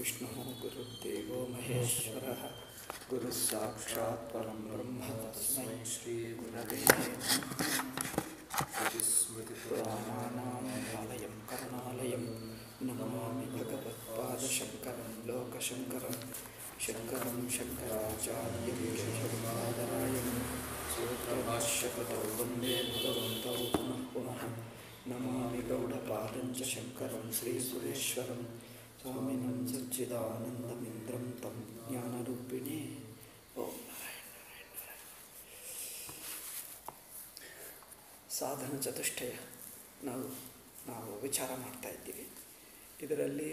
गुरुर्विष्णुः गुरुर्देवो महेश्वरः गुरुः साक्षात् परं ब्रह्म तस्मै श्रीगुरवे पुराणानामालयं करुणालयं नमामि भगवत्पादशङ्करं लोकशङ्करं शङ्करं शङ्कराचार्यं केशवमादरायं सूत्रभाष्यकृतौ वन्दे भगवन्तौ पुनः पुनः नमामि गौडपादं च शङ्करं श्रीसुरेश्वरं स्वामिनं सच्चिदानन्दमिन्द्रं तं ज्ञानरूपिणे ॐ नारायण नारायण नारायण ಸಾಧನ ಚತುಷ್ಟಯ ನಾವು ನಾವು ವಿಚಾರ ಮಾಡ್ತಾ ಇದ್ದೀವಿ ಇದರಲ್ಲಿ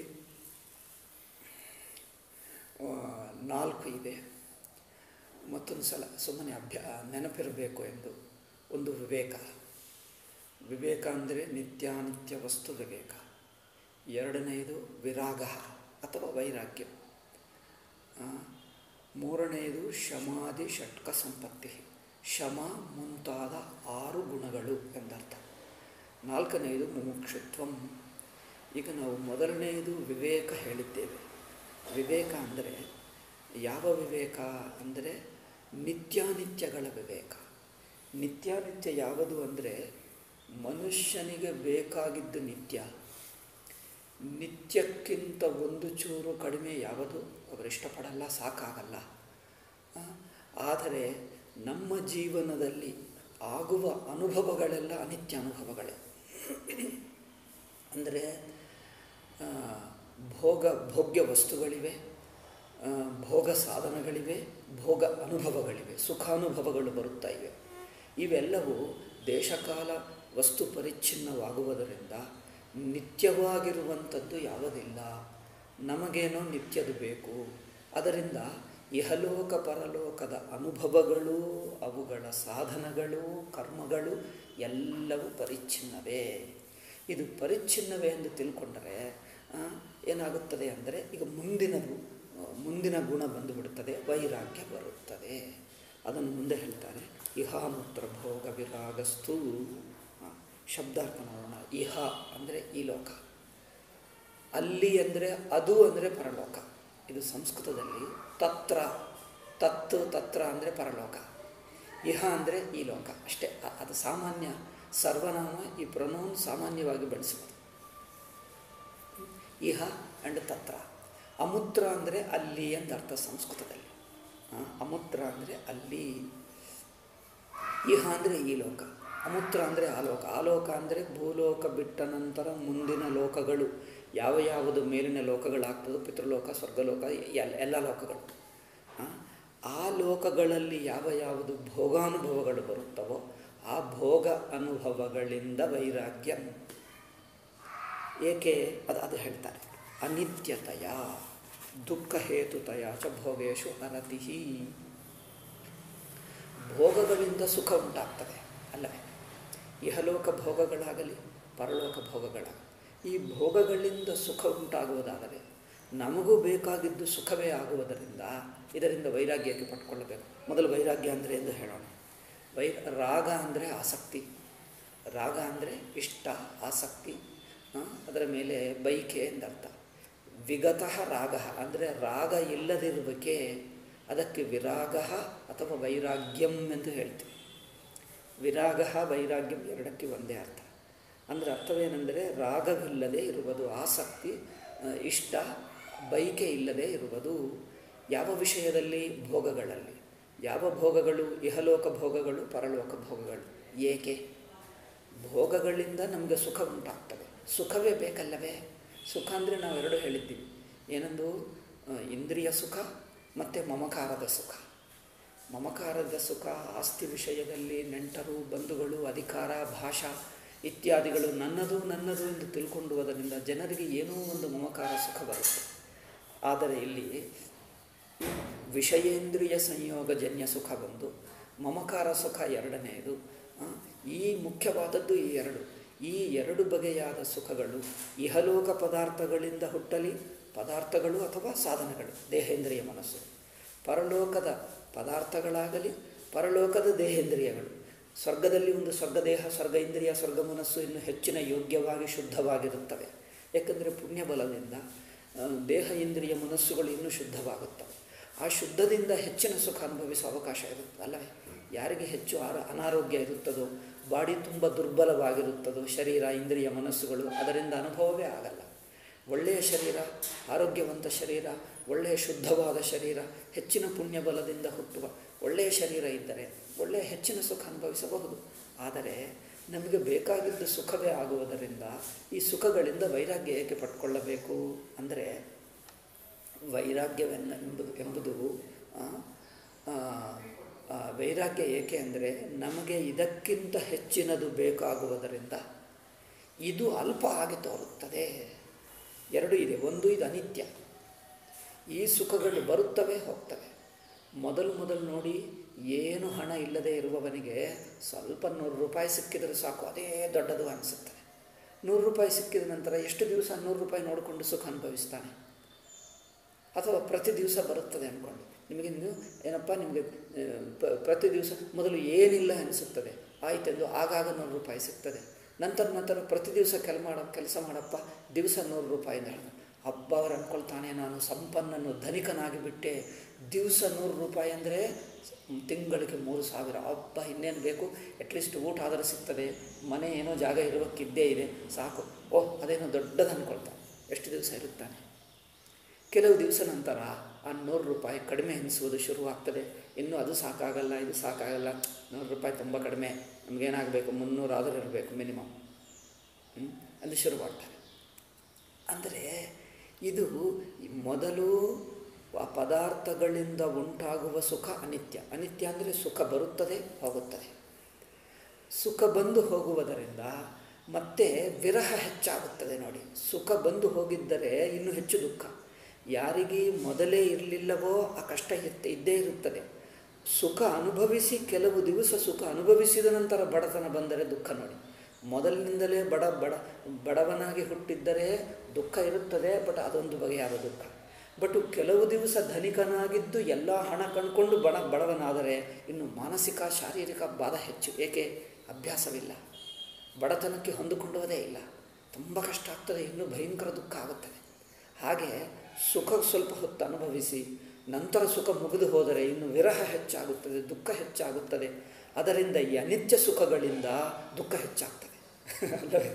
ಆ, ನಾಲ್ಕು ಇದೆ ಮತ್ತೊಂದು ಸಲ ಸುಮ್ಮನೆ ಅಭ್ಯಾ ನೆನಪಿರಬೇಕು ಎಂದು ಒಂದು ವಿವೇಕ ವಿವೇಕ ಅಂದರೆ ನಿತ್ಯಾನಿತ್ಯ ವಸ್ತು ವಿವೇಕ ಎರಡನೆಯದು ವಿರಾಗ ಅಥವಾ ವೈರಾಗ್ಯ ಆ, ಮೂರನೆಯದು ಶಮಾದಿ ಷಟ್ಕ ಸಂಪತ್ತಿ ಶಮ ಮುಂತಾದ ಆರು ಗುಣಗಳು ಎಂದರ್ಥ ನಾಲ್ಕನೆಯದು ಮುಮುಕ್ಷುತ್ವಂ ಈಗ ನಾವು ಮೊದಲನೆಯದು ವಿವೇಕ ಹೇಳಿದ್ದೇವೆ ವಿವೇಕ ಅಂದರೆ ಯಾವ ವಿವೇಕ ಅಂದರೆ ನಿತ್ಯಾನಿತ್ಯಗಳ ವಿವೇಕ ನಿತ್ಯಾನಿತ್ಯ ಯಾವುದು ಅಂದರೆ ಮನುಷ್ಯನಿಗೆ ಬೇಕಾಗಿದ್ದು ನಿತ್ಯ ನಿತ್ಯಕ್ಕಿಂತ ಒಂದು ಚೂರು ಕಡಿಮೆ ಯಾವುದು ಅವರು ಇಷ್ಟಪಡಲ್ಲ ಸಾಕಾಗಲ್ಲ ಆ, ಆದರೆ ನಮ್ಮ ಜೀವನದಲ್ಲಿ ಆಗುವ ಅನುಭವಗಳೆಲ್ಲ ಅನಿತ್ಯ ಅನುಭವಗಳೇ ಅಂದರೆ ಆ, ಭೋಗ ಭೋಗ್ಯ ವಸ್ತುಗಳಿವೆ ಆ, ಭೋಗ ಸಾಧನಗಳಿವೆ ಭೋಗ ಅನುಭವಗಳಿವೆ ಸುಖಾನುಭವಗಳು ಬರುತ್ತಾ ಇವೆ ಇವೆಲ್ಲವೂ ದೇಶಕಾಲ ವಸ್ತು ಪರಿಚ್ಛಿನ್ನವಾಗುವುದರಿಂದ ನಿತ್ಯವಾಗಿರುವಂಥದ್ದು ಯಾವುದಿಲ್ಲ ನಮಗೇನೋ ನಿತ್ಯದು ಬೇಕು ಅದರಿಂದ ಇಹಲೋಕ ಪರಲೋಕದ ಅನುಭವಗಳು ಅವುಗಳ ಸಾಧನಗಳು ಕರ್ಮಗಳು ಎಲ್ಲವೂ ಪರಿಚ್ಛಿನ್ನವೇ ಇದು ಪರಿಚ್ಛಿನ್ನವೇ ಎಂದು ತಿಳ್ಕೊಂಡರೆ ಆ, ಏನಾಗುತ್ತದೆ ಅಂದರೆ ಈಗ ಮುಂದಿನದು ಆ, ಮುಂದಿನ ಗುಣ ಬಂದುಬಿಡುತ್ತದೆ ವೈರಾಗ್ಯ ಬರುತ್ತದೆ ಅದನ್ನು ಮುಂದೆ ಹೇಳ್ತಾರೆ ಇಹಾಮೂತ್ರ ಭೋಗ ವಿರಾಗಸ್ತು ಆ, ಶಬ್ದಾರ್ಥ ನೋಡೋಣ ಇಹ ಅಂದರೆ ಈ ಲೋಕ ಅಲ್ಲಿ ಅಂದರೆ ಅದು ಅಂದರೆ ಪರಲೋಕ ಇದು ಸಂಸ್ಕೃತದಲ್ಲಿ ತತ್ರ ತತ್ ತತ್ರ ಅಂದರೆ ಪರಲೋಕ ಇಹ ಅಂದರೆ ಈ ಲೋಕ ಅಷ್ಟೇ ಅ- ಅದು ಸಾಮಾನ್ಯ ಸರ್ವನಾಮ ಈ ಪ್ರೊನೌನ್ ಸಾಮಾನ್ಯವಾಗಿ ಬಳಸುವುದು ಇಹ ಆ್ಯಂಡ್ ತತ್ರ ಅಮೂತ್ರ ಅಂದರೆ ಅಲ್ಲಿ ಅಂತ ಅರ್ಥ ಸಂಸ್ಕೃತದಲ್ಲಿ ಆ, ಅಮೂತ್ರ ಅಂದರೆ ಅಲ್ಲಿ ಇಹ ಅಂದರೆ ಈ ಲೋಕ ಅಮೂತ್ರ ಅಂದರೆ ಆಲೋಕ ಆಲೋಕ ಅಂದರೆ ಭೂಲೋಕ ಬಿಟ್ಟ ನಂತರ ಮುಂದಿನ ಲೋಕಗಳು ಯಾವ ಯಾವುದು ಮೇಲಿನ ಲೋಕಗಳಾಗ್ತದೋ ಪಿತೃಲೋಕ ಸ್ವರ್ಗಲೋಕ ಎಲ್ಲ ಎಲ್ಲ ಲೋಕಗಳು ಆ, ಆ ಲೋಕಗಳಲ್ಲಿ ಯಾವ ಯಾವುದು ಭೋಗಾನುಭವಗಳು ಬರುತ್ತವೋ ಆ ಭೋಗ ಅನುಭವಗಳಿಂದ ವೈರಾಗ್ಯ ಏಕೆ ಅದು ಅದು ಹೇಳ್ತಾರೆ ಅನಿತ್ಯತೆಯ ದುಃಖ ಹೇತುತಯ ಚ ಭೋಗೇಶು ಅನತಿ ಭೋಗಗಳಿಂದ ಸುಖ ಉಂಟಾಗ್ತದೆ ಅಲ್ಲವೇ ಇಹಲೋಕ ಭೋಗಗಳಾಗಲಿ ಪರಲೋಕ ಭೋಗಗಳಾಗಲಿ ಈ ಭೋಗಗಳಿಂದ ಸುಖ ಉಂಟಾಗುವುದಾದರೆ ನಮಗೂ ಬೇಕಾಗಿದ್ದು ಸುಖವೇ ಆಗುವುದರಿಂದ ಇದರಿಂದ ವೈರಾಗ್ಯಕ್ಕೆ ಪಟ್ಕೊಳ್ಳಬೇಕು ಮೊದಲು ವೈರಾಗ್ಯ ಅಂದರೆ ಎಂದು ಹೇಳೋಣ ವೈ ರಾಗ ಅಂದರೆ ಆಸಕ್ತಿ ರಾಗ ಅಂದರೆ ಇಷ್ಟ ಆಸಕ್ತಿ ಆ, ಅದರ ಮೇಲೆ ಬೈಕೆ ಎಂದರ್ಥ ವಿಗತಃ ರಾಗ ಅಂದರೆ ರಾಗ ಇಲ್ಲದಿರುವಿಕೆ ಅದಕ್ಕೆ ವಿರಾಗ ಅಥವಾ ವೈರಾಗ್ಯಂ ಎಂದು ಹೇಳ್ತೀವಿ ವಿರಾಗ ವೈರಾಗ್ಯಂ ಎರಡಕ್ಕೆ ಒಂದೇ ಅರ್ಥ ಅಂದರೆ ಅರ್ಥವೇನೆಂದರೆ ರಾಗವಿಲ್ಲದೆ ಇರುವುದು ಆಸಕ್ತಿ ಆ, ಇಷ್ಟ ಬೈಕೆ ಇಲ್ಲದೆ ಇರುವುದು ಯಾವ ವಿಷಯದಲ್ಲಿ ಭೋಗಗಳಲ್ಲಿ ಯಾವ ಭೋಗಗಳು ಇಹಲೋಕ ಭೋಗಗಳು ಪರಲೋಕ ಭೋಗಗಳು ಏಕೆ ಭೋಗಗಳಿಂದ ನಮಗೆ ಸುಖ ಉಂಟಾಗ್ತದೆ ಸುಖವೇ ಬೇಕಲ್ಲವೇ ಸುಖ ಅಂದರೆ ನಾವೆರಡು ಹೇಳಿದ್ದೀವಿ ಏನೊಂದು ಆ, ಇಂದ್ರಿಯ ಸುಖ ಮತ್ತು ಮಮಕಾರದ ಸುಖ ಮಮಕಾರದ ಸುಖ ಆಸ್ತಿ ವಿಷಯದಲ್ಲಿ ನೆಂಟರು ಬಂಧುಗಳು ಅಧಿಕಾರ ಭಾಷಾ ಇತ್ಯಾದಿಗಳು ನನ್ನದು ನನ್ನದು ಎಂದು ತಿಳ್ಕೊಂಡುವುದರಿಂದ ಜನರಿಗೆ ಏನೋ ಒಂದು ಮಮಕಾರ ಸುಖ ಬರುತ್ತೆ ಆದರೆ ಇಲ್ಲಿ ವಿಷಯೇಂದ್ರಿಯ ಸಂಯೋಗಜನ್ಯ ಸುಖ ಬಂದು ಮಮಕಾರ ಸುಖ ಎರಡನೆಯದು ಆ, ಈ ಮುಖ್ಯವಾದದ್ದು ಈ ಎರಡು ಈ ಎರಡು ಬಗೆಯಾದ ಸುಖಗಳು ಇಹಲೋಕ ಪದಾರ್ಥಗಳಿಂದ ಹುಟ್ಟಲಿ ಪದಾರ್ಥಗಳು ಅಥವಾ ಸಾಧನಗಳು ದೇಹೇಂದ್ರಿಯ ಮನಸ್ಸು ಪರಲೋಕದ ಪದಾರ್ಥಗಳಾಗಲಿ ಪರಲೋಕದ ದೇಹೇಂದ್ರಿಯಗಳು ಸ್ವರ್ಗದಲ್ಲಿ ಒಂದು ಸ್ವರ್ಗದೇಹ ಸ್ವರ್ಗ ಇಂದ್ರಿಯ ಸ್ವರ್ಗ ಮನಸ್ಸು ಇನ್ನು ಹೆಚ್ಚಿನ ಯೋಗ್ಯವಾಗಿ ಶುದ್ಧವಾಗಿರುತ್ತವೆ ಯಾಕಂದರೆ ಪುಣ್ಯ ಬಲದಿಂದ ಆ, ದೇಹ ಇಂದ್ರಿಯ ಮನಸ್ಸುಗಳು ಇನ್ನೂ ಶುದ್ಧವಾಗುತ್ತವೆ ಆ ಶುದ್ಧದಿಂದ ಹೆಚ್ಚಿನ ಸುಖ ಅನುಭವಿಸುವ ಅವಕಾಶ ಇರುತ್ತೆ ಅಲ್ಲವೇ ಯಾರಿಗೆ ಹೆಚ್ಚು ಆರ ಅನಾರೋಗ್ಯ ಇರುತ್ತದೋ ಬಾಡಿ ತುಂಬ ದುರ್ಬಲವಾಗಿರುತ್ತದೋ ಶರೀರ ಇಂದ್ರಿಯ ಮನಸ್ಸುಗಳು ಅದರಿಂದ ಅನುಭವವೇ ಆಗಲ್ಲ ಒಳ್ಳೆಯ ಶರೀರ ಆರೋಗ್ಯವಂತ ಶರೀರ ಒಳ್ಳೆಯ ಶುದ್ಧವಾದ ಶರೀರ ಹೆಚ್ಚಿನ ಪುಣ್ಯ ಬಲದಿಂದ ಹುಟ್ಟುವ ಒಳ್ಳೆಯ ಶರೀರ ಇದ್ದರೆ ಒಳ್ಳೆಯ ಹೆಚ್ಚಿನ ಸುಖ ಅನುಭವಿಸಬಹುದು ಆದರೆ ನಮಗೆ ಬೇಕಾಗಿದ್ದು ಸುಖವೇ ಆಗುವುದರಿಂದ ಈ ಸುಖಗಳಿಂದ ವೈರಾಗ್ಯ ಏಕೆ ಪಟ್ಕೊಳ್ಳಬೇಕು ಅಂದರೆ ವೈರಾಗ್ಯವೆನ್ನ ಎಂಬುದು ಎಂಬುದು ಆ, ಆ, ಆ, ವೈರಾಗ್ಯ ಏಕೆ ಅಂದರೆ ನಮಗೆ ಇದಕ್ಕಿಂತ ಹೆಚ್ಚಿನದು ಬೇಕಾಗುವುದರಿಂದ ಇದು ಅಲ್ಪ ಆಗಿ ತೋರುತ್ತದೆ ಎರಡು ಇದೆ ಒಂದು ಇದು ಅನಿತ್ಯ ಈ ಸುಖಗಳು ಬರುತ್ತವೆ ಹೋಗ್ತವೆ ಮೊದಲು ಮೊದಲು ನೋಡಿ ಏನು ಹಣ ಇಲ್ಲದೆ ಇರುವವನಿಗೆ ಸ್ವಲ್ಪ ನೂರು ರೂಪಾಯಿ ಸಿಕ್ಕಿದರೆ ಸಾಕು ಅದೇ ದೊಡ್ಡದು ಅನಿಸುತ್ತದೆ ನೂರು ರೂಪಾಯಿ ಸಿಕ್ಕಿದ ನಂತರ ಎಷ್ಟು ದಿವಸ ನೂರು ರೂಪಾಯಿ ನೋಡಿಕೊಂಡು ಸುಖ ಅನುಭವಿಸ್ತಾನೆ ಅಥವಾ ಪ್ರತಿ ದಿವಸ ಬರುತ್ತದೆ ಅಂದ್ಕೊಂಡು ನಿಮಗೆ ನೀವು ಏನಪ್ಪ ನಿಮಗೆ ಆ, ಪ- ಪ್ರತಿ ದಿವಸ ಮೊದಲು ಏನಿಲ್ಲ ಅನಿಸುತ್ತದೆ ಆಯಿತೆಂದು ಆಗಾಗ ನೂರು ರೂಪಾಯಿ ಸಿಗ್ತದೆ ನಂತರ ನಂತರ ಪ್ರತಿ ದಿವಸ ಕೆಲ ಮಾಡೋ ಕೆಲಸ ಮಾಡಪ್ಪ ದಿವಸ ನೂರು ರೂಪಾಯಿ ಅಂತ ಹೇಳಿದ ಹಬ್ಬ ಅವ್ರು ಅಂದ್ಕೊಳ್ತಾನೆ ನಾನು ಸಂಪನ್ನನು ಧನಿಕನಾಗಿ ಬಿಟ್ಟೆ ದಿವಸ ನೂರು ರೂಪಾಯಿ ಅಂದರೆ ತಿಂಗಳಿಗೆ ಮೂರು ಸಾವಿರ ಹಬ್ಬ ಇನ್ನೇನು ಬೇಕು ಅಟ್ಲೀಸ್ಟ್ ಊಟ ಆದರೂ ಸಿಗ್ತದೆ ಮನೆ ಏನೋ ಜಾಗ ಇರುವಕ್ಕಿದ್ದೇ ಇದೆ ಸಾಕು ಓಹ್ ಅದೇನೋ ದೊಡ್ಡದು ಅಂದ್ಕೊಳ್ತಾನೆ ಎಷ್ಟು ದಿವಸ ಇರುತ್ತಾನೆ ಕೆಲವು ದಿವಸ ನಂತರ ಆ ನೂರು ರೂಪಾಯಿ ಕಡಿಮೆ ಎನಿಸುವುದು ಶುರುವಾಗ್ತದೆ ಇನ್ನೂ ಅದು ಸಾಕಾಗಲ್ಲ ಇದು ಸಾಕಾಗಲ್ಲ ನೂರು ರೂಪಾಯಿ ತುಂಬ ಕಡಿಮೆ ನಮಗೇನಾಗಬೇಕು ಮುನ್ನೂರಾದರೂ ಇರಬೇಕು ಮಿನಿಮಮ್ ಅಲ್ಲಿ ಶುರು ಮಾಡ್ತಾರೆ ಅಂದರೆ ಇದು ಮೊದಲು ಆ ಪದಾರ್ಥಗಳಿಂದ ಉಂಟಾಗುವ ಸುಖ ಅನಿತ್ಯ ಅನಿತ್ಯ ಅಂದರೆ ಸುಖ ಬರುತ್ತದೆ ಹೋಗುತ್ತದೆ ಸುಖ ಬಂದು ಹೋಗುವುದರಿಂದ ಮತ್ತೆ ವಿರಹ ಹೆಚ್ಚಾಗುತ್ತದೆ ನೋಡಿ ಸುಖ ಬಂದು ಹೋಗಿದ್ದರೆ ಇನ್ನೂ ಹೆಚ್ಚು ದುಃಖ ಯಾರಿಗೆ ಮೊದಲೇ ಇರಲಿಲ್ಲವೋ ಆ ಕಷ್ಟ ಇರುತ್ತೆ ಇದ್ದೇ ಇರುತ್ತದೆ ಸುಖ ಅನುಭವಿಸಿ ಕೆಲವು ದಿವಸ ಸುಖ ಅನುಭವಿಸಿದ ನಂತರ ಬಡತನ ಬಂದರೆ ದುಃಖ ನೋಡಿ ಮೊದಲಿನಿಂದಲೇ ಬಡ ಬಡ ಬಡವನಾಗಿ ಹುಟ್ಟಿದ್ದರೆ ದುಃಖ ಇರುತ್ತದೆ ಬಟ್ ಅದೊಂದು ಬಗೆಯಾದ ದುಃಖ ಬಟ್ ಕೆಲವು ದಿವಸ ಧನಿಕನಾಗಿದ್ದು ಎಲ್ಲ ಹಣ ಕಂಡುಕೊಂಡು ಬಡ ಬಡವನಾದರೆ ಇನ್ನು ಮಾನಸಿಕ ಶಾರೀರಿಕ ಬಾಧ ಹೆಚ್ಚು ಏಕೆ ಅಭ್ಯಾಸವಿಲ್ಲ ಬಡತನಕ್ಕೆ ಹೊಂದಿಕೊಳ್ಳುವುದೇ ಇಲ್ಲ ತುಂಬ ಕಷ್ಟ ಆಗ್ತದೆ ಇನ್ನೂ ಭಯಂಕರ ದುಃಖ ಆಗುತ್ತದೆ ಹಾಗೆ ಸುಖ ಸ್ವಲ್ಪ ಹೊತ್ತು ಅನುಭವಿಸಿ ನಂತರ ಸುಖ ಮುಗಿದು ಹೋದರೆ ಇನ್ನು ವಿರಹ ಹೆಚ್ಚಾಗುತ್ತದೆ ದುಃಖ ಹೆಚ್ಚಾಗುತ್ತದೆ ಅದರಿಂದ ಈ ಅನಿತ್ಯ ಸುಖಗಳಿಂದ ದುಃಖ ಹೆಚ್ಚಾಗ್ತದೆ ಅಲ್ಲವೇ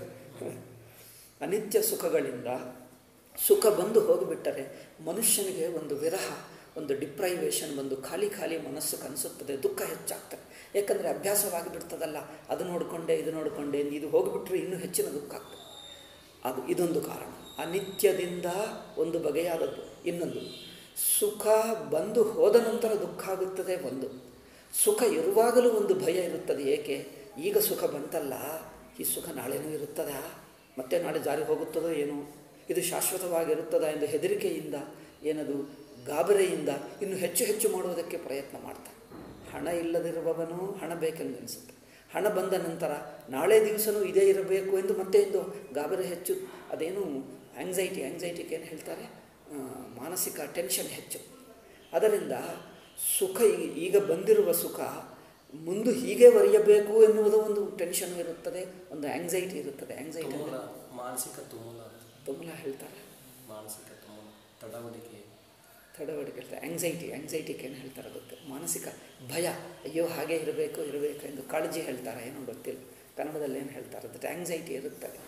ಅನಿತ್ಯ ಸುಖಗಳಿಂದ ಸುಖ ಬಂದು ಹೋಗಿಬಿಟ್ಟರೆ ಮನುಷ್ಯನಿಗೆ ಒಂದು ವಿರಹ ಒಂದು ಡಿಪ್ರೈವೇಷನ್ ಒಂದು ಖಾಲಿ ಖಾಲಿ ಮನಸ್ಸು ಕನಿಸುತ್ತದೆ ದುಃಖ ಹೆಚ್ಚಾಗ್ತದೆ ಯಾಕಂದರೆ ಅಭ್ಯಾಸವಾಗಿ ಬಿಡ್ತದಲ್ಲ ಅದು ನೋಡಿಕೊಂಡೆ ಇದು ನೋಡಿಕೊಂಡೆ ಇದು ಹೋಗಿಬಿಟ್ರೆ ಇನ್ನೂ ಹೆಚ್ಚಿನ ದುಃಖ ಆಗ್ತದೆ ಅದು ಇದೊಂದು ಕಾರಣ ಅನಿತ್ಯದಿಂದ ಒಂದು ಬಗೆಯಾದದ್ದು ಇನ್ನೊಂದು ಸುಖ ಬಂದು ಹೋದ ನಂತರ ದುಃಖ ಆಗುತ್ತದೆ ಒಂದು ಸುಖ ಇರುವಾಗಲೂ ಒಂದು ಭಯ ಇರುತ್ತದೆ ಏಕೆ ಈಗ ಸುಖ ಬಂತಲ್ಲ ಈ ಸುಖ ನಾಳೆನೂ ಇರುತ್ತದಾ ಮತ್ತೆ ನಾಳೆ ಜಾರಿ ಹೋಗುತ್ತದೋ ಏನೋ ಇದು ಶಾಶ್ವತವಾಗಿರುತ್ತದಾ ಎಂದು ಹೆದರಿಕೆಯಿಂದ ಏನದು ಗಾಬರಿಯಿಂದ ಇನ್ನು ಹೆಚ್ಚು ಹೆಚ್ಚು ಮಾಡುವುದಕ್ಕೆ ಪ್ರಯತ್ನ ಮಾಡ್ತಾನೆ ಹಣ ಇಲ್ಲದಿರುವವನು ಹಣ ಬೇಕೆಂದು ಅನಿಸುತ್ತೆ ಹಣ ಬಂದ ನಂತರ ನಾಳೆ ದಿವಸನೂ ಇದೇ ಇರಬೇಕು ಎಂದು ಮತ್ತೆ ಎಂದು ಗಾಬರಿ ಹೆಚ್ಚು ಅದೇನು ಆಂಗ್ಸೈಟಿ ಆಂಗ್ಸೈಟಿಗೆ ಏನು ಹೇಳ್ತಾರೆ ಆ, ಮಾನಸಿಕ ಟೆನ್ಷನ್ ಹೆಚ್ಚು ಅದರಿಂದ ಸುಖ ಈ- ಈಗ ಬಂದಿರುವ ಸುಖ ಮುಂದೆ ಹೀಗೆ ಬರೆಯಬೇಕು ಎನ್ನುವುದು ಒಂದು ಟೆನ್ಷನ್ ಇರುತ್ತದೆ ಒಂದು ಆಂಗ್ಸೈಟಿ ಇರುತ್ತದೆ ಆಂಗ್ಸೈಟಿ ತುಮುಲ ಮಾನಸಿಕ ತುಮುಲ ತುಮಲ ಹೇಳ್ತಾರೆ ಮಾನಸಿಕ ತುಮುಲ ತಡವಡಿಕೆ ತಡವಡಿಕೆ ಹೇಳ್ತಾರೆ ಆಂಗ್ಸೈಟಿ ಆಂಗ್ಸೈಟಿಗೆ ಏನು ಹೇಳ್ತಾರೆ ಗೊತ್ತು ಮಾನಸಿಕ ಭಯ ಅಯ್ಯೋ ಹಾಗೆ ಇರಬೇಕು ಇರಬೇಕು ಎಂದು ಕಾಳಜಿ ಹೇಳ್ತಾರೆ ಏನೋ ಗೊತ್ತಿಲ್ಲ ಕನ್ನಡದಲ್ಲಿ ಏನು ಹೇಳ್ತಾರೆ ದಟ್ ಆಂಗ್ಸೈಟಿ ಇರುತ್ತದೆ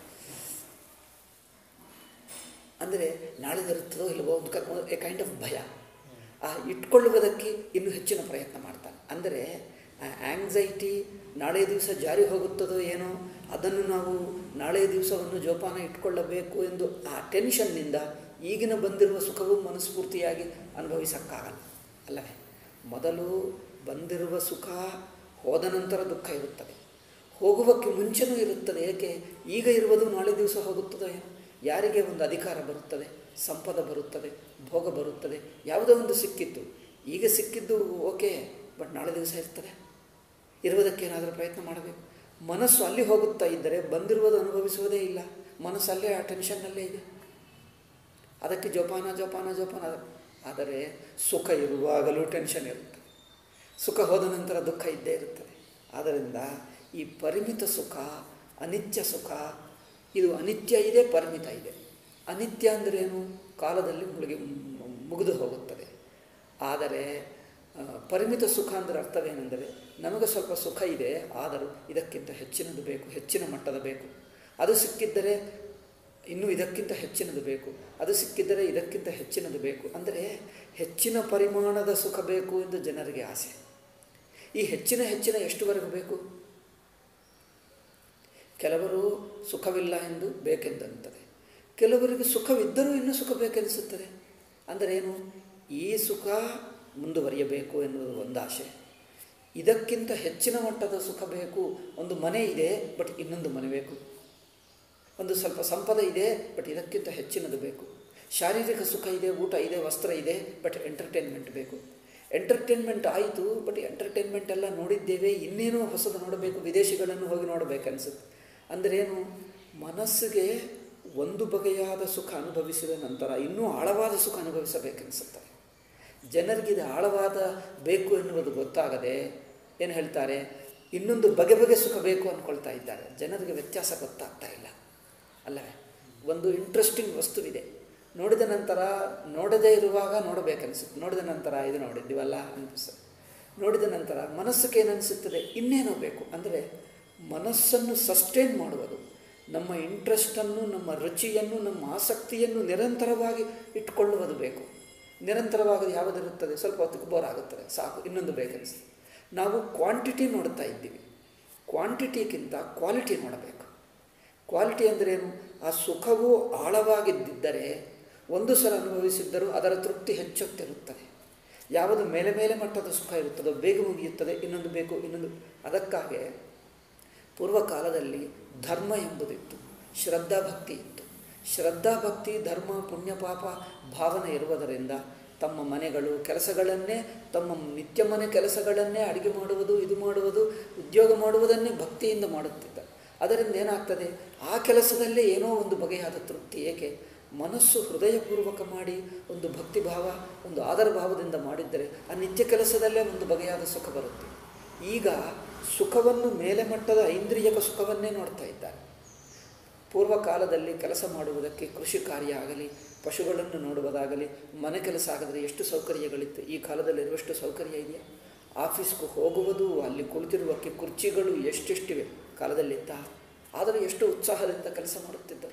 ಅಂದರೆ ನಾಳೆ ಇರುತ್ತದೋ ಇಲ್ಲವೋ ಒಂದು ಎ ಕೈಂಡ್ ಆಫ್ ಭಯ ಆ ಇಟ್ಕೊಳ್ಳುವುದಕ್ಕೆ ಇನ್ನೂ ಹೆಚ್ಚಿನ ಪ್ರಯತ್ನ ಮಾಡ್ತಾನೆ ಅಂದರೆ ಆ ಆಂಗ್ಸೈಟಿ ನಾಳೆ ದಿವಸ ಜಾರಿ ಹೋಗುತ್ತದೋ ಏನೋ ಅದನ್ನು ನಾವು ನಾಳೆ ದಿವಸವನ್ನು ಜೋಪಾನ ಇಟ್ಕೊಳ್ಳಬೇಕು ಎಂದು ಆ ಟೆನ್ಷನ್ನಿಂದ ಈಗಿನ ಬಂದಿರುವ ಸುಖವು ಮನಸ್ಫೂರ್ತಿಯಾಗಿ ಅನುಭವಿಸೋಕ್ಕಾಗಲ್ಲ ಅಲ್ಲವೇ ಮೊದಲು ಬಂದಿರುವ ಸುಖ ಹೋದ ನಂತರ ದುಃಖ ಇರುತ್ತದೆ ಹೋಗುವಕ್ಕೆ ಮುಂಚೆನೂ ಇರುತ್ತದೆ ಏಕೆ ಈಗ ಇರುವುದು ನಾಳೆ ದಿವಸ ಹೋಗುತ್ತದೋ ಏನೋ ಯಾರಿಗೆ ಒಂದು ಅಧಿಕಾರ ಬರುತ್ತದೆ ಸಂಪದ ಬರುತ್ತದೆ ಭೋಗ ಬರುತ್ತದೆ ಯಾವುದೋ ಒಂದು ಸಿಕ್ಕಿತ್ತು ಈಗ ಸಿಕ್ಕಿದ್ದು ಓಕೆ ಬಟ್ ನಾಳೆ ದಿವಸ ಇರ್ತದೆ ಇರುವುದಕ್ಕೆ ಏನಾದರೂ ಪ್ರಯತ್ನ ಮಾಡಬೇಕು ಮನಸ್ಸು ಅಲ್ಲಿ ಹೋಗುತ್ತಾ ಇದ್ದರೆ ಬಂದಿರುವುದು ಅನುಭವಿಸುವುದೇ ಇಲ್ಲ ಮನಸ್ಸು ಅಲ್ಲೇ ಆ ಟೆನ್ಷನ್ನಲ್ಲೇ ಇದೆ ಅದಕ್ಕೆ ಜೋಪಾನ ಜೋಪಾನ ಜೋಪಾನ ಆದರೆ ಸುಖ ಇರುವಾಗಲೂ ಟೆನ್ಷನ್ ಇರುತ್ತೆ ಸುಖ ಹೋದ ನಂತರ ದುಃಖ ಇದ್ದೇ ಇರುತ್ತದೆ ಆದ್ದರಿಂದ ಈ ಪರಿಮಿತ ಸುಖ ಅನಿತ್ಯ ಸುಖ ಇದು ಅನಿತ್ಯ ಇದೆ ಪರಿಮಿತ ಇದೆ ಅನಿತ್ಯ ಅಂದ್ರೇನು ಕಾಲದಲ್ಲಿ ಮುಳುಗಿ ಮುಗಿದು ಹೋಗುತ್ತದೆ ಆದರೆ ಆ, ಪರಿಮಿತ ಸುಖ ಅಂದರೆ ಅರ್ಥವೇನೆಂದರೆ ನಮಗೆ ಸ್ವಲ್ಪ ಸುಖ ಇದೆ ಆದರೂ ಇದಕ್ಕಿಂತ ಹೆಚ್ಚಿನದು ಬೇಕು ಹೆಚ್ಚಿನ ಮಟ್ಟದ ಬೇಕು ಅದು ಸಿಕ್ಕಿದ್ದರೆ ಇನ್ನೂ ಇದಕ್ಕಿಂತ ಹೆಚ್ಚಿನದು ಬೇಕು ಅದು ಸಿಕ್ಕಿದ್ದರೆ ಇದಕ್ಕಿಂತ ಹೆಚ್ಚಿನದು ಬೇಕು ಅಂದರೆ ಹೆಚ್ಚಿನ ಪರಿಮಾಣದ ಸುಖ ಬೇಕು ಎಂದು ಜನರಿಗೆ ಆಸೆ ಈ ಹೆಚ್ಚಿನ ಹೆಚ್ಚಿನ ಎಷ್ಟುವರೆಗೂ ಬೇಕು ಕೆಲವರು ಸುಖವಿಲ್ಲ ಎಂದು ಬೇಕೆಂದಂತಾರೆ ಕೆಲವರಿಗೆ ಸುಖವಿದ್ದರೂ ಇನ್ನೂ ಸುಖ ಬೇಕೆನಿಸುತ್ತದೆ ಅಂದರೆ ಏನು ಈ ಸುಖ ಮುಂದುವರಿಯಬೇಕು ಎನ್ನುವುದು ಒಂದು ಆಸೆ ಇದಕ್ಕಿಂತ ಹೆಚ್ಚಿನ ಮಟ್ಟದ ಸುಖ ಬೇಕು ಒಂದು ಮನೆ ಇದೆ ಬಟ್ ಇನ್ನೊಂದು ಮನೆ ಬೇಕು ಒಂದು ಸ್ವಲ್ಪ ಸಂಪದ ಇದೆ ಬಟ್ ಇದಕ್ಕಿಂತ ಹೆಚ್ಚಿನದು ಬೇಕು ಶಾರೀರಿಕ ಸುಖ ಇದೆ ಊಟ ಇದೆ ವಸ್ತ್ರ ಇದೆ ಬಟ್ ಎಂಟರ್ಟೈನ್ಮೆಂಟ್ ಬೇಕು ಎಂಟರ್ಟೈನ್ಮೆಂಟ್ ಆಯಿತು ಬಟ್ ಎಂಟರ್ಟೈನ್ಮೆಂಟ್ ಎಲ್ಲ ನೋಡಿದ್ದೇವೆ ಇನ್ನೇನೋ ಹೊಸದು ನೋಡಬೇಕು ವಿದೇಶಿಗಳನ್ನು ಹೋಗಿ ನೋಡಬೇಕು ಅನಿಸುತ್ತೆ ಅಂದ್ರೇನು ಮನಸ್ಸಿಗೆ ಒಂದು ಬಗೆಯಾದ ಸುಖ ಅನುಭವಿಸಿದ ನಂತರ ಇನ್ನೂ ಆಳವಾದ ಸುಖ ಅನುಭವಿಸಬೇಕೆನಿಸುತ್ತದೆ ಜನರಿಗಿದೆ ಆಳವಾದ ಬೇಕು ಎನ್ನುವುದು ಗೊತ್ತಾಗದೆ ಏನು ಹೇಳ್ತಾರೆ ಇನ್ನೊಂದು ಬಗೆ ಬಗೆ ಸುಖ ಬೇಕು ಅಂದ್ಕೊಳ್ತಾ ಇದ್ದಾರೆ ಜನರಿಗೆ ವ್ಯತ್ಯಾಸ ಗೊತ್ತಾಗ್ತಾ ಇಲ್ಲ ಅಲ್ಲವೇ ಒಂದು ಇಂಟ್ರೆಸ್ಟಿಂಗ್ ವಸ್ತುವಿದೆ ನೋಡಿದ ನಂತರ ನೋಡದೇ ಇರುವಾಗ ನೋಡಬೇಕನ್ಸುತ್ತೆ ನೋಡಿದ ನಂತರ ಇದು ನೋಡಿದ್ದೀವಲ್ಲ ಅನಿಸುತ್ತೆ ನೋಡಿದ ನಂತರ ಮನಸ್ಸಿಗೆ ಏನನಿಸುತ್ತದೆ ಇನ್ನೇನೋ ಬೇಕು ಅಂದರೆ ಮನಸ್ಸನ್ನು ಸಸ್ಟೈನ್ ಮಾಡುವುದು ನಮ್ಮ ಇಂಟ್ರೆಸ್ಟನ್ನು ನಮ್ಮ ರುಚಿಯನ್ನು ನಮ್ಮ ಆಸಕ್ತಿಯನ್ನು ನಿರಂತರವಾಗಿ ಇಟ್ಕೊಳ್ಳುವುದು ಬೇಕು ನಿರಂತರವಾಗಿ ಯಾವುದಿರುತ್ತದೆ ಸ್ವಲ್ಪ ಹೊತ್ತಿಗೆ ಬೋರ್ ಆಗುತ್ತದೆ ಸಾಕು ಇನ್ನೊಂದು ಬೇಕನ್ನಿಸ್ತದೆ ನಾವು ಕ್ವಾಂಟಿಟಿ ನೋಡ್ತಾ ಇದ್ದೀವಿ ಕ್ವಾಂಟಿಟಿಗಿಂತ ಕ್ವಾಲಿಟಿ ನೋಡಬೇಕು ಕ್ವಾಲಿಟಿ ಅಂದ್ರೇನು ಆ ಸುಖವು ಆಳವಾಗಿದ್ದರೆ ಒಂದು ಸಲ ಅನುಭವಿಸಿದ್ದರೂ ಅದರ ತೃಪ್ತಿ ಹೆಚ್ಚುತ್ತಿರುತ್ತದೆ ಯಾವುದು ಮೇಲೆ ಮೇಲೆ ಮಟ್ಟದ ಸುಖ ಇರುತ್ತದೋ ಬೇಗ ಮುಗಿಯುತ್ತದೆ ಇನ್ನೊಂದು ಬೇಕು ಇನ್ನೊಂದು ಅದಕ್ಕಾಗಿ ಪೂರ್ವಕಾಲದಲ್ಲಿ ಧರ್ಮ ಎಂಬುದಿತ್ತು ಶ್ರದ್ಧಾಭಕ್ತಿ ಇತ್ತು ಶ್ರದ್ಧಾಭಕ್ತಿ ಧರ್ಮ ಪುಣ್ಯ ಪಾಪ ಭಾವನೆ ಇರುವುದರಿಂದ ತಮ್ಮ ಮನೆಗಳು ಕೆಲಸಗಳನ್ನೇ ತಮ್ಮ ನಿತ್ಯ ಮನೆ ಕೆಲಸಗಳನ್ನೇ ಅಡುಗೆ ಮಾಡುವುದು ಇದು ಮಾಡುವುದು ಉದ್ಯೋಗ ಮಾಡುವುದನ್ನೇ ಭಕ್ತಿಯಿಂದ ಮಾಡುತ್ತಿದ್ದ ಅದರಿಂದ ಏನಾಗ್ತದೆ ಆ ಕೆಲಸದಲ್ಲೇ ಏನೋ ಒಂದು ಬಗೆಯಾದ ತೃಪ್ತಿ ಏಕೆ ಮನಸ್ಸು ಹೃದಯಪೂರ್ವಕ ಮಾಡಿ ಒಂದು ಭಕ್ತಿಭಾವ ಒಂದು ಆದರ ಭಾವದಿಂದ ಮಾಡಿದ್ದರೆ ಆ ನಿತ್ಯ ಕೆಲಸದಲ್ಲೇ ಒಂದು ಬಗೆಯಾದ ಸುಖ ಬರುತ್ತೆ ಈಗ ಸುಖವನ್ನು ಮೇಲೆ ಮಟ್ಟದ ಐಂದ್ರಿಯಕ ಸುಖವನ್ನೇ ನೋಡ್ತಾ ಇದ್ದಾರೆ ಪೂರ್ವ ಕಾಲದಲ್ಲಿ ಕೆಲಸ ಮಾಡುವುದಕ್ಕೆ ಕೃಷಿ ಕಾರ್ಯ ಆಗಲಿ ಪಶುಗಳನ್ನು ನೋಡುವುದಾಗಲಿ ಮನೆ ಕೆಲಸ ಆಗದರೆ ಎಷ್ಟು ಸೌಕರ್ಯಗಳಿತ್ತು ಈ ಕಾಲದಲ್ಲಿರುವಷ್ಟು ಸೌಕರ್ಯ ಇದೆಯಾ ಆಫೀಸ್ಗೂ ಹೋಗುವುದು ಅಲ್ಲಿ ಕುಳಿತಿರುವಕ್ಕೆ ಕುರ್ಚಿಗಳು ಎಷ್ಟೆಷ್ಟಿವೆ ಕಾಲದಲ್ಲಿತ್ತ ಆದರೆ ಎಷ್ಟು ಉತ್ಸಾಹದಿಂದ ಕೆಲಸ ಮಾಡುತ್ತಿದ್ದರು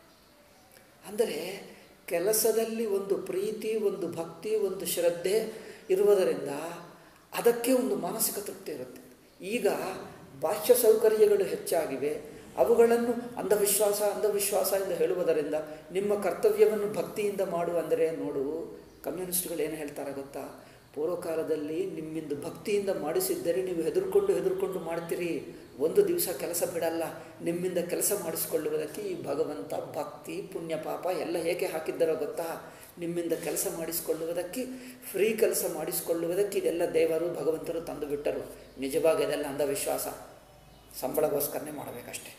ಅಂದರೆ ಕೆಲಸದಲ್ಲಿ ಒಂದು ಪ್ರೀತಿ ಒಂದು ಭಕ್ತಿ ಒಂದು ಶ್ರದ್ಧೆ ಇರುವುದರಿಂದ ಅದಕ್ಕೆ ಒಂದು ಮಾನಸಿಕ ತೃಪ್ತಿ ಇರುತ್ತೆ ಈಗ ಬಾಹ್ಯ ಸೌಕರ್ಯಗಳು ಹೆಚ್ಚಾಗಿವೆ ಅವುಗಳನ್ನು ಅಂಧವಿಶ್ವಾಸ ಅಂಧವಿಶ್ವಾಸ ಎಂದು ಹೇಳುವುದರಿಂದ ನಿಮ್ಮ ಕರ್ತವ್ಯವನ್ನು ಭಕ್ತಿಯಿಂದ ಮಾಡು ಅಂದರೆ ನೋಡು ಕಮ್ಯುನಿಸ್ಟ್ಗಳು ಏನು ಹೇಳ್ತಾರೆ ಗೊತ್ತಾ ಪೂರ್ವಕಾಲದಲ್ಲಿ ನಿಮ್ಮಿಂದ ಭಕ್ತಿಯಿಂದ ಮಾಡಿಸಿದ್ದರೆ ನೀವು ಹೆದರ್ಕೊಂಡು ಹೆದರ್ಕೊಂಡು ಮಾಡ್ತೀರಿ ಒಂದು ದಿವಸ ಕೆಲಸ ಬಿಡಲ್ಲ ನಿಮ್ಮಿಂದ ಕೆಲಸ ಮಾಡಿಸಿಕೊಳ್ಳುವುದಕ್ಕೆ ಈ ಭಗವಂತ ಭಕ್ತಿ ಪುಣ್ಯ ಪಾಪ ಎಲ್ಲ ಏಕೆ ಹಾಕಿದ್ದಾರೋ ಗೊತ್ತಾ ನಿಮ್ಮಿಂದ ಕೆಲಸ ಮಾಡಿಸಿಕೊಳ್ಳುವುದಕ್ಕೆ ಫ್ರೀ ಕೆಲಸ ಮಾಡಿಸಿಕೊಳ್ಳುವುದಕ್ಕೆ ಇದೆಲ್ಲ ದೇವರು ಭಗವಂತರು ತಂದು ಬಿಟ್ಟರು ನಿಜವಾಗಿ ಅದೆಲ್ಲ ಅಂಧವಿಶ್ವಾಸ ಸಂಬಳಗೋಸ್ಕರನೇ ಮಾಡಬೇಕಷ್ಟೆ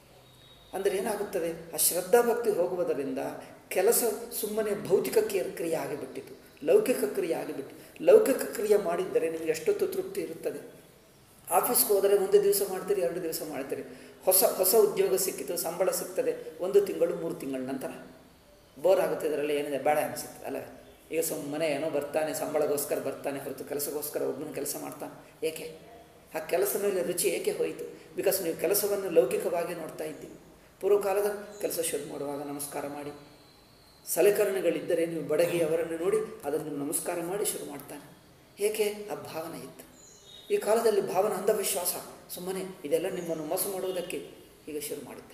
ಅಂದರೆ ಏನಾಗುತ್ತದೆ ಆ ಶ್ರದ್ಧಾಭಕ್ತಿ ಹೋಗುವುದರಿಂದ ಕೆಲಸ ಸುಮ್ಮನೆ ಭೌತಿಕ ಕ್ರಿಯೆ ಆಗಿಬಿಟ್ಟಿತು ಲೌಕಿಕ ಕ್ರಿಯೆ ಆಗಿಬಿಟ್ಟು ಲೌಕಿಕ ಕ್ರಿಯೆ ಮಾಡಿದ್ದರೆ ನಿಮಗೆ ಎಷ್ಟೊತ್ತು ತೃಪ್ತಿ ಇರುತ್ತದೆ ಆಫೀಸ್ಗೆ ಹೋದರೆ ಒಂದು ದಿವಸ ಮಾಡ್ತೀರಿ ಎರಡು ದಿವಸ ಮಾಡ್ತೀರಿ ಹೊಸ ಹೊಸ ಉದ್ಯೋಗ ಸಿಕ್ಕಿತು ಸಂಬಳ ಸಿಗ್ತದೆ ಒಂದು ತಿಂಗಳು ಮೂರು ತಿಂಗಳ ನಂತರ ಬೋರ್ ಆಗುತ್ತೆ ಇದರಲ್ಲಿ ಏನಿದೆ ಬೇಡ ಅನಿಸುತ್ತೆ ಅಲ್ಲ ಈಗ ಸುಮ್ಮನೆ ಏನೋ ಬರ್ತಾನೆ ಸಂಬಳಗೋಸ್ಕರ ಬರ್ತಾನೆ ಹೊರತು ಕೆಲಸಗೋಸ್ಕರ ಒಬ್ಬನ ಕೆಲಸ ಮಾಡ್ತಾನೆ ಏಕೆ ಆ ಕೆಲಸ ಮೇಲೆ ರುಚಿ ಏಕೆ ಹೋಯಿತು ಬಿಕಾಸ್ ನೀವು ಕೆಲಸವನ್ನು ಲೌಕಿಕವಾಗಿ ನೋಡ್ತಾ ಇದ್ದೀವಿ ಪೂರ್ವಕಾಲದ ಕೆಲಸ ಶುರು ಮಾಡುವಾಗ ನಮಸ್ಕಾರ ಮಾಡಿ ಸಲಕರಣೆಗಳಿದ್ದರೆ ನೀವು ಬಡಗಿ ಅವರನ್ನು ನೋಡಿ ಅದನ್ನು ನಮಸ್ಕಾರ ಮಾಡಿ ಶುರು ಮಾಡ್ತಾನೆ ಏಕೆ ಆ ಭಾವನೆ ಇತ್ತು ಈ ಕಾಲದಲ್ಲಿ ಭಾವನೆ ಅಂಧವಿಶ್ವಾಸ ಸುಮ್ಮನೆ ಇದೆಲ್ಲ ನಿಮ್ಮನ್ನು ಮೋಸ ಮಾಡುವುದಕ್ಕೆ ಈಗ ಶುರು ಮಾಡಿದ್ದ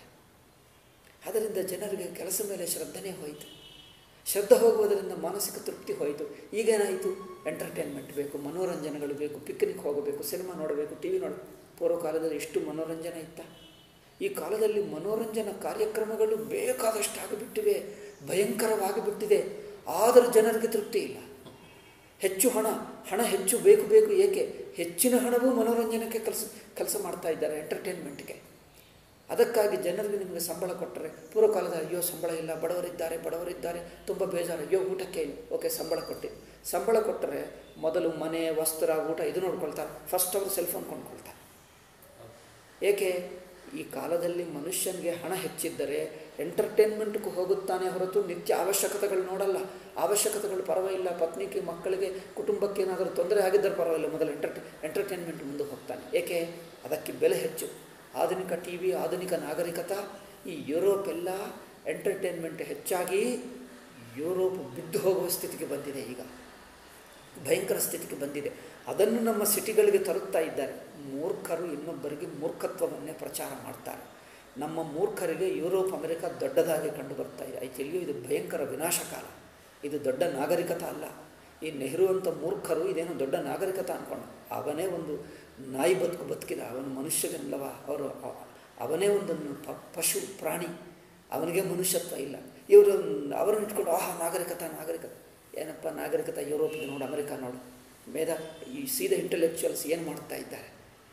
ಅದರಿಂದ ಜನರಿಗೆ ಕೆಲಸ ಮೇಲೆ ಶ್ರದ್ಧೆನೇ ಹೋಯಿತು ಶ್ರದ್ಧೆ ಹೋಗುವುದರಿಂದ ಮಾನಸಿಕ ತೃಪ್ತಿ ಹೋಯಿತು ಈಗೇನಾಯಿತು ಎಂಟರ್ಟೈನ್ಮೆಂಟ್ ಬೇಕು ಮನೋರಂಜನೆಗಳು ಬೇಕು ಪಿಕ್ನಿಕ್ ಹೋಗಬೇಕು ಸಿನಿಮಾ ನೋಡಬೇಕು ಟಿ ವಿ ನೋಡ ಪೂರ್ವ ಕಾಲದಲ್ಲಿ ಎಷ್ಟು ಮನೋರಂಜನೆ ಇತ್ತ ಈ ಕಾಲದಲ್ಲಿ ಮನೋರಂಜನಾ ಕಾರ್ಯಕ್ರಮಗಳು ಬೇಕಾದಷ್ಟು ಆಗಿಬಿಟ್ಟಿವೆ ಭಯಂಕರವಾಗಿ ಬಿಟ್ಟಿದೆ ಆದರೂ ಜನರಿಗೆ ತೃಪ್ತಿ ಇಲ್ಲ ಹೆಚ್ಚು ಹಣ ಹಣ ಹೆಚ್ಚು ಬೇಕು ಬೇಕು ಏಕೆ ಹೆಚ್ಚಿನ ಹಣವೂ ಮನೋರಂಜನೆಗೆ ಕೆಲಸ ಕೆಲಸ ಮಾಡ್ತಾ ಇದ್ದಾರೆ ಎಂಟರ್ಟೈನ್ಮೆಂಟ್ಗೆ ಅದಕ್ಕಾಗಿ ಜನರಿಗೆ ನಿಮಗೆ ಸಂಬಳ ಕೊಟ್ಟರೆ ಪೂರ್ವಕಾಲದ ಅಯ್ಯೋ ಸಂಬಳ ಇಲ್ಲ ಬಡವರಿದ್ದಾರೆ ಬಡವರಿದ್ದಾರೆ ತುಂಬ ಬೇಜಾರು ಅಯ್ಯೋ ಊಟಕ್ಕೆ ಇಲ್ಲ ಓಕೆ ಸಂಬಳ ಕೊಟ್ಟು ಸಂಬಳ ಕೊಟ್ಟರೆ ಮೊದಲು ಮನೆ ವಸ್ತ್ರ ಊಟ ಇದು ನೋಡ್ಕೊಳ್ತಾರೆ ಫಸ್ಟ್ ಅವರು ಸೆಲ್ ಫೋನ್ ಕೊಂಡ್ಕೊಳ್ತಾರೆ ಏಕೆ ಈ ಕಾಲದಲ್ಲಿ ಮನುಷ್ಯನಿಗೆ ಹಣ ಹೆಚ್ಚಿದ್ದರೆ ಎಂಟರ್ಟೈನ್ಮೆಂಟ್ಗೆ ಹೋಗುತ್ತಾನೆ ಹೊರತು ನಿತ್ಯ ಅವಶ್ಯಕತೆಗಳು ನೋಡಲ್ಲ ಅವಶ್ಯಕತೆಗಳು ಪರವಾಗಿಲ್ಲ ಪತ್ನಿಗೆ ಮಕ್ಕಳಿಗೆ ಕುಟುಂಬಕ್ಕೆ ಏನಾದರೂ ತೊಂದರೆ ಆಗಿದ್ದರೆ ಪರವಾಗಿಲ್ಲ ಮೊದಲು ಎಂಟರ್ಟೈ ಎಂಟರ್ಟೈನ್ಮೆಂಟ್ ಮುಂದೆ ಹೋಗ್ತಾನೆ ಏಕೆ ಅದಕ್ಕೆ ಬೆಲೆ ಹೆಚ್ಚು ಆಧುನಿಕ ಟಿ ವಿ ಆಧುನಿಕ ನಾಗರಿಕತ ಈ ಯುರೋಪ್ ಎಲ್ಲ ಎಂಟರ್ಟೈನ್ಮೆಂಟ್ ಹೆಚ್ಚಾಗಿ ಯುರೋಪ್ ಬಿದ್ದು ಹೋಗುವ ಸ್ಥಿತಿಗೆ ಬಂದಿದೆ ಈಗ ಭಯಂಕರ ಸ್ಥಿತಿಗೆ ಬಂದಿದೆ ಅದನ್ನು ನಮ್ಮ ಸಿಟಿಗಳಿಗೆ ತರುತ್ತಾ ಇದ್ದಾರೆ ಮೂರ್ಖರು ಇನ್ನೊಬ್ಬರಿಗೆ ಮೂರ್ಖತ್ವವನ್ನೇ ಪ್ರಚಾರ ಮಾಡ್ತಾರೆ ನಮ್ಮ ಮೂರ್ಖರಿಗೆ ಯುರೋಪ್ ಅಮೆರಿಕ ದೊಡ್ಡದಾಗಿ ಕಂಡು ಬರ್ತಾ ಇದೆ ಐತಿಲ್ಲಿಯೂ ಇದು ಭಯಂಕರ ವಿನಾಶಕಾಲ ಇದು ದೊಡ್ಡ ನಾಗರಿಕತ ಅಲ್ಲ ಈ ನೆಹರು ಅಂತ ಮೂರ್ಖರು ಇದೇನೋ ದೊಡ್ಡ ನಾಗರಿಕತ ಅಂದ್ಕೊಂಡು ಅವನೇ ಒಂದು ನಾಯಿ ಬದುಕು ಬದುಕಿದ ಅವನು ಮನುಷ್ಯನಲ್ಲವ ಅವರು ಅವ- ಅವನೇ ಒಂದು ಪ- ಪಶು ಪ್ರಾಣಿ ಅವನಿಗೆ ಮನುಷ್ಯತ್ವ ಇಲ್ಲ ಇವರು ಅವರನ್ನು ಇಟ್ಕೊಂಡು ಆಹಾ ನಾಗರಿಕತ ನಾಗರಿಕತೆ ಏನಪ್ಪ ನಾಗರಿಕತೆ ಯುರೋಪ್ಗೆ ನೋಡು ಅಮೆರಿಕ ನೋಡು ಮೇಧ ಈ ಸೀದಾ ಇಂಟೆಲೆಕ್ಚುಯಲ್ಸ್ ಏನು ಮಾಡ್ತಾ ಇದ್ದಾರೆ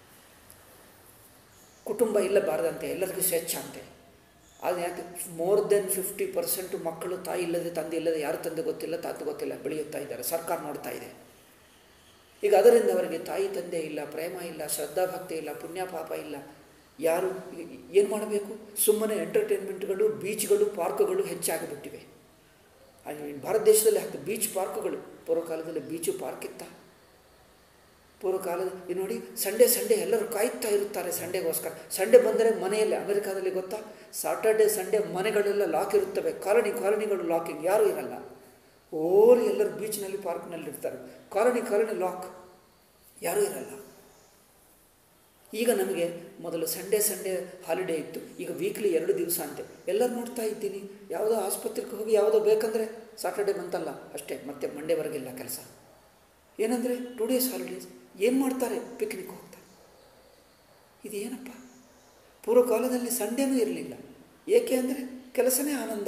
ಕುಟುಂಬ ಇಲ್ಲಬಾರದಂತೆ ಎಲ್ಲರಿಗೂ ಸ್ವೇಚ್ಛ ಅಂತೆ ಅದು ಯಾಕೆ ಮೋರ್ ದೆನ್ ಫಿಫ್ಟಿ ಪರ್ಸೆಂಟ್ ಮಕ್ಕಳು ತಾಯಿ ಇಲ್ಲದೆ ತಂದೆ ಇಲ್ಲದೆ ಯಾರು ತಂದೆ ಗೊತ್ತಿಲ್ಲ ತಾತ ಗೊತ್ತಿಲ್ಲ ಬೆಳೆಯುತ್ತಾ ಇದ್ದಾರೆ ಸರ್ಕಾರ ನೋಡ್ತಾ ಇದೆ ಈಗ ಅದರಿಂದ ಅವರಿಗೆ ತಾಯಿ ತಂದೆ ಇಲ್ಲ ಪ್ರೇಮ ಇಲ್ಲ ಶ್ರದ್ಧಾಭಕ್ತಿ ಇಲ್ಲ ಪುಣ್ಯ ಪಾಪ ಇಲ್ಲ ಯಾರು ಏನು ಮಾಡಬೇಕು ಸುಮ್ಮನೆ ಎಂಟರ್ಟೈನ್ಮೆಂಟ್ಗಳು ಬೀಚ್ಗಳು ಪಾರ್ಕ್ಗಳು ಹೆಚ್ಚಾಗಿಬಿಟ್ಟಿವೆ ಅಲ್ಲಿ ಭಾರತ ದೇಶದಲ್ಲಿ ಹಾಕಿ ಬೀಚ್ ಪಾರ್ಕ್ಗಳು ಪೂರ್ವಕಾಲದಲ್ಲಿ ಬೀಚು ಪಾರ್ಕ್ ಇತ್ತ ಪೂರ್ವಕಾಲದ ಇದು ನೋಡಿ ಸಂಡೇ ಸಂಡೇ ಎಲ್ಲರೂ ಕಾಯ್ತಾ ಇರುತ್ತಾರೆ ಸಂಡೇಗೋಸ್ಕರ ಸಂಡೇ ಬಂದರೆ ಮನೆಯಲ್ಲಿ ಅಮೆರಿಕಾದಲ್ಲಿ ಗೊತ್ತಾ ಸಾಟರ್ಡೆ ಸಂಡೇ ಮನೆಗಳೆಲ್ಲ ಲಾಕ್ ಇರುತ್ತವೆ ಕಾಲನಿ ಕಾಲನಿಗಳು ಲಾಕಿಂಗ್ ಯಾರೂ ಇರಲ್ಲ ಓರ್ ಎಲ್ಲರೂ ಬೀಚ್ನಲ್ಲಿ ಪಾರ್ಕ್ನಲ್ಲಿ ಇರ್ತಾರೆ ಕಾಲನಿ ಕಾಲನಿ ಲಾಕ್ ಯಾರೂ ಇರಲ್ಲ ಈಗ ನಮಗೆ ಮೊದಲು ಸಂಡೇ ಸಂಡೇ ಹಾಲಿಡೇ ಇತ್ತು ಈಗ ವೀಕ್ಲಿ ಎರಡು ದಿವಸ ಅಂತೆ ಎಲ್ಲರೂ ನೋಡ್ತಾ ಇದ್ದೀನಿ ಯಾವುದೋ ಆಸ್ಪತ್ರೆಗೆ ಹೋಗಿ ಯಾವುದೋ ಬೇಕಂದರೆ ಸಾಟರ್ಡೆ ಬಂತಲ್ಲ ಅಷ್ಟೇ ಮತ್ತೆ ಮಂಡೇವರೆಗಿಲ್ಲ ಕೆಲಸ ಏನಂದರೆ ಟೂ ಡೇಸ್ ಹಾಲಿಡೇಸ್ ಏನು ಮಾಡ್ತಾರೆ ಪಿಕ್ನಿಕ್ ಹೋಗ್ತಾರೆ ಇದು ಏನಪ್ಪ ಪೂರ್ವಕಾಲದಲ್ಲಿ ಸಂಡೇನೂ ಇರಲಿಲ್ಲ ಏಕೆ ಅಂದರೆ ಕೆಲಸನೇ ಆನಂದ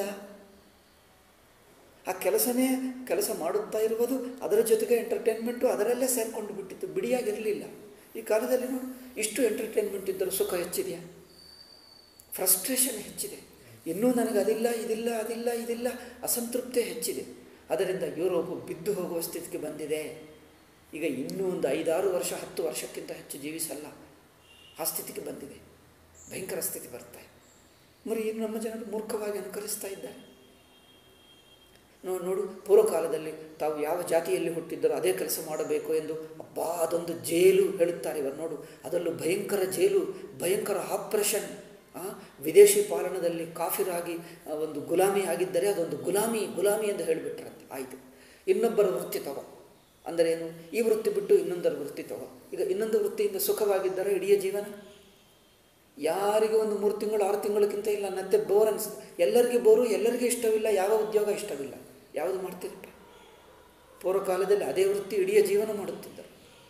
ಆ ಕೆಲಸನೇ ಕೆಲಸ ಮಾಡುತ್ತಾ ಇರುವುದು ಅದರ ಜೊತೆಗೆ ಎಂಟರ್ಟೈನ್ಮೆಂಟು ಅದರಲ್ಲೇ ಸೇರಿಕೊಂಡು ಬಿಟ್ಟಿತ್ತು ಬಿಡಿಯಾಗಿರಲಿಲ್ಲ ಈ ಕಾಲದಲ್ಲಿ ನೋಡು ಇಷ್ಟು ಎಂಟರ್ಟೈನ್ಮೆಂಟ್ ಇದ್ದರೂ ಸುಖ ಹೆಚ್ಚಿದೆಯಾ ಫ್ರಸ್ಟ್ರೇಷನ್ ಹೆಚ್ಚಿದೆ ಇನ್ನೂ ನನಗೆ ಅದಿಲ್ಲ ಇದಿಲ್ಲ ಅದಿಲ್ಲ ಇದಿಲ್ಲ ಅಸಂತೃಪ್ತಿ ಹೆಚ್ಚಿದೆ ಅದರಿಂದ ಯುರೋಪು ಬಿದ್ದು ಹೋಗುವ ಸ್ಥಿತಿಗೆ ಬಂದಿದೆ ಈಗ ಇನ್ನೂ ಒಂದು ಐದಾರು ವರ್ಷ ಹತ್ತು ವರ್ಷಕ್ಕಿಂತ ಹೆಚ್ಚು ಜೀವಿಸಲ್ಲ ಆ ಸ್ಥಿತಿಗೆ ಬಂದಿದೆ ಭಯಂಕರ ಸ್ಥಿತಿ ಬರ್ತಾ ಇದೆ మరి ಇನ್ನು ನಮ್ಮ ಜನರು ಮೂರ್ಖವಾಗಿ ಅನುಕರಿಸ್ತಾ ಇದ್ದಾರೆ ನೋ- ನೋಡು ಪೂರ್ವಕಾಲದಲ್ಲಿ ತಾವು ಯಾವ ಜಾತಿಯಲ್ಲಿ ಹುಟ್ಟಿದ್ದರೋ ಅದೇ ಕೆಲಸ ಮಾಡಬೇಕು ಎಂದು ಅಬ್ಬಾ ಅದೊಂದು ಜೈಲು ಹೇಳುತ್ತಾರೆ ಇವರು ನೋಡು ಅದರಲ್ಲೂ ಭಯಂಕರ ಜೈಲು ಭಯಂಕರ ಆಪ್ರೇಷನ್ ವಿದೇಶಿ ಪಾಲನದಲ್ಲಿ ಕಾಫಿರಾಗಿ ಆ, ಒಂದು ಗುಲಾಮಿ ಆಗಿದ್ದರೆ ಅದೊಂದು ಗುಲಾಮಿ ಗುಲಾಮಿ ಎಂದು ಹೇಳಿಬಿಟ್ರಂತೆ ಆಯಿತು ಇನ್ನೊಬ್ಬರ ವೃತ್ತಿ ತಗೋ ಅಂದರೆ ಏನು ಈ ವೃತ್ತಿ ಬಿಟ್ಟು ಇನ್ನೊಂದರ ವೃತ್ತಿ ತಗೋ ಈಗ ಇನ್ನೊಂದು ವೃತ್ತಿಯಿಂದ ಸುಖವಾಗಿದ್ದರೆ ಇಡೀ ಜೀವನ ಯಾರಿಗೂ ಒಂದು ಮೂರು ತಿಂಗಳು ಆರು ತಿಂಗಳಕ್ಕಿಂತ ಇಲ್ಲ ಮತ್ತೆ ಬೋರ್ ಅನಿಸ್ತದೆ ಎಲ್ಲರಿಗೂ ಬೋರು ಎಲ್ಲರಿಗೂ ಇಷ್ಟವಿಲ್ಲ ಯಾವ ಉದ್ಯೋಗ ಇಷ್ಟವಿಲ್ಲ ಯಾವುದು ಮಾಡ್ತೀರಪ್ಪ ಪೂರ್ವಕಾಲದಲ್ಲಿ ಅದೇ ವೃತ್ತಿ ಇಡೀ ಜೀವನ ಮಾಡುತ್ತಿದ್ದರು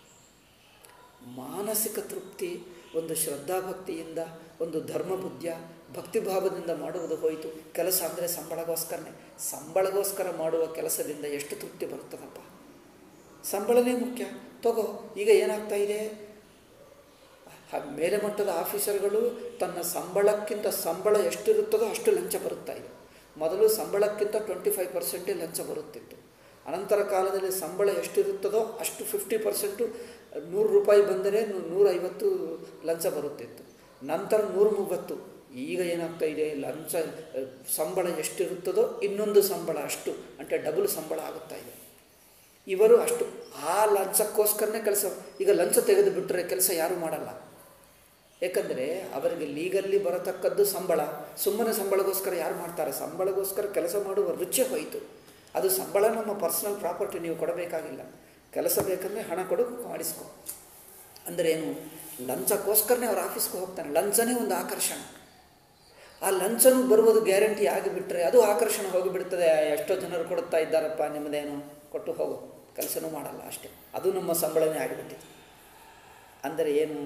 ಮಾನಸಿಕ ತೃಪ್ತಿ ಒಂದು ಶ್ರದ್ಧಾಭಕ್ತಿಯಿಂದ ಒಂದು ಧರ್ಮಬುದ್ಧ ಭಕ್ತಿಭಾವದಿಂದ ಮಾಡುವುದು ಹೋಯಿತು ಕೆಲಸ ಅಂದರೆ ಸಂಬಳಗೋಸ್ಕರನೇ ಸಂಬಳಗೋಸ್ಕರ ಮಾಡುವ ಕೆಲಸದಿಂದ ಎಷ್ಟು ತೃಪ್ತಿ ಬರುತ್ತದಪ್ಪ ಸಂಬಳನೇ ಮುಖ್ಯ ತಗೋ ಈಗ ಏನಾಗ್ತಾ ಇದೆ ಹ- ಮೇಲೆ ಮಟ್ಟದ ಆಫೀಸರ್ಗಳು ತನ್ನ ಸಂಬಳಕ್ಕಿಂತ ಸಂಬಳ ಎಷ್ಟಿರುತ್ತದೋ ಅಷ್ಟು ಲಂಚ ಬರುತ್ತಾ ಇದೆ ಮೊದಲು ಸಂಬಳಕ್ಕಿಂತ ಟ್ವೆಂಟಿ ಫೈವ್ ಪರ್ಸೆಂಟೇ ಲಂಚ ಬರುತ್ತಿತ್ತು ಅನಂತರ ಕಾಲದಲ್ಲಿ ಸಂಬಳ ಎಷ್ಟಿರುತ್ತದೋ ಅಷ್ಟು ಫಿಫ್ಟಿ ಪರ್ಸೆಂಟು ನೂರು ರೂಪಾಯಿ ಬಂದರೆ ನೂ- ನೂರೈವತ್ತು ಲಂಚ ಬರುತ್ತಿತ್ತು ನಂತರ ನೂರು ಮೂವತ್ತು ಈಗ ಏನಾಗ್ತಾ ಇದೆ ಲಂಚ ಅ, ಸಂಬಳ ಎಷ್ಟಿರುತ್ತದೋ ಇನ್ನೊಂದು ಸಂಬಳ ಅಷ್ಟು అంటే ಡಬಲ್ ಸಂಬಳ ಆಗುತ್ತಾ ಇದೆ ಇವರು ಅಷ್ಟು ಆ ಲಂಚಕ್ಕೋಸ್ಕರನೇ ಕೆಲಸ ಈಗ ಲಂಚ ತೆಗೆದು ಬಿಟ್ಟರೆ ಕೆಲಸ ಯಾರೂ ಮಾಡಲ್ಲ ಏಕೆಂದರೆ ಅವರಿಗೆ ಲೀಗಲ್ಲಿ ಬರತಕ್ಕದ್ದು ಸಂಬಳ ಸುಮ್ಮನೆ ಸಂಬಳಗೋಸ್ಕರ ಯಾರು ಮಾಡ್ತಾರೆ ಸಂಬಳಗೋಸ್ಕರ ಕೆಲಸ ಮಾಡುವ ರುಚಿ ಹೋಯಿತು ಅದು ಸಂಬಳ ನಮ್ಮ ಪರ್ಸನಲ್ ಪ್ರಾಪರ್ಟಿ ನೀವು ಕೊಡಬೇಕಾಗಿಲ್ಲ ಕೆಲಸ ಬೇಕಂದರೆ ಹಣ ಕೊಡು ಮಾಡಿಸ್ಕೊ ಅಂದರೆ ಏನು ಲಂಚಕ್ಕೋಸ್ಕರನೇ ಅವ್ರ ಆಫೀಸ್ಗೆ ಹೋಗ್ತಾನೆ ಲಂಚನೇ ಒಂದು ಆಕರ್ಷಣೆ ಆ ಲಂಚನೂ ಬರುವುದು ಗ್ಯಾರಂಟಿ ಆಗಿಬಿಟ್ರೆ ಅದು ಆಕರ್ಷಣೆ ಹೋಗಿಬಿಡ್ತದೆ ಎಷ್ಟೋ ಜನರು ಕೊಡುತ್ತಾ ಇದ್ದಾರಪ್ಪ ನಿಮ್ಮದೇನು ಕೊಟ್ಟು ಹೋಗು ಕೆಲಸನೂ ಮಾಡಲ್ಲ ಅಷ್ಟೇ ಅದು ನಮ್ಮ ಸಂಬಳನೇ ಆಗಿಬಿಟ್ಟಿದೆ ಅಂದರೆ ಏನು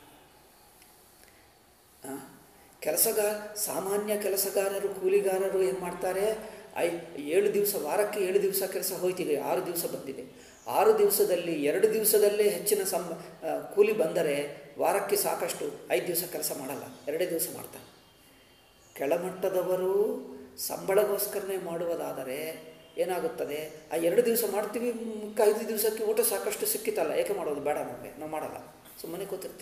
ಆ, ಕೆಲಸಗಾರ ಸಾಮಾನ್ಯ ಕೆಲಸಗಾರರು ಕೂಲಿಗಾರರು ಏನು ಮಾಡ್ತಾರೆ ಐ ಏಳು ದಿವಸ ವಾರಕ್ಕೆ ಏಳು ದಿವಸ ಕೆಲಸ ಹೋಯ್ತಿದೆ ಆರು ದಿವಸ ಬಂದಿದೆ ಆರು ದಿವಸದಲ್ಲಿ ಎರಡು ದಿವಸದಲ್ಲೇ ಹೆಚ್ಚಿನ ಸಂ ಆ, ಕೂಲಿ ಬಂದರೆ ವಾರಕ್ಕೆ ಸಾಕಷ್ಟು ಐದು ದಿವಸ ಕೆಲಸ ಮಾಡಲ್ಲ ಎರಡೇ ದಿವಸ ಮಾಡ್ತಾನೆ ಕೆಳಮಟ್ಟದವರು ಸಂಬಳಗೋಸ್ಕರನೇ ಮಾಡುವುದಾದರೆ ಏನಾಗುತ್ತದೆ ಆ ಎರಡು ದಿವಸ ಮಾಡ್ತೀವಿ ಮಿಕ್ಕ ಐದು ದಿವಸಕ್ಕೆ ಊಟ ಸಾಕಷ್ಟು ಸಿಕ್ಕಿತಲ್ಲ ಏಕೆ ಮಾಡೋದು ಬೇಡ ನಮಗೆ ನಾವು ಮಾಡಲ್ಲ ಸುಮ್ಮನೆ ಕೂತಿರ್ತೀವಿ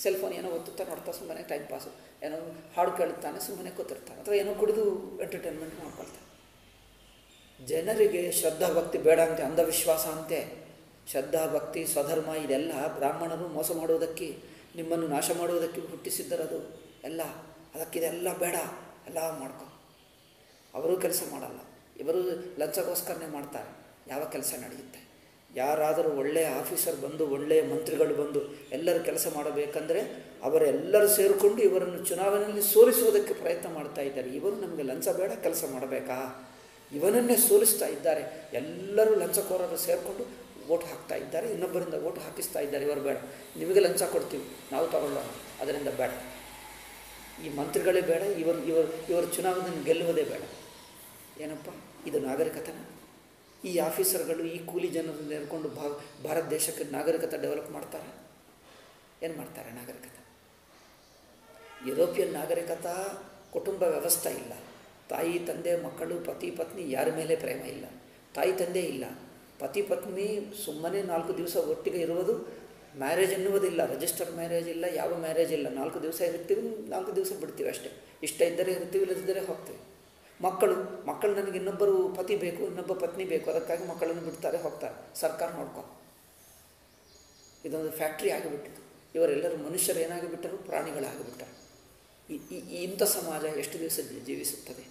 ಸೆಲ್ ಫೋನ್ ಏನೋ ಒತ್ತುತ್ತಾ ನೋಡ್ತಾ ಸುಮ್ಮನೆ ಟೈಮ್ ಪಾಸು ಏನೋ ಹಾಡು ಕೇಳುತ್ತಾನೆ ಸುಮ್ಮನೆ ಕೂತಿರ್ತಾನೆ ಅಥವಾ ಏನೋ ಕುಡಿದು ಎಂಟರ್ಟೈನ್ಮೆಂಟ್ ಮಾಡ್ಕೊಳ್ತಾನೆ ಜನರಿಗೆ ಶ್ರದ್ಧಾ ಭಕ್ತಿ ಬೇಡ ಅಂತೆ ಅಂಧವಿಶ್ವಾಸ ಅಂತೆ ಶ್ರದ್ಧಾ ಭಕ್ತಿ ಸ್ವಧರ್ಮ ಇದೆಲ್ಲ ಬ್ರಾಹ್ಮಣರು ಮೋಸ ಮಾಡುವುದಕ್ಕೆ ನಿಮ್ಮನ್ನು ನಾಶ ಮಾಡುವುದಕ್ಕೆ ಹುಟ್ಟಿಸಿದ್ದರದು ಎಲ್ಲ ಅದಕ್ಕಿದೆಲ್ಲ ಬೇಡ ಎಲ್ಲ ಮಾಡ್ಕೊ ಅವರು ಕೆಲಸ ಮಾಡಲ್ಲ ಇವರು ಲಂಚಗೋಸ್ಕರನೇ ಮಾಡ್ತಾರೆ ಯಾವ ಕೆಲಸ ನಡೆಯುತ್ತೆ ಯಾರಾದರೂ ಒಳ್ಳೆಯ ಆಫೀಸರ್ ಬಂದು ಒಳ್ಳೆಯ ಮಂತ್ರಿಗಳು ಬಂದು ಎಲ್ಲರೂ ಕೆಲಸ ಮಾಡಬೇಕಂದ್ರೆ ಅವರೆಲ್ಲರೂ ಸೇರಿಕೊಂಡು ಇವರನ್ನು ಚುನಾವಣೆಯಲ್ಲಿ ಸೋಲಿಸುವುದಕ್ಕೆ ಪ್ರಯತ್ನ ಮಾಡ್ತಾ ಇದ್ದಾರೆ ಇವರು ನಮಗೆ ಲಂಚ ಬೇಡ ಕೆಲಸ ಮಾಡಬೇಕಾ ಇವನನ್ನೇ ಸೋಲಿಸ್ತಾ ಇದ್ದಾರೆ ಎಲ್ಲರೂ ಲಂಚಕೋರರು ಸೇರಿಕೊಂಡು ಓಟ್ ಹಾಕ್ತಾ ಇದ್ದಾರೆ ಇನ್ನೊಬ್ಬರಿಂದ ಓಟ್ ಹಾಕಿಸ್ತಾ ಇದ್ದಾರೆ ಇವರು ಬೇಡ ನಿಮಗೆ ಲಂಚ ಕೊಡ್ತೀವಿ ನಾವು ತಗೊಳ್ಳೋಣ ಅದರಿಂದ ಬೇಡ ಈ ಮಂತ್ರಿಗಳೇ ಬೇಡ ಇವರು ಇವರು ಇವರು ಚುನಾವಣೆಯನ್ನು ಗೆಲ್ಲುವುದೇ ಬೇಡ ಏನಪ್ಪ ಇದು ನಾಗರಿಕತನ ಈ ಆಫೀಸರ್ಗಳು ಈ ಕೂಲಿ ಜನರನ್ನು ನೇರ್ಕೊಂಡು ಭಾ ಭಾರತ ದೇಶಕ್ಕೆ ನಾಗರಿಕತೆ ಡೆವಲಪ್ ಮಾಡ್ತಾರೆ ಏನು ಮಾಡ್ತಾರೆ ನಾಗರಿಕತೆ ಯುರೋಪಿಯನ್ ನಾಗರಿಕತಾ ಕುಟುಂಬ ವ್ಯವಸ್ಥೆ ಇಲ್ಲ ತಾಯಿ ತಂದೆ ಮಕ್ಕಳು ಪತಿ ಪತ್ನಿ ಯಾರ ಮೇಲೆ ಪ್ರೇಮ ಇಲ್ಲ ತಾಯಿ ತಂದೆ ಇಲ್ಲ ಪತಿ ಪತ್ನಿ ಸುಮ್ಮನೆ ನಾಲ್ಕು ದಿವಸ ಒಟ್ಟಿಗೆ ಇರುವುದು ಮ್ಯಾರೇಜ್ ಎನ್ನುವುದಿಲ್ಲ ರಿಜಿಸ್ಟರ್ ಮ್ಯಾರೇಜ್ ಇಲ್ಲ ಯಾವ ಮ್ಯಾರೇಜ್ ಇಲ್ಲ ನಾಲ್ಕು ದಿವಸ ಇರ್ತೀವಿ ನಾಲ್ಕು ದಿವಸ ಬಿಡ್ತೀವಿ ಅಷ್ಟೇ ಇಷ್ಟ ಇದ್ದರೆ ಇರ್ತೀವಿ ಇಲ್ಲದಿದ್ದರೆ ಹೋಗ್ತೀವಿ ಮಕ್ಕಳು ಮಕ್ಕಳು ನನಗೆ ಇನ್ನೊಬ್ಬರು ಪತಿ ಬೇಕು ಇನ್ನೊಬ್ಬ ಪತ್ನಿ ಬೇಕು ಅದಕ್ಕಾಗಿ ಮಕ್ಕಳನ್ನು ಬಿಡ್ತಾರೆ ಹೋಗ್ತಾರೆ ಸರ್ಕಾರ ನೋಡ್ಕೊ ಇದೊಂದು ಫ್ಯಾಕ್ಟ್ರಿ ಆಗಿಬಿಟ್ಟಿತು ಇವರೆಲ್ಲರೂ ಮನುಷ್ಯರು ಏನಾಗಿಬಿಟ್ಟರು ಪ್ರಾಣಿಗಳಾಗಿಬಿಟ್ಟರು ಈ ಈ- ಈ ಇಂಥ ಸಮಾಜ ಎಷ್ಟು ದಿವಸ ಜೀ- ಜೀವಿಸುತ್ತದೆ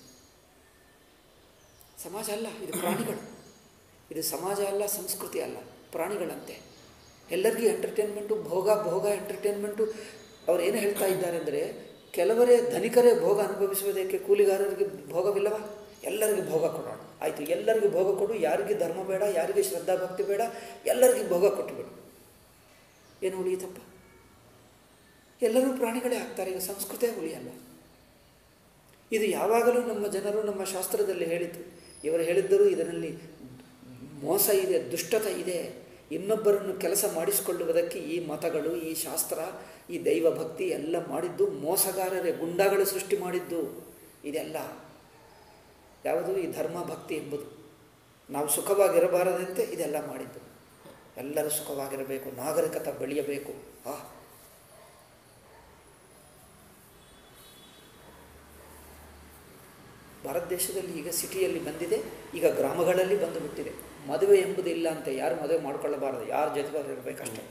ಸಮಾಜ ಅಲ್ಲ ಇದು ಪ್ರಾಣಿಗಳು ಇದು ಸಮಾಜ ಅಲ್ಲ ಸಂಸ್ಕೃತಿ ಅಲ್ಲ ಪ್ರಾಣಿಗಳಂತೆ ಎಲ್ಲರಿಗೂ ಎಂಟರ್ಟೈನ್ಮೆಂಟು ಭೋಗ ಭೋಗ ಎಂಟರ್ಟೈನ್ಮೆಂಟು ಅವ್ರು ಏನು ಹೇಳ್ತಾ ಇದ್ದಾರೆ ಅಂದರೆ ಕೆಲವರೇ ಧನಿಕರೇ ಭೋಗ ಅನುಭವಿಸುವುದಕ್ಕೆ ಕೂಲಿಗಾರರಿಗೆ ಭೋಗವಿಲ್ಲವಾ ಎಲ್ಲರಿಗೂ ಭೋಗ ಕೊಡೋಣ ಆಯಿತು ಎಲ್ಲರಿಗೂ ಭೋಗ ಕೊಡು ಯಾರಿಗೆ ಧರ್ಮ ಬೇಡ ಯಾರಿಗೆ ಶ್ರದ್ಧಾ ಭಕ್ತಿ ಬೇಡ ಎಲ್ಲರಿಗೂ ಭೋಗ ಕೊಟ್ಟುಬಿಡು ಏನು ಉಳಿಯುತ್ತಪ್ಪ ಎಲ್ಲರೂ ಪ್ರಾಣಿಗಳೇ ಆಗ್ತಾರೆ ಈಗ ಸಂಸ್ಕೃತಿಯೇ ಉಳಿಯಲ್ಲ ಇದು ಯಾವಾಗಲೂ ನಮ್ಮ ಜನರು ನಮ್ಮ ಶಾಸ್ತ್ರದಲ್ಲಿ ಹೇಳಿತು ಇವರು ಹೇಳಿದ್ದರು ಇದರಲ್ಲಿ ಮೋಸ ಇದೆ ದುಷ್ಟತೆ ಇದೆ ಇನ್ನೊಬ್ಬರನ್ನು ಕೆಲಸ ಮಾಡಿಸಿಕೊಳ್ಳುವುದಕ್ಕೆ ಈ ಮತಗಳು ಈ ಶಾಸ್ತ್ರ ಈ ದೈವ ಭಕ್ತಿ ಎಲ್ಲ ಮಾಡಿದ್ದು ಮೋಸಗಾರರೇ ಗುಂಡಾಗಳು ಸೃಷ್ಟಿ ಮಾಡಿದ್ದು ಇದೆಲ್ಲ ಯಾವುದು ಈ ಧರ್ಮ ಭಕ್ತಿ ಎಂಬುದು ನಾವು ಸುಖವಾಗಿರಬಾರದಂತೆ ಇದೆಲ್ಲ ಮಾಡಿದ್ದು ಎಲ್ಲರೂ ಸುಖವಾಗಿರಬೇಕು ನಾಗರಿಕತೆ ಬೆಳೆಯಬೇಕು ಆ ಭಾರತ ದೇಶದಲ್ಲಿ ಈಗ ಸಿಟಿಯಲ್ಲಿ ಬಂದಿದೆ ಈಗ ಗ್ರಾಮಗಳಲ್ಲಿ ಬಂದು ಬಿಟ್ಟಿದೆ ಮದುವೆ ಎಂಬುದು ಇಲ್ಲ ಅಂತ ಯಾರು ಮದುವೆ ಮಾಡ್ಕೊಳ್ಳಬಾರದು ಯಾರ ಜೊತೆಗಾರು ಇರಬೇಕಷ್ಟೇ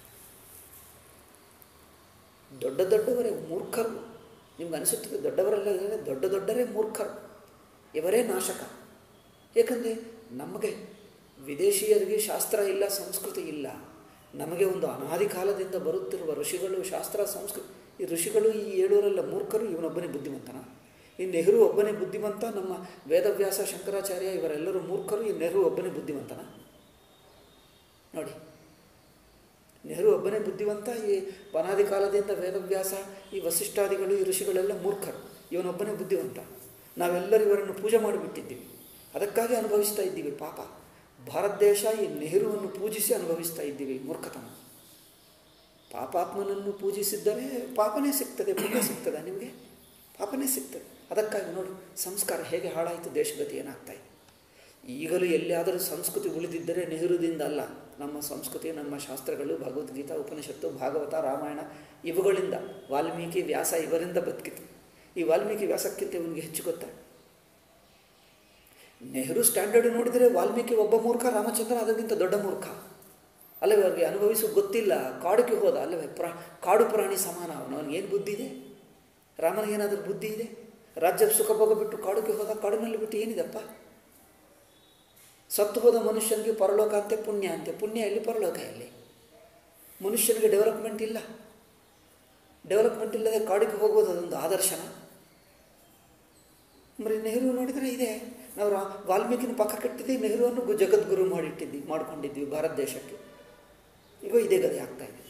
ದೊಡ್ಡ ದೊಡ್ಡವರೇ ಮೂರ್ಖರು ನಿಮ್ಗೆ ಅನಿಸುತ್ತದೆ ದೊಡ್ಡವರೆಲ್ಲ ಇದ್ದಾರೆ ದೊಡ್ಡ ದೊಡ್ಡರೇ ಮೂರ್ಖರು ಇವರೇ ನಾಶಕ ಏಕೆಂದರೆ ನಮಗೆ ವಿದೇಶಿಯರಿಗೆ ಶಾಸ್ತ್ರ ಇಲ್ಲ ಸಂಸ್ಕೃತಿ ಇಲ್ಲ ನಮಗೆ ಒಂದು ಅನಾದಿ ಕಾಲದಿಂದ ಬರುತ್ತಿರುವ ಋಷಿಗಳು ಶಾಸ್ತ್ರ ಸಂಸ್ಕೃತಿ ಈ ಋಷಿಗಳು ಈ ಏಳೂರಲ್ಲ ಮೂರ್ಖರು ಇವನೊಬ್ಬನೇ ಬುದ್ಧಿವಂತನ ಈ ನೆಹರು ಒಬ್ಬನೇ ಬುದ್ಧಿವಂತ ನಮ್ಮ ವೇದವ್ಯಾಸ ಶಂಕರಾಚಾರ್ಯ ಇವರೆಲ್ಲರೂ ಮೂರ್ಖರು ಈ ನೆಹರು ಒಬ್ಬನೇ ಬುದ್ಧಿವಂತನ ನೋಡಿ ನೆಹರು ಒಬ್ಬನೇ ಬುದ್ಧಿವಂತ ಈ ಅನಾದಿ ಕಾಲದಿಂದ ವೇದವ್ಯಾಸ ಈ ವಸಿಷ್ಠಾದಿಗಳು ಈ ಋಷಿಗಳೆಲ್ಲ ಮೂರ್ಖರು ಇವನೊಬ್ಬನೇ ಬುದ್ಧಿವಂತ ನಾವೆಲ್ಲರೂ ಇವರನ್ನು ಪೂಜೆ ಮಾಡಿಬಿಟ್ಟಿದ್ದೀವಿ ಅದಕ್ಕಾಗಿ ಅನುಭವಿಸ್ತಾ ಇದ್ದೀವಿ ಪಾಪ ಭಾರತ ದೇಶ ಈ ನೆಹರುವನ್ನು ಪೂಜಿಸಿ ಅನುಭವಿಸ್ತಾ ಇದ್ದೀವಿ ಮೂರ್ಖತನ ಪಾಪಾತ್ಮನನ್ನು ಪೂಜಿಸಿದ್ದರೆ ಪಾಪನೇ ಸಿಗ್ತದೆ ಪುಣ್ಯ ಸಿಗ್ತದೆ ನಿಮಗೆ ಪಾಪನೇ ಸಿಗ್ತದೆ ಅದಕ್ಕಾಗಿ ನೋಡಿ ಸಂಸ್ಕಾರ ಹೇಗೆ ಹಾಳಾಯಿತು ದೇಶಗತಿ ಏನಾಗ್ತಾ ಇದೆ ಈಗಲೂ ಎಲ್ಲಿಯಾದರೂ ಸಂಸ್ಕೃತಿ ಉಳಿದಿದ್ದರೆ ನೆಹರುದಿಂದ ಅಲ್ಲ ನಮ್ಮ ಸಂಸ್ಕೃತಿ ನಮ್ಮ ಶಾಸ್ತ್ರಗಳು ಭಗವದ್ಗೀತಾ ಉಪನಿಷತ್ತು ಭಾಗವತ ರಾಮಾಯಣ ಇವುಗಳಿಂದ ವಾಲ್ಮೀಕಿ ವ್ಯಾಸ ಇವರಿಂದ ಬದುಕಿತು ಈ ವಾಲ್ಮೀಕಿ ವ್ಯಾಸಕ್ಕಿಂತ ಇವನಿಗೆ ಹೆಚ್ಚು ಗೊತ್ತಾ ನೆಹರು ಸ್ಟ್ಯಾಂಡರ್ಡ್ ನೋಡಿದರೆ ವಾಲ್ಮೀಕಿ ಒಬ್ಬ ಮೂರ್ಖ ರಾಮಚಂದ್ರ ಅದಕ್ಕಿಂತ ದೊಡ್ಡ ಮೂರ್ಖ ಅಲ್ಲವೇ ಅವ್ರಿಗೆ ಅನುಭವಿಸೋ ಗೊತ್ತಿಲ್ಲ ಕಾಡಿಗೆ ಹೋದ ಅಲ್ಲವೇ ಪ್ರಾ ಕಾಡು ಪ್ರಾಣಿ ಸಮಾನ ಅವನು ಅವನಿಗೇನು ಬುದ್ಧಿ ಇದೆ ರಾಮನಿಗೇನಾದರೂ ಬುದ್ಧಿ ಇದೆ ರಾಜ್ಯ ಸುಖ ಭೋಗ ಬಿಟ್ಟು ಕಾಡಿಗೆ ಹೋದ ಕಾಡಿನಲ್ಲಿ ಬಿಟ್ಟು ಏನಿದೆಪ್ಪ ಸತ್ತು ಹೋದ ಮನುಷ್ಯನಿಗೆ ಪರಲೋಕ ಅಂತೆ ಪುಣ್ಯ ಅಂತೆ ಪುಣ್ಯ ಎಲ್ಲಿ ಪರಲೋಕ ಎಲ್ಲಿ ಮನುಷ್ಯನಿಗೆ ಡೆವಲಪ್ಮೆಂಟ್ ಇಲ್ಲ ಡೆವಲಪ್ಮೆಂಟ್ ಇಲ್ಲದೆ ಕಾಡಿಗೆ ಹೋಗೋದು ಅದೊಂದು ಆದರ್ಶನ మరి ನೆಹರು ನೋಡಿದರೆ ಇದೆ ನಾವು ರಾ ವಾಲ್ಮೀಕಿನ ಪಕ್ಕ ಕಟ್ಟಿದ್ದೀವಿ ನೆಹರುವನ್ನು ಗು ಜಗದ್ಗುರು ಮಾಡಿಟ್ಟಿದ್ದೀವಿ ಮಾಡ್ಕೊಂಡಿದ್ವಿ ಭಾರತ ದೇಶಕ್ಕೆ ಈಗ ಇದೇ ಗತಿ ಆಗ್ತಾ ಇದೆ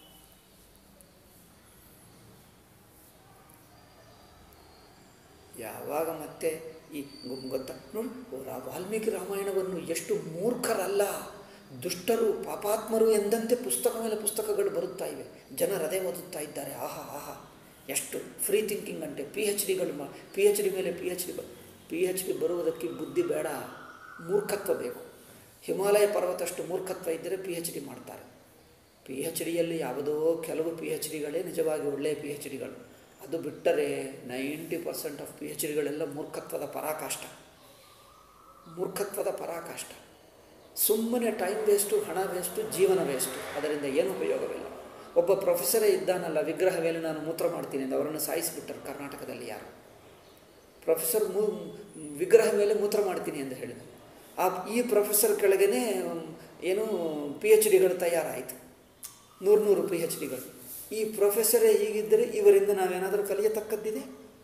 ಯಾವಾಗ ಮತ್ತೆ ಈ ಗೊ- ಗೊತ್ತಾ ನೋಡಿ ಓ ರಾ- ವಾಲ್ಮೀಕಿ ರಾಮಾಯಣವನ್ನು ಎಷ್ಟು ಮೂರ್ಖರಲ್ಲ ದುಷ್ಟರು ಪಾಪಾತ್ಮರು ಎಂದಂತೆ ಪುಸ್ತಕ ಮೇಲೆ ಪುಸ್ತಕಗಳು ಬರುತ್ತಾ ಇವೆ ಜನರು ಅದೇ ಓದುತ್ತಾ ಇದ್ದಾರೆ ಆಹಾ ಆಹಾ ಎಷ್ಟು ಫ್ರೀ ಥಿಂಕಿಂಗ್ ಅಂತೆ ಪಿ ಎಚ್ ಡಿಗಳು ಮಾ ಪಿ ಎಚ್ ಡಿ ಮೇಲೆ P H D P H D ಬರುವುದಕ್ಕೆ ಬುದ್ಧಿ ಬೇಡ ಮೂರ್ಖತ್ವ ಬೇಕು ಹಿಮಾಲಯ ಪರ್ವತಷ್ಟು ಮೂರ್ಖತ್ವ ಇದ್ದರೆ ಪಿ ಎಚ್ ಡಿ ಮಾಡ್ತಾರೆ ಪಿ ಎಚ್ ಡಿಯಲ್ಲಿ ಯಾವುದೋ ಕೆಲವು ಪಿ ಎಚ್ ಡಿಗಳೇ ನಿಜವಾಗಿ ಒಳ್ಳೆಯ ಪಿ ಎಚ್ ಡಿಗಳು ಅದು ಬಿಟ್ಟರೆ ninety percent of P H ಡಿಗಳೆಲ್ಲ ಮೂರ್ಖತ್ವದ ಪರಾಕಾಷ್ಠ ಮೂರ್ಖತ್ವದ ಪರಾಕಾಷ್ಠ ಸುಮ್ಮನೆ ಟೈಮ್ ವೇಸ್ಟು ಹಣ ವೇಸ್ಟು ಜೀವನ ವೇಸ್ಟು ಅದರಿಂದ ಏನು ಉಪಯೋಗವಿಲ್ಲ ಒಬ್ಬ ಪ್ರೊಫೆಸರೇ ಇದ್ದಾನಲ್ಲ ವಿಗ್ರಹ ಮೇಲೆ ನಾನು ಮೂತ್ರ ಮಾಡ್ತೀನಿ ಅಂತ ಅವರನ್ನು ಸಾಯಿಸಿಬಿಟ್ಟರು ಕರ್ನಾಟಕದಲ್ಲಿ ಯಾರು ಪ್ರೊಫೆಸರ್ ಮೂ ವಿಗ್ರಹ ಮೇಲೆ ಮೂತ್ರ ಮಾಡ್ತೀನಿ ಅಂತ ಹೇಳಿದ ಆ ಈ ಪ್ರೊಫೆಸರ್ ಕೆಳಗೇ ಏನು ಪಿ ಎಚ್ ಡಿಗಳು ತಯಾರಾಯಿತು ನೂರು ನೂರು ಪಿ ಎಚ್ ಡಿಗಳು ಈ ಪ್ರೊಫೆಸರೇ ಹೀಗಿದ್ದರೆ ಇವರಿಂದ ನಾವೇನಾದರೂ ಕಲಿಯತಕ್ಕದ್ದಿದೆ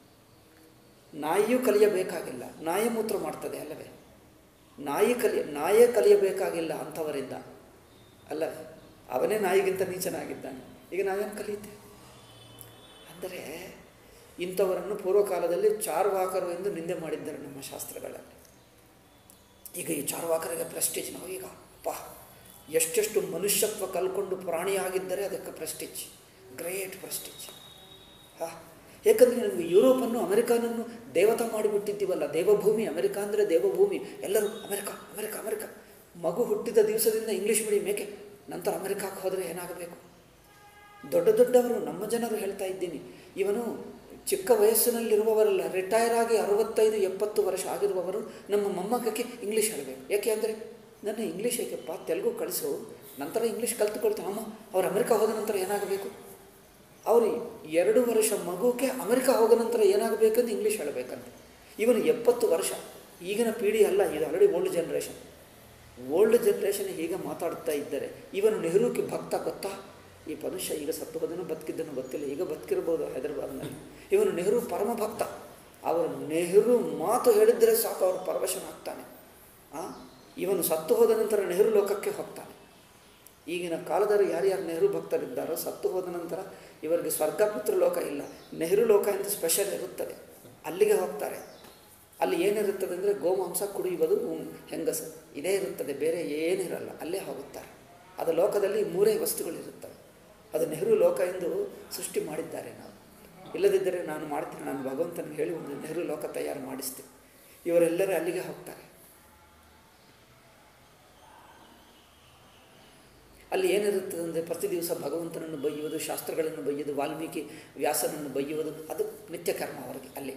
ನಾಯಿಯೂ ಕಲಿಯಬೇಕಾಗಿಲ್ಲ ನಾಯಿ ಮೂತ್ರ ಮಾಡ್ತದೆ ಅಲ್ಲವೇ ನಾಯಿ ಕಲಿಯ ನಾಯೇ ಕಲಿಯಬೇಕಾಗಿಲ್ಲ ಅಂಥವರಿಂದ ಅಲ್ಲವೇ ಅವನೇ ನಾಯಿಗಿಂತ ನೀಚನಾಗಿದ್ದಾನೆ ಈಗ ನಾವೇನು ಕಲಿಯುತ್ತೆ ಅಂದರೆ ಇಂಥವರನ್ನು ಪೂರ್ವಕಾಲದಲ್ಲಿ ಚಾರ್ವಾಕರು ಎಂದು ನಿಂದೆ ಮಾಡಿದ್ದಾರೆ ನಮ್ಮ ಶಾಸ್ತ್ರಗಳಲ್ಲಿ ಈಗ ಈ ಚಾರ್ವಾಕರಿಗೆ ಪ್ರೆಸ್ಟೀಜ್ ನಾವು ಈಗ ಅಪ್ಪ ಎಷ್ಟೆಷ್ಟು ಮನುಷ್ಯತ್ವ ಕಲ್ಕೊಂಡು ಪ್ರಾಣಿಯಾಗಿದ್ದರೆ ಅದಕ್ಕೆ ಪ್ರೆಸ್ಟೀಜ್ ಗ್ರೇಟ್ ಪ್ರೆಸ್ಟೀಜ್ ಹಾಂ ಏಕೆಂದರೆ ನಮಗೆ ಯುರೋಪನ್ನು ಅಮೆರಿಕಾನನ್ನು ದೇವತಾ ಮಾಡಿಬಿಟ್ಟಿದ್ದೀವಲ್ಲ ದೇವಭೂಮಿ ಅಮೆರಿಕ ಅಂದರೆ ದೇವಭೂಮಿ ಎಲ್ಲರೂ ಅಮೆರಿಕ ಅಮೆರಿಕ ಅಮೆರಿಕ ಮಗು ಹುಟ್ಟಿದ ದಿವಸದಿಂದ ಇಂಗ್ಲೀಷ್ ಮೀಡಿಯಂ ಏಕೆ ನಂತರ ಅಮೆರಿಕಕ್ಕೆ ಹೋದರೆ ಏನಾಗಬೇಕು ದೊಡ್ಡ ದೊಡ್ಡವರು ನಮ್ಮ ಜನರು ಹೇಳ್ತಾ ಇದ್ದೀನಿ ಇವನು ಚಿಕ್ಕ ವಯಸ್ಸಿನಲ್ಲಿರುವವರಲ್ಲ ರಿಟೈರ್ ಆಗಿ ಅರವತ್ತೈದು ಎಪ್ಪತ್ತು ವರ್ಷ ಆಗಿರುವವರು ನಮ್ಮ ಮೊಮ್ಮಗಕ್ಕೆ ಇಂಗ್ಲೀಷ್ ಹೇಳಬೇಕು ಏಕೆ ಅಂದರೆ ನನ್ನ ಇಂಗ್ಲೀಷ್ ಏಕೆಪ್ಪ ತೆಲುಗು ಕಳಿಸು ನಂತರ ಇಂಗ್ಲೀಷ್ ಕಲ್ತುಕೊಳ್ತಾನೆ ಅಮ್ಮ ಅವ್ರು ಅಮೆರಿಕ ಹೋದ ನಂತರ ಏನಾಗಬೇಕು ಅವರು ಎರಡು ವರ್ಷ ಮಗುಕ್ಕೆ ಅಮೆರಿಕ ಹೋದ ನಂತರ ಏನಾಗಬೇಕಂತ ಇಂಗ್ಲೀಷ್ ಹೇಳಬೇಕಂತೆ ಇವನು ಎಪ್ಪತ್ತು ವರ್ಷ ಈಗಿನ ಪೀಳಿ ಅಲ್ಲ ಇದು already old generation old generation ಹೀಗೆ ಮಾತಾಡ್ತಾ ಇದ್ದರೆ ಇವನು ನೆಹರೂಕ್ಕೆ ಭಕ್ತ ಗೊತ್ತಾ ಈ ಮನುಷ್ಯ ಈಗ ಸತ್ತು ಹೋದನೋ ಬದುಕಿದ್ದನೋ ಗೊತ್ತಿಲ್ಲ ಈಗ ಬದುಕಿರ್ಬೋದು ಹೈದರಾಬಾದ್ನಲ್ಲಿ ಇವನು ನೆಹರು ಪರಮ ಭಕ್ತ ಅವರು ನೆಹರು ಮಾತು ಹೇಳಿದರೆ ಸಾಕು ಅವರು ಪರವಶನಾಗ್ತಾನೆ ಆ ಇವನು ಸತ್ತು ಹೋದ ನಂತರ ನೆಹರು ಲೋಕಕ್ಕೆ ಹೋಗ್ತಾನೆ ಈಗಿನ ಕಾಲದಲ್ಲಿ ಯಾರ್ಯಾರು ನೆಹರು ಭಕ್ತರಿದ್ದಾರೋ ಸತ್ತು ಹೋದ ನಂತರ ಇವರಿಗೆ ಸ್ವರ್ಗ ಪುತ್ರ ಲೋಕ ಇಲ್ಲ ನೆಹರು ಲೋಕ ಅಂತ ಸ್ಪೆಷಲ್ ಇರುತ್ತದೆ ಅಲ್ಲಿಗೆ ಹೋಗ್ತಾರೆ ಅಲ್ಲಿ ಏನಿರುತ್ತದೆ ಅಂದರೆ ಗೋಮಾಂಸ ಕುಡಿಯುವುದು ಹೆಂಗಸು ಇದೇ ಇರುತ್ತದೆ ಬೇರೆ ಏನಿರಲ್ಲ ಅಲ್ಲೇ ಹೋಗುತ್ತಾರೆ ಅದು ಲೋಕದಲ್ಲಿ ಮೂರೇ ವಸ್ತುಗಳಿರುತ್ತವೆ ಅದು ನೆಹರು ಲೋಕ ಎಂದು ಸೃಷ್ಟಿ ಮಾಡಿದ್ದಾರೆ ನಾವು ಇಲ್ಲದಿದ್ದರೆ ನಾನು ಮಾಡ್ತೀನಿ ನಾನು ಭಗವಂತನಿಗೆ ಹೇಳಿ ಒಂದು ನೆಹರು ಲೋಕ ತಯಾರು ಮಾಡಿಸ್ತೀನಿ ಇವರೆಲ್ಲರೂ ಅಲ್ಲಿಗೆ ಹೋಗ್ತಾರೆ ಅಲ್ಲಿ ಏನಿರುತ್ತದೆ ಅಂದರೆ ಪ್ರತಿ ದಿವಸ ಭಗವಂತನನ್ನು ಬೈಯುವುದು ಶಾಸ್ತ್ರಗಳನ್ನು ಬೈಯುವುದು ವಾಲ್ಮೀಕಿ ವ್ಯಾಸನನ್ನು ಬೈಯುವುದು ಅದು ನಿತ್ಯ ಕರ್ಮ ಅವರಿಗೆ ಅಲ್ಲಿ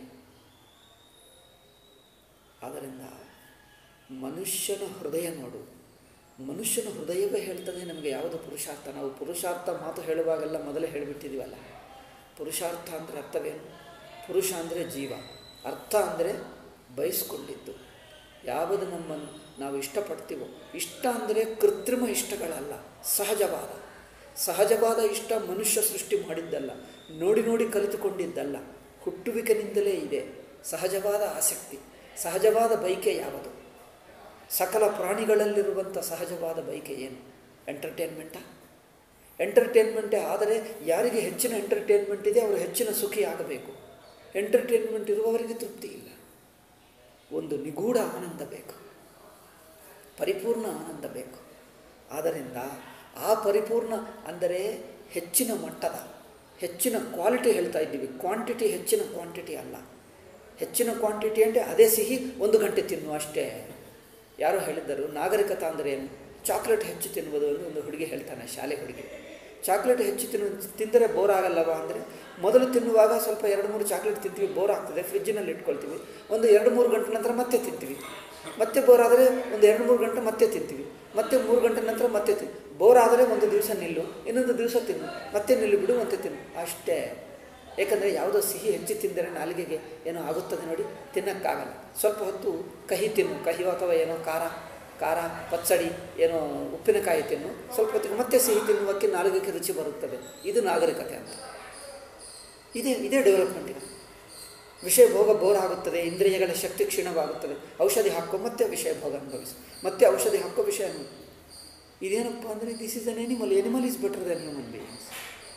ಆದ್ದರಿಂದ ಮನುಷ್ಯನ ಹೃದಯ ನೋಡು ಮನುಷ್ಯನ ಹೃದಯವೇ ಹೇಳ್ತದೆ ನಮಗೆ ಯಾವುದು ಪುರುಷಾರ್ಥ ನಾವು ಪುರುಷಾರ್ಥ ಮಾತು ಹೇಳುವಾಗೆಲ್ಲ ಮೊದಲೇ ಹೇಳಿಬಿಟ್ಟಿದ್ದೀವಲ್ಲ ಪುರುಷಾರ್ಥ ಅಂದರೆ ಅರ್ಥವೇನು ಪುರುಷ ಅಂದರೆ ಜೀವ ಅರ್ಥ ಅಂದರೆ ಬಯಸ್ಕೊಂಡಿದ್ದು ಯಾವುದು ನಮ್ಮನ್ನು ನಾವು ಇಷ್ಟಪಡ್ತೀವೋ ಇಷ್ಟ ಅಂದರೆ ಕೃತ್ರಿಮ ಇಷ್ಟಗಳಲ್ಲ ಸಹಜವಾದ ಸಹಜವಾದ ಇಷ್ಟ ಮನುಷ್ಯ ಸೃಷ್ಟಿ ಮಾಡಿದ್ದಲ್ಲ ನೋಡಿ ನೋಡಿ ಕಲಿತುಕೊಂಡಿದ್ದಲ್ಲ ಹುಟ್ಟುವಿಕೆನಿಂದಲೇ ಇದೆ ಸಹಜವಾದ ಆಸಕ್ತಿ ಸಹಜವಾದ ಬೈಕೆ ಯಾವುದು ಸಕಲ ಪ್ರಾಣಿಗಳಲ್ಲಿರುವಂಥ ಸಹಜವಾದ ಬೈಕೆ ಏನು ಎಂಟರ್ಟೈನ್ಮೆಂಟಾ ಎಂಟರ್ಟೈನ್ಮೆಂಟೇ ಆದರೆ ಯಾರಿಗೆ ಹೆಚ್ಚಿನ ಎಂಟರ್ಟೈನ್ಮೆಂಟ್ ಇದೆ ಅವರು ಹೆಚ್ಚಿನ ಸುಖಿ ಆಗಬೇಕು ಎಂಟರ್ಟೈನ್ಮೆಂಟ್ ಇರುವವರಿಗೆ ತೃಪ್ತಿ ಇಲ್ಲ ಒಂದು ನಿಗೂಢ ಆನಂದ ಬೇಕು ಪರಿಪೂರ್ಣ ಆನಂದ ಬೇಕು ಆದ್ದರಿಂದ ಆ ಪರಿಪೂರ್ಣ ಅಂದರೆ ಹೆಚ್ಚಿನ ಮಟ್ಟದ ಹೆಚ್ಚಿನ ಕ್ವಾಲಿಟಿ ಹೇಳ್ತಾ ಇದ್ದೀವಿ ಕ್ವಾಂಟಿಟಿ ಹೆಚ್ಚಿನ ಕ್ವಾಂಟಿಟಿ ಅಲ್ಲ ಹೆಚ್ಚಿನ ಕ್ವಾಂಟಿಟಿ ಅಂದರೆ ಅದೇ ಸಿಹಿ ಒಂದು ಗಂಟೆ ತಿನ್ನು ಅಷ್ಟೇ ಯಾರೋ ಹೇಳಿದ್ದರು ನಾಗರಿಕತೆ ಅಂದರೆ ಏನು ಚಾಕ್ಲೇಟ್ ಹೆಚ್ಚು ತಿನ್ನುವುದು ಎಂದು ಒಂದು ಹುಡುಗಿ ಹೇಳ್ತಾನೆ ಶಾಲೆ ಹುಡುಗಿ ಚಾಕ್ಲೇಟ್ ಹೆಚ್ಚು ತಿನ್ನು ತಿಂದರೆ ಬೋರ್ ಆಗಲ್ಲವ ಅಂದರೆ ಮೊದಲು ತಿನ್ನುವಾಗ ಸ್ವಲ್ಪ ಎರಡು ಮೂರು ಚಾಕ್ಲೇಟ್ ತಿಂತೀವಿ ಬೋರ್ ಆಗ್ತದೆ ಫ್ರಿಜ್ಜಿನಲ್ಲಿ ಇಟ್ಕೊಳ್ತೀವಿ ಒಂದು ಎರಡು ಮೂರು ಗಂಟೆ ನಂತರ ಮತ್ತೆ ತಿಂತೀವಿ ಮತ್ತೆ ಬೋರ್ ಆದರೆ ಒಂದು ಎರಡು ಮೂರು ಗಂಟೆ ಮತ್ತೆ ತಿಂತೀವಿ ಮತ್ತೆ ಮೂರು ಗಂಟೆ ನಂತರ ಮತ್ತೆ ತಿನ್ ಬೋರ್ ಆದರೆ ಒಂದು ದಿವಸ ನಿಲ್ಲು ಇನ್ನೊಂದು ದಿವಸ ತಿನ್ನು ಮತ್ತೆ ನಿಲ್ಲು ಬಿಡು ಮತ್ತೆ ತಿನ್ನು ಅಷ್ಟೇ ಏಕೆಂದರೆ ಯಾವುದೋ ಸಿಹಿ ಹೆಚ್ಚು ತಿಂದರೆ ನಾಲಿಗೆಗೆ ಏನೋ ಆಗುತ್ತದೆ ನೋಡಿ ತಿನ್ನೋಕ್ಕಾಗಲ್ಲ ಸ್ವಲ್ಪ ಹೊತ್ತು ಕಹಿ ತಿನ್ನು ಕಹಿ ಅಥವಾ ಏನೋ ಖಾರ ಖಾರ ಪಚ್ಚಡಿ ಏನೋ ಉಪ್ಪಿನಕಾಯಿ ತಿನ್ನು ಸ್ವಲ್ಪ ಹೊತ್ತಿಗೆ ಮತ್ತೆ ಸಿಹಿ ತಿನ್ನುವಕ್ಕೆ ನಾಲಿಗೆಗೆ ರುಚಿ ಬರುತ್ತದೆ ಇದು ನಾಗರಿಕತೆ ಅಂತ ಇದೇ ಇದೇ ಡೆವಲಪ್ಮೆಂಟ್ ಈಗ ವಿಷಯ ಭೋಗ ಬೋರ್ ಆಗುತ್ತದೆ ಇಂದ್ರಿಯಗಳ ಶಕ್ತಿ ಕ್ಷೀಣವಾಗುತ್ತದೆ ಔಷಧಿ ಹಾಕೋ ಮತ್ತೆ ವಿಷಯ ಭೋಗ ಅನುಭವಿಸು ಮತ್ತೆ ಔಷಧಿ ಹಾಕೋ ವಿಷಯ ಅನುಭವಿಸು ಇದೇನಪ್ಪ ಅಂದರೆ this is an animal animal is better than human beings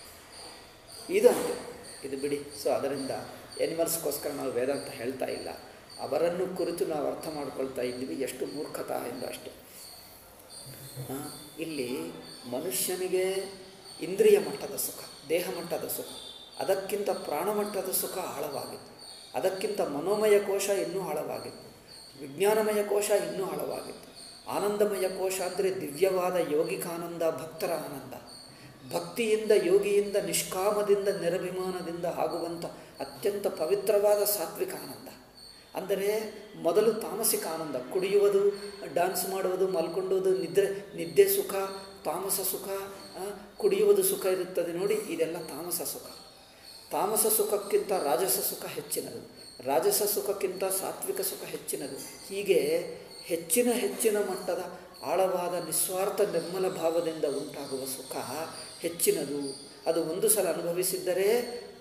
ಇದು ಅಂತೆ ಇದು ಬಿಡಿ ಸೊ ಅದರಿಂದ ಎನಿಮಲ್ಸ್ಗೋಸ್ಕರ ನಾವು ವೇದಾಂತ ಹೇಳ್ತಾ ಇಲ್ಲ ಅವರನ್ನು ಕುರಿತು ನಾವು ಅರ್ಥ ಮಾಡ್ಕೊಳ್ತಾ ಇದ್ದೀವಿ ಎಷ್ಟು ಮೂರ್ಖತಾ ಎಂದು ಅಷ್ಟೆ ಇಲ್ಲಿ ಮನುಷ್ಯನಿಗೆ ಇಂದ್ರಿಯ ಮಟ್ಟದ ಸುಖ ದೇಹ ಮಟ್ಟದ ಸುಖ ಅದಕ್ಕಿಂತ ಪ್ರಾಣಮಟ್ಟದ ಸುಖ ಆಳವಾಗಿತ್ತು ಅದಕ್ಕಿಂತ ಮನೋಮಯ ಕೋಶ ಇನ್ನೂ ಆಳವಾಗಿತ್ತು ವಿಜ್ಞಾನಮಯ ಕೋಶ ಇನ್ನೂ ಆಳವಾಗಿತ್ತು ಆನಂದಮಯ ಕೋಶ ಅಂದರೆ ದಿವ್ಯವಾದ ಯೋಗಿಕಾನಂದ ಭಕ್ತರ ಆನಂದ ಭಕ್ತಿಯಿಂದ ಯೋಗಿಯಿಂದ ನಿಷ್ಕಾಮದಿಂದ ನಿರಭಿಮಾನದಿಂದ ಆಗುವಂಥ ಅತ್ಯಂತ ಪವಿತ್ರವಾದ ಸಾತ್ವಿಕ ಆನಂದ ಅಂದರೆ ಮೊದಲು ತಾಮಸಿಕ ಆನಂದ ಕುಡಿಯುವುದು ಡ್ಯಾನ್ಸ್ ಮಾಡುವುದು ಮಲ್ಕೊಳ್ಳುವುದು ನಿದ್ರೆ ನಿದ್ದೆ ಸುಖ ತಾಮಸ ಸುಖ ಆ, ಕುಡಿಯುವುದು ಸುಖ ಇರುತ್ತದೆ ನೋಡಿ ಇದೆಲ್ಲ ತಾಮಸ ಸುಖ ತಾಮಸ ಸುಖಕ್ಕಿಂತ ರಾಜಸ ಸುಖ ಹೆಚ್ಚಿನದು ರಾಜಸ ಸುಖಕ್ಕಿಂತ ಸಾತ್ವಿಕ ಸುಖ ಹೆಚ್ಚಿನದು ಹೀಗೆ ಹೆಚ್ಚಿನ ಹೆಚ್ಚಿನ ಮಟ್ಟದ ಆಳವಾದ ನಿಸ್ವಾರ್ಥ ನಿರ್ಮಲ ಭಾವದಿಂದ ಉಂಟಾಗುವ ಸುಖ ಹೆಚ್ಚಿನದು ಅದು ಒಂದು ಸಲ ಅನುಭವಿಸಿದ್ದರೆ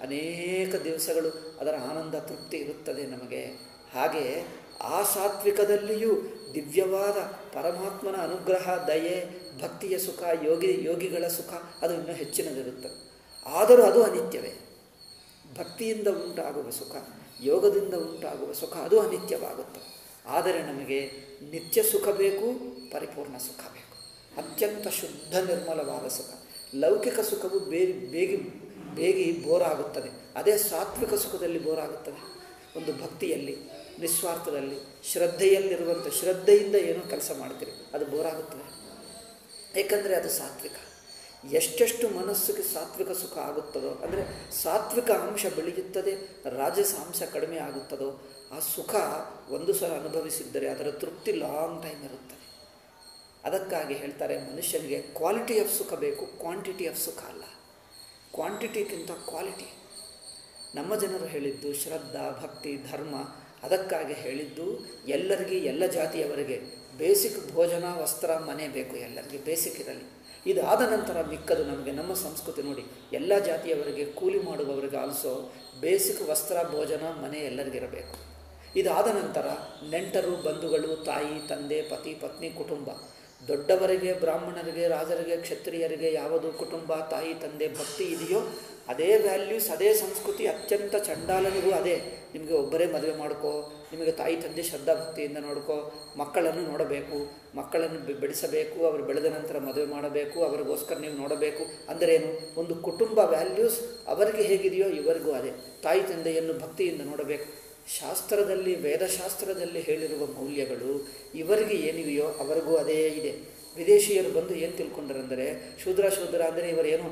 ಅನೇಕ ದಿವಸಗಳು ಅದರ ಆನಂದ ತೃಪ್ತಿ ಇರುತ್ತದೆ ನಮಗೆ ಹಾಗೆ ಆ ಸಾತ್ವಿಕದಲ್ಲಿಯೂ ದಿವ್ಯವಾದ ಪರಮಾತ್ಮನ ಅನುಗ್ರಹ ದಯೆ ಭಕ್ತಿಯ ಸುಖ ಯೋಗಿ ಯೋಗಿಗಳ ಸುಖ ಅದು ಇನ್ನೂ ಹೆಚ್ಚಿನದಿರುತ್ತದೆ ಆದರೂ ಅದು ಅನಿತ್ಯವೇ ಭಕ್ತಿಯಿಂದ ಉಂಟಾಗುವ ಸುಖ ಯೋಗದಿಂದ ಉಂಟಾಗುವ ಸುಖ ಅದು ಅನಿತ್ಯವಾಗುತ್ತೆ ಆದರೆ ನಮಗೆ ನಿತ್ಯ ಸುಖ ಬೇಕು ಪರಿಪೂರ್ಣ ಸುಖ ಬೇಕು ಅತ್ಯಂತ ಶುದ್ಧ ನಿರ್ಮಲವಾದ ಸುಖ ಲೌಕಿಕ ಸುಖವು ಬೇಗ ಬೇಗಿ ಬೇಗಿ ಬೋರಾಗುತ್ತದೆ ಅದೇ ಸಾತ್ವಿಕ ಸುಖದಲ್ಲಿ ಬೋರಾಗುತ್ತದೆ ಒಂದು ಭಕ್ತಿಯಲ್ಲಿ ನಿಸ್ವಾರ್ಥದಲ್ಲಿ ಶ್ರದ್ಧೆಯಲ್ಲಿರುವಂಥ ಶ್ರದ್ಧೆಯಿಂದ ಏನೋ ಕೆಲಸ ಮಾಡ್ತೀರಿ ಅದು ಬೋರಾಗುತ್ತದೆ ಏಕೆಂದರೆ ಅದು ಸಾತ್ವಿಕ ಎಷ್ಟೆಷ್ಟು ಮನಸ್ಸಿಗೆ ಸಾತ್ವಿಕ ಸುಖ ಆಗುತ್ತದೋ ಅಂದರೆ ಸಾತ್ವಿಕ ಅಂಶ ಬೆಳೆಯುತ್ತದೆ ರಾಜಸ ಅಂಶ ಕಡಿಮೆ ಆಗುತ್ತದೋ ಆ ಸುಖ ಒಂದು ಸಲ ಅನುಭವಿಸಿದ್ದರೆ ಅದರ ತೃಪ್ತಿ ಲಾಂಗ್ ಟೈಮ್ ಇರುತ್ತದೆ ಅದಕ್ಕಾಗಿ ಹೇಳ್ತಾರೆ ಮನುಷ್ಯನಿಗೆ ಕ್ವಾಲಿಟಿ ಆಫ್ ಸುಖ ಬೇಕು ಕ್ವಾಂಟಿಟಿ ಆಫ್ ಸುಖ ಅಲ್ಲ ಕ್ವಾಂಟಿಟಿಗಿಂತ ಕ್ವಾಲಿಟಿ ನಮ್ಮ ಜನರು ಹೇಳಿದ್ದು ಶ್ರದ್ಧಾ ಭಕ್ತಿ ಧರ್ಮ ಅದಕ್ಕಾಗಿ ಹೇಳಿದ್ದು ಎಲ್ಲರಿಗೆ ಎಲ್ಲ ಜಾತಿಯವರಿಗೆ ಬೇಸಿಕ್ ಭೋಜನ ವಸ್ತ್ರ ಮನೆ ಬೇಕು ಎಲ್ಲರಿಗೆ ಬೇಸಿಕ್ ಇರಲಿ ಇದಾದ ನಂತರ ಮಿಕ್ಕದು ನಮಗೆ ನಮ್ಮ ಸಂಸ್ಕೃತಿ ನೋಡಿ ಎಲ್ಲ ಜಾತಿಯವರಿಗೆ ಕೂಲಿ ಮಾಡುವವರಿಗೆ ಆಲ್ಸೋ ಬೇಸಿಕ್ ವಸ್ತ್ರ ಭೋಜನ ಮನೆ ಎಲ್ಲರಿಗಿರಬೇಕು ಇದಾದ ನಂತರ ನೆಂಟರು ಬಂಧುಗಳು ತಾಯಿ ತಂದೆ ಪತಿ ಪತ್ನಿ ಕುಟುಂಬ ದೊಡ್ಡವರಿಗೆ ಬ್ರಾಹ್ಮಣರಿಗೆ ರಾಜರಿಗೆ ಕ್ಷತ್ರಿಯರಿಗೆ ಯಾವುದು ಕುಟುಂಬ ತಾಯಿ ತಂದೆ ಭಕ್ತಿ ಇದೆಯೋ ಅದೇ ವ್ಯಾಲ್ಯೂಸ್ ಅದೇ ಸಂಸ್ಕೃತಿ ಅತ್ಯಂತ ಚಂಡಾಲನಿಗೂ ಅದೇ ನಿಮಗೆ ಒಬ್ಬರೇ ಮದುವೆ ಮಾಡ್ಕೋ ನಿಮಗೆ ತಾಯಿ ತಂದೆ ಶ್ರದ್ಧಾ ಭಕ್ತಿಯಿಂದ ನೋಡ್ಕೋ ಮಕ್ಕಳನ್ನು ನೋಡಬೇಕು ಮಕ್ಕಳನ್ನು ಬೆ- ಬೆಳೆಸಬೇಕು ಅವರು ಬೆಳೆದ ನಂತರ ಮದುವೆ ಮಾಡಬೇಕು ಅವರಿಗೋಸ್ಕರ ನೀವು ನೋಡಬೇಕು ಅಂದರೇನು ಒಂದು ಕುಟುಂಬ ವ್ಯಾಲ್ಯೂಸ್ ಅವರಿಗೆ ಹೇಗಿದೆಯೋ ಇವರಿಗೂ ಅದೇ ತಾಯಿ ತಂದೆಯನ್ನು ಭಕ್ತಿಯಿಂದ ನೋಡಬೇಕು ಶಾಸ್ತ್ರದಲ್ಲಿ ವೇದಶಾಸ್ತ್ರದಲ್ಲಿ ಹೇಳಿರುವ ಮೌಲ್ಯಗಳು ಇವರಿಗೆ ಏನಿವೆಯೋ ಅವರಿಗೂ ಅದೇ ಇದೆ ವಿದೇಶಿಯರು ಬಂದು ಏನು ತಿಳ್ಕೊಂಡರೆಂದರೆ ಶೂದ್ರ ಶೂದ್ರ ಅಂದರೆ ಇವರೇನು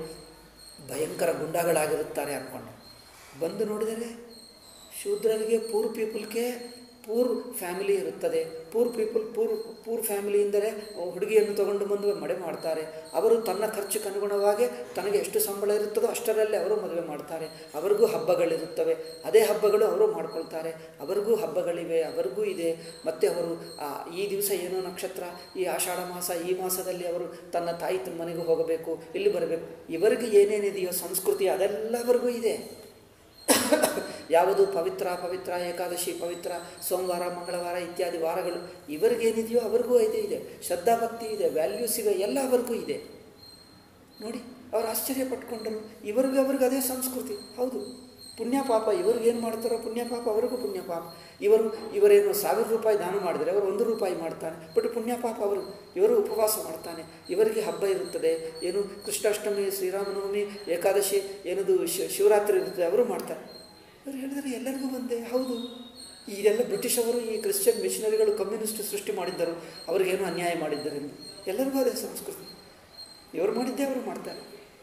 ಭಯಂಕರ ಗುಂಡಾಗಳಾಗಿರುತ್ತಾರೆ ಅಂದ್ಕೊಂಡು ಬಂದು ನೋಡಿದರೆ ಶೂದ್ರರಿಗೆ ಪೂರ್ ಪೀಪಲ್ಗೆ ಪೂರ್ ಫ್ಯಾಮಿಲಿ ಇರುತ್ತದೆ poor people poor poor family ಎಂದರೆ ಹುಡುಗಿಯನ್ನು ತಗೊಂಡು ಬಂದು ಮಡೆ ಮಾಡ್ತಾರೆ ಅವರು ತನ್ನ ಖರ್ಚಿಗೆ ಅನುಗುಣವಾಗಿ ತನಗೆ ಎಷ್ಟು ಸಂಬಳ ಇರುತ್ತದೋ ಅಷ್ಟರಲ್ಲೇ ಅವರು ಮದುವೆ ಮಾಡ್ತಾರೆ ಅವರಿಗೂ ಹಬ್ಬಗಳಿರುತ್ತವೆ ಅದೇ ಹಬ್ಬಗಳು ಅವರು ಮಾಡ್ಕೊಳ್ತಾರೆ ಅವರಿಗೂ ಹಬ್ಬಗಳಿವೆ ಅವರಿಗೂ ಇದೆ ಮತ್ತು ಅವರು ಆ, ಈ ದಿವಸ ಏನೋ ನಕ್ಷತ್ರ ಈ ಆಷಾಢ ಮಾಸ ಈ ಮಾಸದಲ್ಲಿ ಅವರು ತನ್ನ ತಾಯಿ ತನ್ನ ಮನೆಗೆ ಹೋಗಬೇಕು ಇಲ್ಲಿ ಬರಬೇಕು ಇವರಿಗೆ ಏನೇನಿದೆಯೋ ಸಂಸ್ಕೃತಿ ಅದೆಲ್ಲವರಿಗೂ ಇದೆ ಯಾವುದು ಪವಿತ್ರ ಪವಿತ್ರ ಏಕಾದಶಿ ಪವಿತ್ರ ಸೋಮವಾರ ಮಂಗಳವಾರ ಇತ್ಯಾದಿ ವಾರಗಳು ಇವರಿಗೇನಿದೆಯೋ ಅವ್ರಿಗೂ ಇದೆ ಇದೆ ಶ್ರದ್ಧಾಭಕ್ತಿ ಇದೆ ವ್ಯಾಲ್ಯೂಸ್ ಇವೆ ಎಲ್ಲ ಅವ್ರಿಗೂ ಇದೆ ನೋಡಿ ಅವ್ರು ಆಶ್ಚರ್ಯ ಪಟ್ಕೊಂಡರು ಇವರಿಗೂ ಅವ್ರಿಗೆ ಅದೇ ಸಂಸ್ಕೃತಿ ಹೌದು ಪುಣ್ಯ ಪಾಪ ಇವ್ರಿಗೆ ಏನು ಮಾಡ್ತಾರೋ ಪುಣ್ಯ ಪಾಪ ಅವರಿಗೂ ಪುಣ್ಯ ಪಾಪ ಇವರು ಇವರೇನು ಸಾವಿರ ರೂಪಾಯಿ ದಾನ ಮಾಡಿದರೆ ಅವರು ಒಂದು ರೂಪಾಯಿ ಮಾಡ್ತಾನೆ ಬಟ್ ಪುಣ್ಯ ಪಾಪ ಅವರು ಇವರು ಉಪವಾಸ ಮಾಡ್ತಾನೆ ಇವರಿಗೆ ಹಬ್ಬ ಇರುತ್ತದೆ ಏನು ಕೃಷ್ಣಾಷ್ಟಮಿ ಶ್ರೀರಾಮನವಮಿ ಏಕಾದಶಿ ಏನದು ಶಿ- ಶಿವರಾತ್ರಿ ಇರುತ್ತದೆ ಅವರು ಮಾಡ್ತಾರೆ ಇವರು ಹೇಳಿದರೆ ಎಲ್ಲರಿಗೂ ಬಂದೆ ಹೌದು ಇದೆಲ್ಲ ಬ್ರಿಟಿಷವರು ಈ ಕ್ರಿಶ್ಚಿಯನ್ ಮಿಷನರಿಗಳು ಕಮ್ಯುನಿಸ್ಟ್ ಸೃಷ್ಟಿ ಮಾಡಿದ್ದರು ಅವ್ರಿಗೇನು ಅನ್ಯಾಯ ಮಾಡಿದ್ದರೆಂದು ಎಲ್ಲರಿಗೂ ಅದೇ ಸಂಸ್ಕೃತಿ ಇವರು ಮಾಡಿದ್ದೇ ಅವರು ಮಾಡ್ತಾರೆ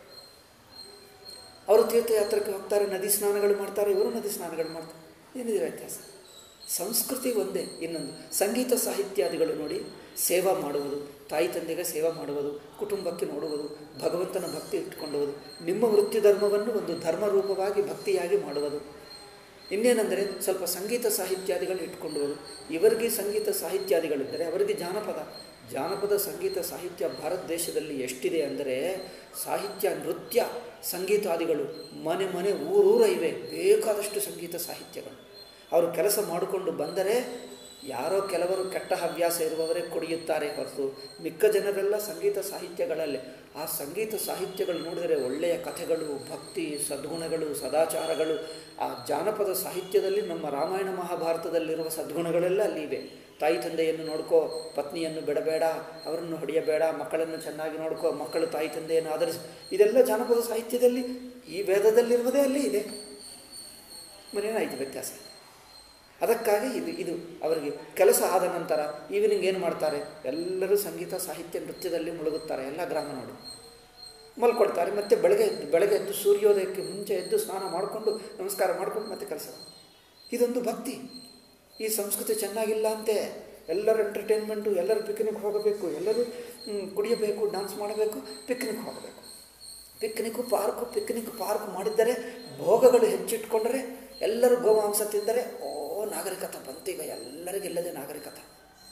ಅವರು ತೀರ್ಥಯಾತ್ರಕ್ಕೆ ಹೋಗ್ತಾರೆ ನದಿ ಸ್ನಾನಗಳು ಮಾಡ್ತಾರೆ ಇವರು ನದಿ ಸ್ನಾನಗಳು ಮಾಡ್ತಾರೆ ಏನಿದೆ ವ್ಯತ್ಯಾಸ ಸಂಸ್ಕೃತಿ ಒಂದೇ ಇನ್ನೊಂದು ಸಂಗೀತ ಸಾಹಿತ್ಯಾದಿಗಳು ನೋಡಿ ಸೇವಾ ಮಾಡುವುದು ತಾಯಿ ತಂದೆಗೆ ಸೇವಾ ಮಾಡುವುದು ಕುಟುಂಬಕ್ಕೆ ನೋಡುವುದು ಭಗವಂತನ ಭಕ್ತಿ ಇಟ್ಟುಕೊಳ್ಳುವುದು ನಿಮ್ಮ ವೃತ್ತಿ ಧರ್ಮವನ್ನು ಒಂದು ಧರ್ಮ ರೂಪವಾಗಿ ಭಕ್ತಿಯಾಗಿ ಮಾಡುವುದು ಇನ್ನೇನೆಂದರೆ ಸ್ವಲ್ಪ ಸಂಗೀತ ಸಾಹಿತ್ಯಾದಿಗಳು ಇಟ್ಕೊಂಡುವುದು ಇವರಿಗೆ ಸಂಗೀತ ಸಾಹಿತ್ಯಾದಿಗಳಿದ್ದರೆ ಅವರಿಗೆ ಜಾನಪದ ಜಾನಪದ ಸಂಗೀತ ಸಾಹಿತ್ಯ ಭಾರತ ದೇಶದಲ್ಲಿ ಎಷ್ಟಿದೆ ಅಂದರೆ ಸಾಹಿತ್ಯ ನೃತ್ಯ ಸಂಗೀತಾದಿಗಳು ಮನೆ ಮನೆ ಊರೂರ ಇವೆ ಬೇಕಾದಷ್ಟು ಸಂಗೀತ ಸಾಹಿತ್ಯಗಳು ಅವರು ಕೆಲಸ ಮಾಡಿಕೊಂಡು ಬಂದರೆ ಯಾರೋ ಕೆಲವರು ಕೆಟ್ಟ ಹವ್ಯಾಸ ಇರುವವರೇ ಕುಡಿಯುತ್ತಾರೆ ಹೊರತು ಮಿಕ್ಕ ಜನರೆಲ್ಲ ಸಂಗೀತ ಸಾಹಿತ್ಯಗಳಲ್ಲೇ ಆ ಸಂಗೀತ ಸಾಹಿತ್ಯಗಳು ನೋಡಿದರೆ ಒಳ್ಳೆಯ ಕಥೆಗಳು ಭಕ್ತಿ ಸದ್ಗುಣಗಳು ಸದಾಚಾರಗಳು ಆ ಜಾನಪದ ಸಾಹಿತ್ಯದಲ್ಲಿ ನಮ್ಮ ರಾಮಾಯಣ ಮಹಾಭಾರತದಲ್ಲಿರುವ ಸದ್ಗುಣಗಳೆಲ್ಲ ಅಲ್ಲಿ ಇವೆ ತಾಯಿ ತಂದೆಯನ್ನು ನೋಡ್ಕೋ ಪತ್ನಿಯನ್ನು ಬಿಡಬೇಡ ಅವರನ್ನು ಹೊಡೆಯಬೇಡ ಮಕ್ಕಳನ್ನು ಚೆನ್ನಾಗಿ ನೋಡ್ಕೋ ಮಕ್ಕಳು ತಾಯಿ ತಂದೆಯನ್ನು ಆಧರಿಸಿ ಇದೆಲ್ಲ ಜಾನಪದ ಸಾಹಿತ್ಯದಲ್ಲಿ ಈ ವೇದದಲ್ಲಿರುವುದೇ ಅಲ್ಲಿ ಇದೆ ಮನೇನಾಯಿತು ವ್ಯತ್ಯಾಸ ಅದಕ್ಕಾಗಿ ಇದು ಇದು ಅವರಿಗೆ ಕೆಲಸ ಆದ ನಂತರ ಈವ್ನಿಂಗ್ ಏನು ಮಾಡ್ತಾರೆ ಎಲ್ಲರೂ ಸಂಗೀತ ಸಾಹಿತ್ಯ ನೃತ್ಯದಲ್ಲಿ ಮುಳುಗುತ್ತಾರೆ ಎಲ್ಲ ಗ್ರಾಮ ನೋಡಿ ಮಲ್ಕೊಳ್ತಾರೆ ಮತ್ತು ಬೆಳಗ್ಗೆ ಎದ್ದು ಬೆಳಗ್ಗೆ ಎದ್ದು ಸೂರ್ಯೋದಯಕ್ಕೆ ಮುಂಚೆ ಎದ್ದು ಸ್ನಾನ ಮಾಡಿಕೊಂಡು ನಮಸ್ಕಾರ ಮಾಡಿಕೊಂಡು ಮತ್ತೆ ಕೆಲಸ ಇದೊಂದು ಭಕ್ತಿ ಈ ಸಂಸ್ಕೃತಿ ಚೆನ್ನಾಗಿಲ್ಲ ಅಂತೆ ಎಲ್ಲರ ಎಂಟರ್ಟೈನ್ಮೆಂಟು ಎಲ್ಲರೂ ಪಿಕ್ನಿಕ್ ಹೋಗಬೇಕು ಎಲ್ಲರೂ ಹ್ಮ್, ಕುಡಿಯಬೇಕು ಡಾನ್ಸ್ ಮಾಡಬೇಕು ಪಿಕ್ನಿಕ್ ಹೋಗಬೇಕು ಪಿಕ್ನಿಕ್ಕು ಪಾರ್ಕು ಪಿಕ್ನಿಕ್ ಪಾರ್ಕ್ ಮಾಡಿದ್ದರೆ ಭೋಗಗಳು ಹೆಚ್ಚಿಟ್ಕೊಂಡ್ರೆ ಎಲ್ಲರೂ ಗೋಮಾಂಸ ತಿಂದರೆ ಓ ನಾಗರಿಕತೆ ಬಂತೀಗ ಎಲ್ಲರಿಗೆಲ್ಲದೆ ನಾಗರಿಕತೆ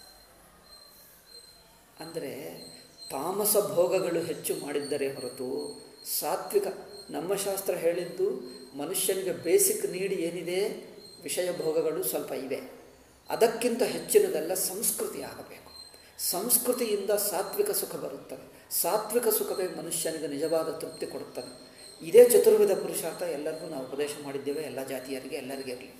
ಅಂದರೆ ತಾಮಸ ಭೋಗಗಳು ಹೆಚ್ಚು ಮಾಡಿದ್ದರೆ ಹೊರತು ಸಾತ್ವಿಕ ನಮ್ಮ ಶಾಸ್ತ್ರ ಹೇಳಿದ್ದು ಮನುಷ್ಯನಿಗೆ ಬೇಸಿಕ್ ನೀಡಿ ಏನಿದೆ ವಿಷಯ ಭೋಗಗಳು ಸ್ವಲ್ಪ ಇವೆ ಅದಕ್ಕಿಂತ ಹೆಚ್ಚಿನದೆಲ್ಲ ಸಂಸ್ಕೃತಿ ಆಗಬೇಕು ಸಂಸ್ಕೃತಿಯಿಂದ ಸಾತ್ವಿಕ ಸುಖ ಬರುತ್ತದೆ ಸಾತ್ವಿಕ ಸುಖವೇ ಮನುಷ್ಯನಿಗೆ ನಿಜವಾದ ತೃಪ್ತಿ ಕೊಡುತ್ತದೆ ಇದೇ ಚತುರ್ವಿಧ ಪುರುಷಾರ್ಥ ಎಲ್ಲರಿಗೂ ನಾವು ಉಪದೇಶ ಮಾಡಿದ್ದೇವೆ ಎಲ್ಲ ಜಾತಿಯರಿಗೆ ಎಲ್ಲರಿಗೆ ಇರಲಿ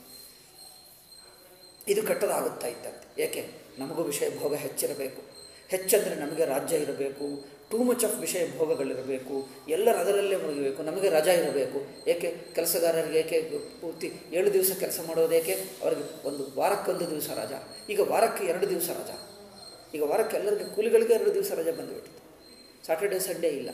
ಇದು ಕೆಟ್ಟದಾಗುತ್ತಾ ಇದ್ದಂತೆ ಏಕೆ ನಮಗೂ ವಿಷಯ ಭೋಗ ಹೆಚ್ಚಿರಬೇಕು ಹೆಚ್ಚಂದರೆ ನಮಗೆ ರಾಜ್ಯ ಇರಬೇಕು ಟೂ ಮಚ್ ಆಫ್ ವಿಷಯ ಭೋಗಗಳಿರಬೇಕು ಎಲ್ಲರೂ ಅದರಲ್ಲೇ ಮುಗಿಬೇಕು ನಮಗೆ ರಜಾ ಇರಬೇಕು ಏಕೆ ಕೆಲಸಗಾರರಿಗೆ ಏಕೆ ಪೂರ್ತಿ ಏಳು ದಿವಸ ಕೆಲಸ ಮಾಡೋದೇಕೆ ಅವರಿಗೆ ಒಂದು ವಾರಕ್ಕೊಂದು ದಿವಸ ರಜಾ ಈಗ ವಾರಕ್ಕೆ ಎರಡು ದಿವಸ ರಜಾ ಈಗ ವಾರಕ್ಕೆ ಎಲ್ಲರಿಗೆ ಕೂಲಿಗಳಿಗೆ ಎರಡು ದಿವಸ ರಜೆ ಬಂದುಬಿಟ್ಟಿದೆ ಸಾಟರ್ಡೆ ಸಂಡೇ ಇಲ್ಲ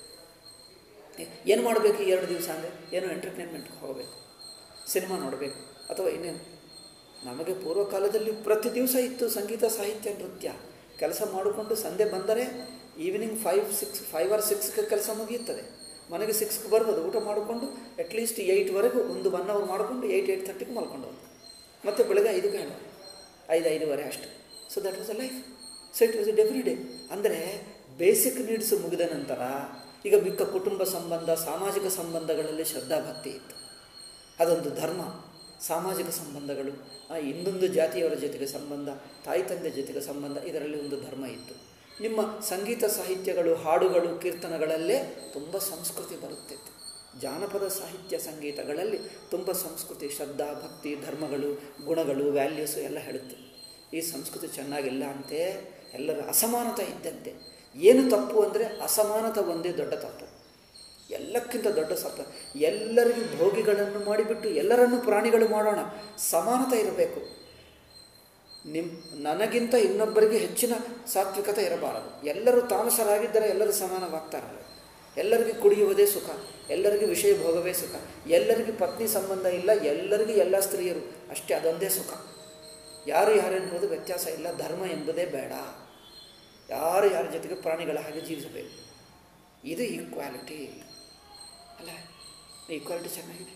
ಏನು ಮಾಡಬೇಕು ಈ ಎರಡು ದಿವಸ ಅಂದರೆ ಏನೋ ಎಂಟರ್ಟೈನ್ಮೆಂಟ್ಗೆ ಹೋಗಬೇಕು ಸಿನಿಮಾ ನೋಡಬೇಕು ಅಥವಾ ಇನ್ನೇನು ನಮಗೆ ಪೂರ್ವಕಾಲದಲ್ಲಿ ಪ್ರತಿ ದಿವಸ ಇತ್ತು ಸಂಗೀತ ಸಾಹಿತ್ಯ ನೃತ್ಯ ಕೆಲಸ ಮಾಡಿಕೊಂಡು ಸಂಧೆ ಬಂದರೆ evening five six five or ಸಿಕ್ಸ್ಗೆ ಕೆಲಸ ಮುಗಿಯುತ್ತದೆ ಮನೆಗೆ ಸಿಕ್ಸ್ಗೆ ಬರ್ಬೋದು ಊಟ ಮಾಡಿಕೊಂಡು ಅಟ್ಲೀಸ್ಟ್ ಏಯ್ಟ್ವರೆಗೂ ಒಂದು ಒನ್ ಅವರ್ ಮಾಡಿಕೊಂಡು ಏಯ್ಟ್ ಏಯ್ಟ್ ತರ್ಟಿಗೆ ಮಲ್ಕೊಂಡು ಹೋಗೋದು ಮತ್ತು ಬೆಳಗ್ಗೆ ಐದಕ್ಕೆ ಹೇಳೋ ಐದು ಐದುವರೆ ಅಷ್ಟು so that was a life so it was it every day ಅಂದರೆ ಬೇಸಿಕ್ ನೀಡ್ಸ್ ಮುಗಿದ ನಂತರ ಈಗ ಮಿಕ್ಕ ಕುಟುಂಬ ಸಂಬಂಧ ಸಾಮಾಜಿಕ ಸಂಬಂಧಗಳಲ್ಲಿ ಶ್ರದ್ಧಾಭಕ್ತಿ ಇತ್ತು ಅದೊಂದು ಧರ್ಮ ಸಾಮಾಜಿಕ ಸಂಬಂಧಗಳು ಆ, ಇನ್ನೊಂದು ಜಾತಿಯವರ ಜೊತೆಗೆ ಸಂಬಂಧ ತಾಯಿ ತಂದೆ ಜೊತೆಗೆ ಸಂಬಂಧ ಇದರಲ್ಲಿ ಒಂದು ಧರ್ಮ ಇತ್ತು ನಿಮ್ಮ ಸಂಗೀತ ಸಾಹಿತ್ಯಗಳು ಹಾಡುಗಳು ಕೀರ್ತನಗಳಲ್ಲೇ ತುಂಬ ಸಂಸ್ಕೃತಿ ಬರುತ್ತಿತ್ತು ಜಾನಪದ ಸಾಹಿತ್ಯ ಸಂಗೀತಗಳಲ್ಲಿ ತುಂಬ ಸಂಸ್ಕೃತಿ ಶ್ರದ್ಧಾ ಭಕ್ತಿ ಧರ್ಮಗಳು ಗುಣಗಳು ವ್ಯಾಲ್ಯೂಸು ಎಲ್ಲ ಹೇಳುತ್ತೆ ಈ ಸಂಸ್ಕೃತಿ ಚೆನ್ನಾಗಿಲ್ಲ ಅಂತೆ ಎಲ್ಲರ ಅಸಮಾನತೆ ಇದ್ದಂತೆ ಏನು ತಪ್ಪು ಅಂದರೆ ಅಸಮಾನತೆ ಒಂದೇ ದೊಡ್ಡ ತಪ್ಪು ಎಲ್ಲಕ್ಕಿಂತ ದೊಡ್ಡ ಸತ್ತ ಎಲ್ಲರಿಗೂ ಭೋಗಿಗಳನ್ನು ಮಾಡಿಬಿಟ್ಟು ಎಲ್ಲರನ್ನು ಪ್ರಾಣಿಗಳು ಮಾಡೋಣ ಸಮಾನತೆ ಇರಬೇಕು ನಿಮ್ ನನಗಿಂತ ಇನ್ನೊಬ್ಬರಿಗೆ ಹೆಚ್ಚಿನ ಸಾತ್ವಿಕತೆ ಇರಬಾರದು ಎಲ್ಲರೂ ತಾಮಸರಾಗಿದ್ದರೆ ಎಲ್ಲರೂ ಸಮಾನವಾಗ್ತಾರಲ್ಲ ಎಲ್ಲರಿಗೂ ಕುಡಿಯುವುದೇ ಸುಖ ಎಲ್ಲರಿಗೂ ವಿಷಯ ಭೋಗವೇ ಸುಖ ಎಲ್ಲರಿಗೂ ಪತ್ನಿ ಸಂಬಂಧ ಇಲ್ಲ ಎಲ್ಲರಿಗೂ ಎಲ್ಲ ಸ್ತ್ರೀಯರು ಅಷ್ಟೇ ಅದೊಂದೇ ಸುಖ ಯಾರು ಯಾರೆನ್ನುವುದು ವ್ಯತ್ಯಾಸ ಇಲ್ಲ ಧರ್ಮ ಎಂಬುದೇ ಬೇಡ ಯಾರು ಯಾರ ಜೊತೆಗೆ ಪ್ರಾಣಿಗಳ ಹಾಗೆ ಜೀವಿಸಬೇಕು ಇದು ಈಕ್ವಾಲಿಟಿ ಅಲ್ಲ ಈಕ್ವಾಲಿಟಿ ಚೆನ್ನಾಗಿದೆ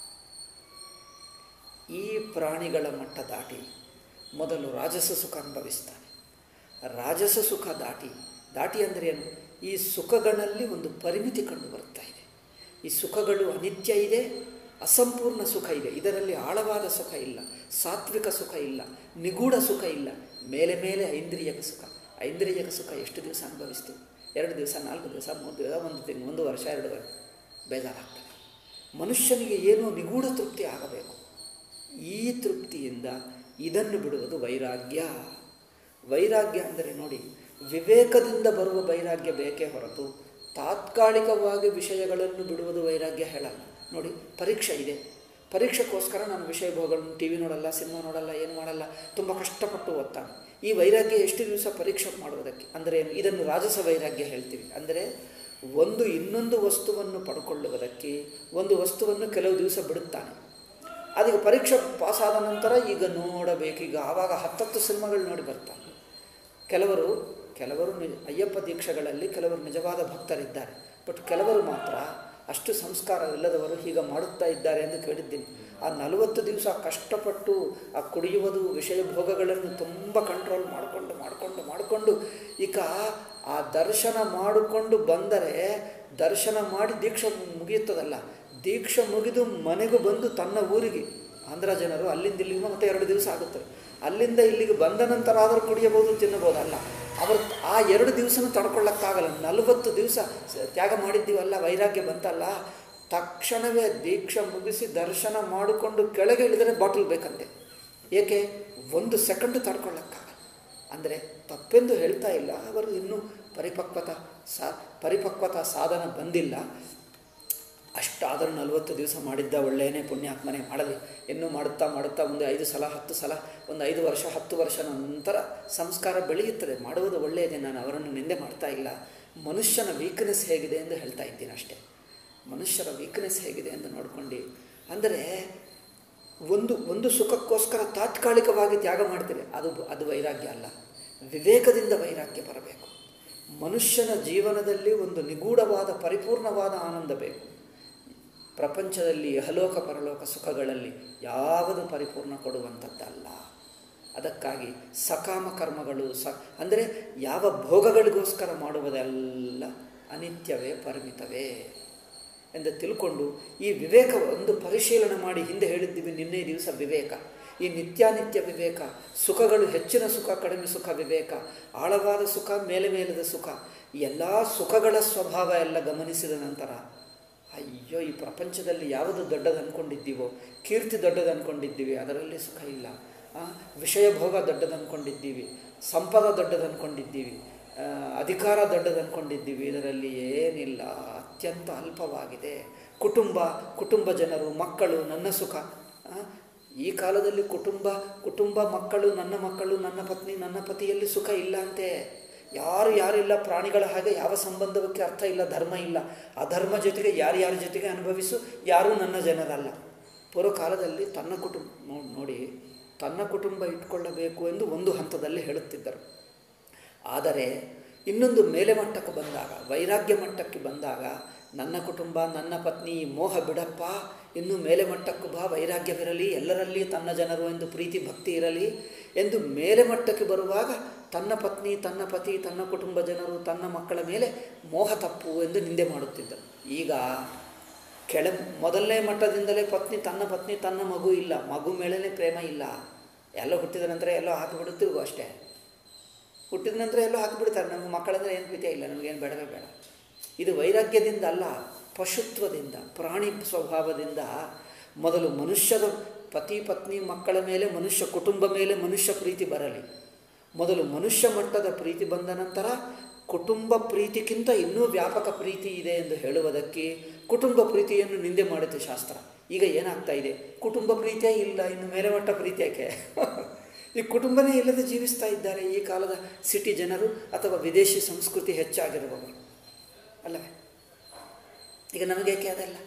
ಈ ಪ್ರಾಣಿಗಳ ಮಟ್ಟ ದಾಟಿ ಮೊದಲು ರಾಜಸ ಸುಖ ಅನುಭವಿಸ್ತಾನೆ ರಾಜಸ ಸುಖ ದಾಟಿ ದಾಟಿ ಅಂದರೆ ಏನು ಈ ಸುಖಗಳಲ್ಲಿ ಒಂದು ಪರಿಮಿತಿ ಕಂಡು ಬರ್ತಾ ಇದೆ ಈ ಸುಖಗಳು ಅನಿತ್ಯ ಇದೆ ಅಸಂಪೂರ್ಣ ಸುಖ ಇದೆ ಇದರಲ್ಲಿ ಆಳವಾದ ಸುಖ ಇಲ್ಲ ಸಾತ್ವಿಕ ಸುಖ ಇಲ್ಲ ನಿಗೂಢ ಸುಖ ಇಲ್ಲ ಮೇಲೆ ಮೇಲೆ ಐಂದ್ರಿಯಕ ಸುಖ ಐಂದ್ರಿಯಕ ಸುಖ ಎಷ್ಟು ದಿವಸ ಅನುಭವಿಸ್ತೀವಿ ಎರಡು ದಿವಸ ನಾಲ್ಕು ದಿವಸ ಮೂರು ದಿವಸ ಒಂದು ತಿಂಗಳು ಒಂದು ವರ್ಷ ಎರಡು ವರ್ಷ ಬೇಜಾರಾಗ್ತದೆ ಮನುಷ್ಯನಿಗೆ ಏನೋ ನಿಗೂಢ ತೃಪ್ತಿ ಆಗಬೇಕು ಈ ತೃಪ್ತಿಯಿಂದ ಇದನ್ನು ಬಿಡುವುದು ವೈರಾಗ್ಯ ವೈರಾಗ್ಯ ಅಂದರೆ ನೋಡಿ ವಿವೇಕದಿಂದ ಬರುವ ವೈರಾಗ್ಯ ಬೇಕೇ ಹೊರತು ತಾತ್ಕಾಲಿಕವಾಗಿ ವಿಷಯಗಳನ್ನು ಬಿಡುವುದು ವೈರಾಗ್ಯ ಹೇಳಲ್ಲ ನೋಡಿ ಪರೀಕ್ಷೆ ಇದೆ ಪರೀಕ್ಷೆಗೋಸ್ಕರ ನಾನು ವಿಷಯ ಭೋಗಗಳನ್ನು ಟಿ ವಿ ನೋಡಲ್ಲ ಸಿನಿಮಾ ನೋಡಲ್ಲ ಏನು ಮಾಡಲ್ಲ ತುಂಬ ಕಷ್ಟಪಟ್ಟು ಓದ್ತಾನೆ ಈ ವೈರಾಗ್ಯ ಎಷ್ಟು ದಿವಸ ಪರೀಕ್ಷೆ ಮಾಡುವುದಕ್ಕೆ ಅಂದರೆ ಏನು ಇದನ್ನು ರಾಜಸ ವೈರಾಗ್ಯ ಹೇಳ್ತೀವಿ ಅಂದರೆ ಒಂದು ಇನ್ನೊಂದು ವಸ್ತುವನ್ನು ಪಡ್ಕೊಳ್ಳುವುದಕ್ಕೆ ಒಂದು ವಸ್ತುವನ್ನು ಕೆಲವು ದಿವಸ ಬಿಡುತ್ತಾನೆ ಅದೀಗ ಪರೀಕ್ಷೆ ಪಾಸಾದ ನಂತರ ಈಗ ನೋಡಬೇಕು ಈಗ ಆವಾಗ ಹತ್ತತ್ತು ಸಿನಿಮಾಗಳು ನೋಡಿ ಬರ್ತಾನೆ ಕೆಲವರು ಕೆಲವರು ನಿಜ ಅಯ್ಯಪ್ಪ ದೀಕ್ಷೆಗಳಲ್ಲಿ ಕೆಲವರು ನಿಜವಾದ ಭಕ್ತರಿದ್ದಾರೆ ಬಟ್ ಕೆಲವರು ಮಾತ್ರ ಅಷ್ಟು ಸಂಸ್ಕಾರವಿಲ್ಲದವರು ಹೀಗೆ ಮಾಡುತ್ತಾ ಇದ್ದಾರೆ ಎಂದು ಕೇಳಿದ್ದೀನಿ ಆ ನಲವತ್ತು ದಿವಸ ಕಷ್ಟಪಟ್ಟು ಆ ಕುಡಿಯುವುದು ವಿಷಯ ಭೋಗಗಳನ್ನು ತುಂಬ ಕಂಟ್ರೋಲ್ ಮಾಡಿಕೊಂಡು ಮಾಡಿಕೊಂಡು ಮಾಡಿಕೊಂಡು ಈಗ ಆ ದರ್ಶನ ಮಾಡಿಕೊಂಡು ಬಂದರೆ ದರ್ಶನ ಮಾಡಿ ದೀಕ್ಷೆ ಮುಗಿಯುತ್ತದಲ್ಲ ದೀಕ್ಷೆ ಮುಗಿದು ಮನೆಗೂ ಬಂದು ತನ್ನ ಊರಿಗೆ ಆಂಧ್ರ ಜನರು ಅಲ್ಲಿಂದ ಇಲ್ಲಿಗೆ ಮತ್ತೆ ಎರಡು ದಿವಸ ಆಗುತ್ತದೆ ಅಲ್ಲಿಂದ ಇಲ್ಲಿಗೆ ಬಂದ ನಂತರ ಆದರೂ ಕುಡಿಯಬಹುದು ತಿನ್ನಬಹುದು ಅಲ್ಲ ಅವರು ಆ ಎರಡು ದಿವಸನೂ ತಡ್ಕೊಳ್ಳೋಕ್ಕಾಗಲ್ಲ ನಲವತ್ತು ದಿವಸ ಸ- ತ್ಯಾಗ ಮಾಡಿದ್ದೀವಲ್ಲ ವೈರಾಗ್ಯ ಬಂತಲ್ಲ ತಕ್ಷಣವೇ ದೀಕ್ಷೆ ಮುಗಿಸಿ ದರ್ಶನ ಮಾಡಿಕೊಂಡು ಕೆಳಗೆ ಇಳಿದರೆ ಬಾಟಲ್ ಬೇಕಂತೆ ಏಕೆ ಒಂದು ಸೆಕೆಂಡ್ ತಡ್ಕೊಳ್ಳೋಕ್ಕಾಗಲ್ಲ ಅಂದರೆ ತಪ್ಪೆಂದು ಹೇಳ್ತಾ ಇಲ್ಲ ಅವರು ಇನ್ನೂ ಪರಿಪಕ್ವತ ಸಾ ಪರಿಪಕ್ವತ ಸಾಧನ ಬಂದಿಲ್ಲ ಅಷ್ಟಾದರೂ ನಲವತ್ತು ದಿವಸ ಮಾಡಿದ್ದ ಒಳ್ಳೆಯನೇ ಪುಣ್ಯಾತ್ಮನೆ ಮಾಡಲಿ ಇನ್ನೂ ಮಾಡುತ್ತಾ ಮಾಡುತ್ತಾ ಒಂದು ಐದು ಸಲ ಹತ್ತು ಸಲ ಒಂದು ಐದು ವರ್ಷ ಹತ್ತು ವರ್ಷ ನಂತರ ಸಂಸ್ಕಾರ ಬೆಳೆಯುತ್ತದೆ ಮಾಡುವುದು ಒಳ್ಳೆಯದೇ ನಾನು ಅವರನ್ನು ನಿಂದೆ ಮಾಡ್ತಾ ಇಲ್ಲ ಮನುಷ್ಯನ ವೀಕ್ನೆಸ್ ಹೇಗಿದೆ ಎಂದು ಹೇಳ್ತಾ ಇದ್ದೀನಿ ಅಷ್ಟೇ ಮನುಷ್ಯರ ವೀಕ್ನೆಸ್ ಹೇಗಿದೆ ಎಂದು ನೋಡ್ಕೊಂಡು ಅಂದರೆ ಒಂದು ಒಂದು ಸುಖಕ್ಕೋಸ್ಕರ ತಾತ್ಕಾಲಿಕವಾಗಿ ತ್ಯಾಗ ಮಾಡ್ತೀರಿ ಅದು ಅದು ವೈರಾಗ್ಯ ಅಲ್ಲ ವಿವೇಕದಿಂದ ವೈರಾಗ್ಯ ಬರಬೇಕು ಮನುಷ್ಯನ ಜೀವನದಲ್ಲಿ ಒಂದು ನಿಗೂಢವಾದ ಪರಿಪೂರ್ಣವಾದ ಆನಂದ ಬೇಕು ಪ್ರಪಂಚದಲ್ಲಿ ಯಹಲೋಕ ಪರಲೋಕ ಸುಖಗಳಲ್ಲಿ ಯಾವುದು ಪರಿಪೂರ್ಣ ಕೊಡುವಂಥದ್ದಲ್ಲ ಅದಕ್ಕಾಗಿ ಸಕಾಮ ಕರ್ಮಗಳು ಸ ಅಂದರೆ ಯಾವ ಭೋಗಗಳಿಗೋಸ್ಕರ ಮಾಡುವುದೆಲ್ಲ ಅನಿತ್ಯವೇ ಪರಿಮಿತವೇ ಎಂದು ತಿಳ್ಕೊಂಡು ಈ ವಿವೇಕ ಒಂದು ಪರಿಶೀಲನೆ ಮಾಡಿ ಹಿಂದೆ ಹೇಳಿದ್ದೀವಿ ನಿನ್ನೆ ದಿವಸ ವಿವೇಕ ಈ ನಿತ್ಯಾನಿತ್ಯ ವಿವೇಕ ಸುಖಗಳು ಹೆಚ್ಚಿನ ಸುಖ ಕಡಿಮೆ ಸುಖ ವಿವೇಕ ಆಳವಾದ ಸುಖ ಮೇಲೆ ಮೇಲದ ಸುಖ ಎಲ್ಲ ಸುಖಗಳ ಸ್ವಭಾವ ಎಲ್ಲ ಗಮನಿಸಿದ ನಂತರ ಅಯ್ಯೋ ಈ ಪ್ರಪಂಚದಲ್ಲಿ ಯಾವುದು ದೊಡ್ಡದು ಅಂದ್ಕೊಂಡಿದ್ದೀವೋ ಕೀರ್ತಿ ದೊಡ್ಡದು ಅಂದ್ಕೊಂಡಿದ್ದೀವಿ ಅದರಲ್ಲಿ ಸುಖ ಇಲ್ಲ ಆ, ವಿಷಯ ಭೋಗ ದೊಡ್ಡದು ಅಂದ್ಕೊಂಡಿದ್ದೀವಿ ಸಂಪದ ದೊಡ್ಡದು ಅಂದ್ಕೊಂಡಿದ್ದೀವಿ ಆ, ಅಧಿಕಾರ ದೊಡ್ಡದು ಅಂದ್ಕೊಂಡಿದ್ದೀವಿ ಇದರಲ್ಲಿ ಏನಿಲ್ಲ ಅತ್ಯಂತ ಅಲ್ಪವಾಗಿದೆ ಕುಟುಂಬ ಕುಟುಂಬ ಜನರು ಮಕ್ಕಳು ನನ್ನ ಸುಖ ಆ, ಈ ಕಾಲದಲ್ಲಿ ಕುಟುಂಬ ಕುಟುಂಬ ಮಕ್ಕಳು ನನ್ನ ಮಕ್ಕಳು ನನ್ನ ಪತ್ನಿ ನನ್ನ ಪತಿಯಲ್ಲಿ ಸುಖ ಇಲ್ಲ ಅಂತೆ ಯಾರು ಯಾರಿಲ್ಲ ಪ್ರಾಣಿಗಳ ಹಾಗೆ ಯಾವ ಸಂಬಂಧಕ್ಕೆ ಅರ್ಥ ಇಲ್ಲ ಧರ್ಮ ಇಲ್ಲ ಅಧರ್ಮ ಜೊತೆಗೆ ಯಾರ್ಯಾರ ಜೊತೆಗೆ ಅನುಭವಿಸು ಯಾರೂ ನನ್ನ ಜನರಲ್ಲ ಪೂರ್ವ ಕಾಲದಲ್ಲಿ ತನ್ನ ಕುಟುಂಬ ನೋ- ನೋಡಿ ತನ್ನ ಕುಟುಂಬ ಇಟ್ಕೊಳ್ಳಬೇಕು ಎಂದು ಒಂದು ಹಂತದಲ್ಲಿ ಹೇಳುತ್ತಿದ್ದರು ಆದರೆ ಇನ್ನೊಂದು ಮೇಲೆ ಮಟ್ಟಕ್ಕೆ ಬಂದಾಗ ವೈರಾಗ್ಯ ಮಟ್ಟಕ್ಕೆ ಬಂದಾಗ ನನ್ನ ಕುಟುಂಬ ನನ್ನ ಪತ್ನಿ ಈ ಮೋಹ ಬಿಡಪ್ಪ ಇನ್ನು ಮೇಲೆ ಮಟ್ಟಕ್ಕೂ ಬಾ ವೈರಾಗ್ಯವಿರಲಿ ಎಲ್ಲರಲ್ಲಿ ತನ್ನ ಜನರು ಎಂದು ಪ್ರೀತಿ ಭಕ್ತಿ ಇರಲಿ ಎಂದು ಮೇಲೆ ಮಟ್ಟಕ್ಕೆ ಬರುವಾಗ ತನ್ನ ಪತ್ನಿ ತನ್ನ ಪತಿ ತನ್ನ ಕುಟುಂಬ ಜನರು ತನ್ನ ಮಕ್ಕಳ ಮೇಲೆ ಮೋಹ ತಪ್ಪು ಎಂದು ನಿಂದೆ ಮಾಡುತ್ತಿದ್ದರು ಈಗ ಕೆಳ ಮೊದಲನೇ ಮಟ್ಟದಿಂದಲೇ ಪತ್ನಿ ತನ್ನ ಪತ್ನಿ ತನ್ನ ಮಗು ಇಲ್ಲ ಮಗು ಮೇಲೇ ಪ್ರೇಮ ಇಲ್ಲ ಎಲ್ಲ ಹುಟ್ಟಿದ ನಂತರ ಎಲ್ಲೋ ಹಾಕಿಬಿಡುತ್ತಿರ್ಗೋ ಅಷ್ಟೇ ಹುಟ್ಟಿದ ನಂತರ ಎಲ್ಲೋ ಹಾಕಿಬಿಡ್ತಾರೆ ನಮ್ಮ ಮಕ್ಕಳಂದ್ರೆ ಏನು ಪ್ರೀತಿ ಇಲ್ಲ ನಮಗೇನು ಬೇಡವೇ ಬೇಡ ಇದು ವೈರಾಗ್ಯದಿಂದ ಅಲ್ಲ ಪಶುತ್ವದಿಂದ ಪ್ರಾಣಿ ಸ್ವಭಾವದಿಂದ ಮೊದಲು ಮನುಷ್ಯದ ಪತಿ ಪತ್ನಿ ಮಕ್ಕಳ ಮೇಲೆ ಮನುಷ್ಯ ಕುಟುಂಬ ಮೇಲೆ ಮನುಷ್ಯ ಪ್ರೀತಿ ಬರಲಿ ಮೊದಲು ಮನುಷ್ಯ ಮಟ್ಟದ ಪ್ರೀತಿ ಬಂದ ನಂತರ ಕುಟುಂಬ ಪ್ರೀತಿಗಿಂತ ಇನ್ನೂ ವ್ಯಾಪಕ ಪ್ರೀತಿ ಇದೆ ಎಂದು ಹೇಳುವುದಕ್ಕೆ ಕುಟುಂಬ ಪ್ರೀತಿಯನ್ನು ನಿಂದೆ ಮಾಡುತ್ತೆ ಶಾಸ್ತ್ರ ಈಗ ಏನಾಗ್ತಾ ಇದೆ ಕುಟುಂಬ ಪ್ರೀತಿಯೇ ಇಲ್ಲ ಇನ್ನು ಮೇಲೆ ಮಟ್ಟ ಪ್ರೀತಿ ಯಾಕೆ ಈ ಕುಟುಂಬನೇ ಇಲ್ಲದೆ ಜೀವಿಸ್ತಾ ಇದ್ದಾರೆ ಈ ಕಾಲದ ಸಿಟಿ ಜನರು ಅಥವಾ ವಿದೇಶಿ ಸಂಸ್ಕೃತಿ ಹೆಚ್ಚಾಗಿರುವವರು ಅಲ್ಲವೇ ಈಗ ನಮಗೆ ಯಾಕೆ ಅದಲ್ಲ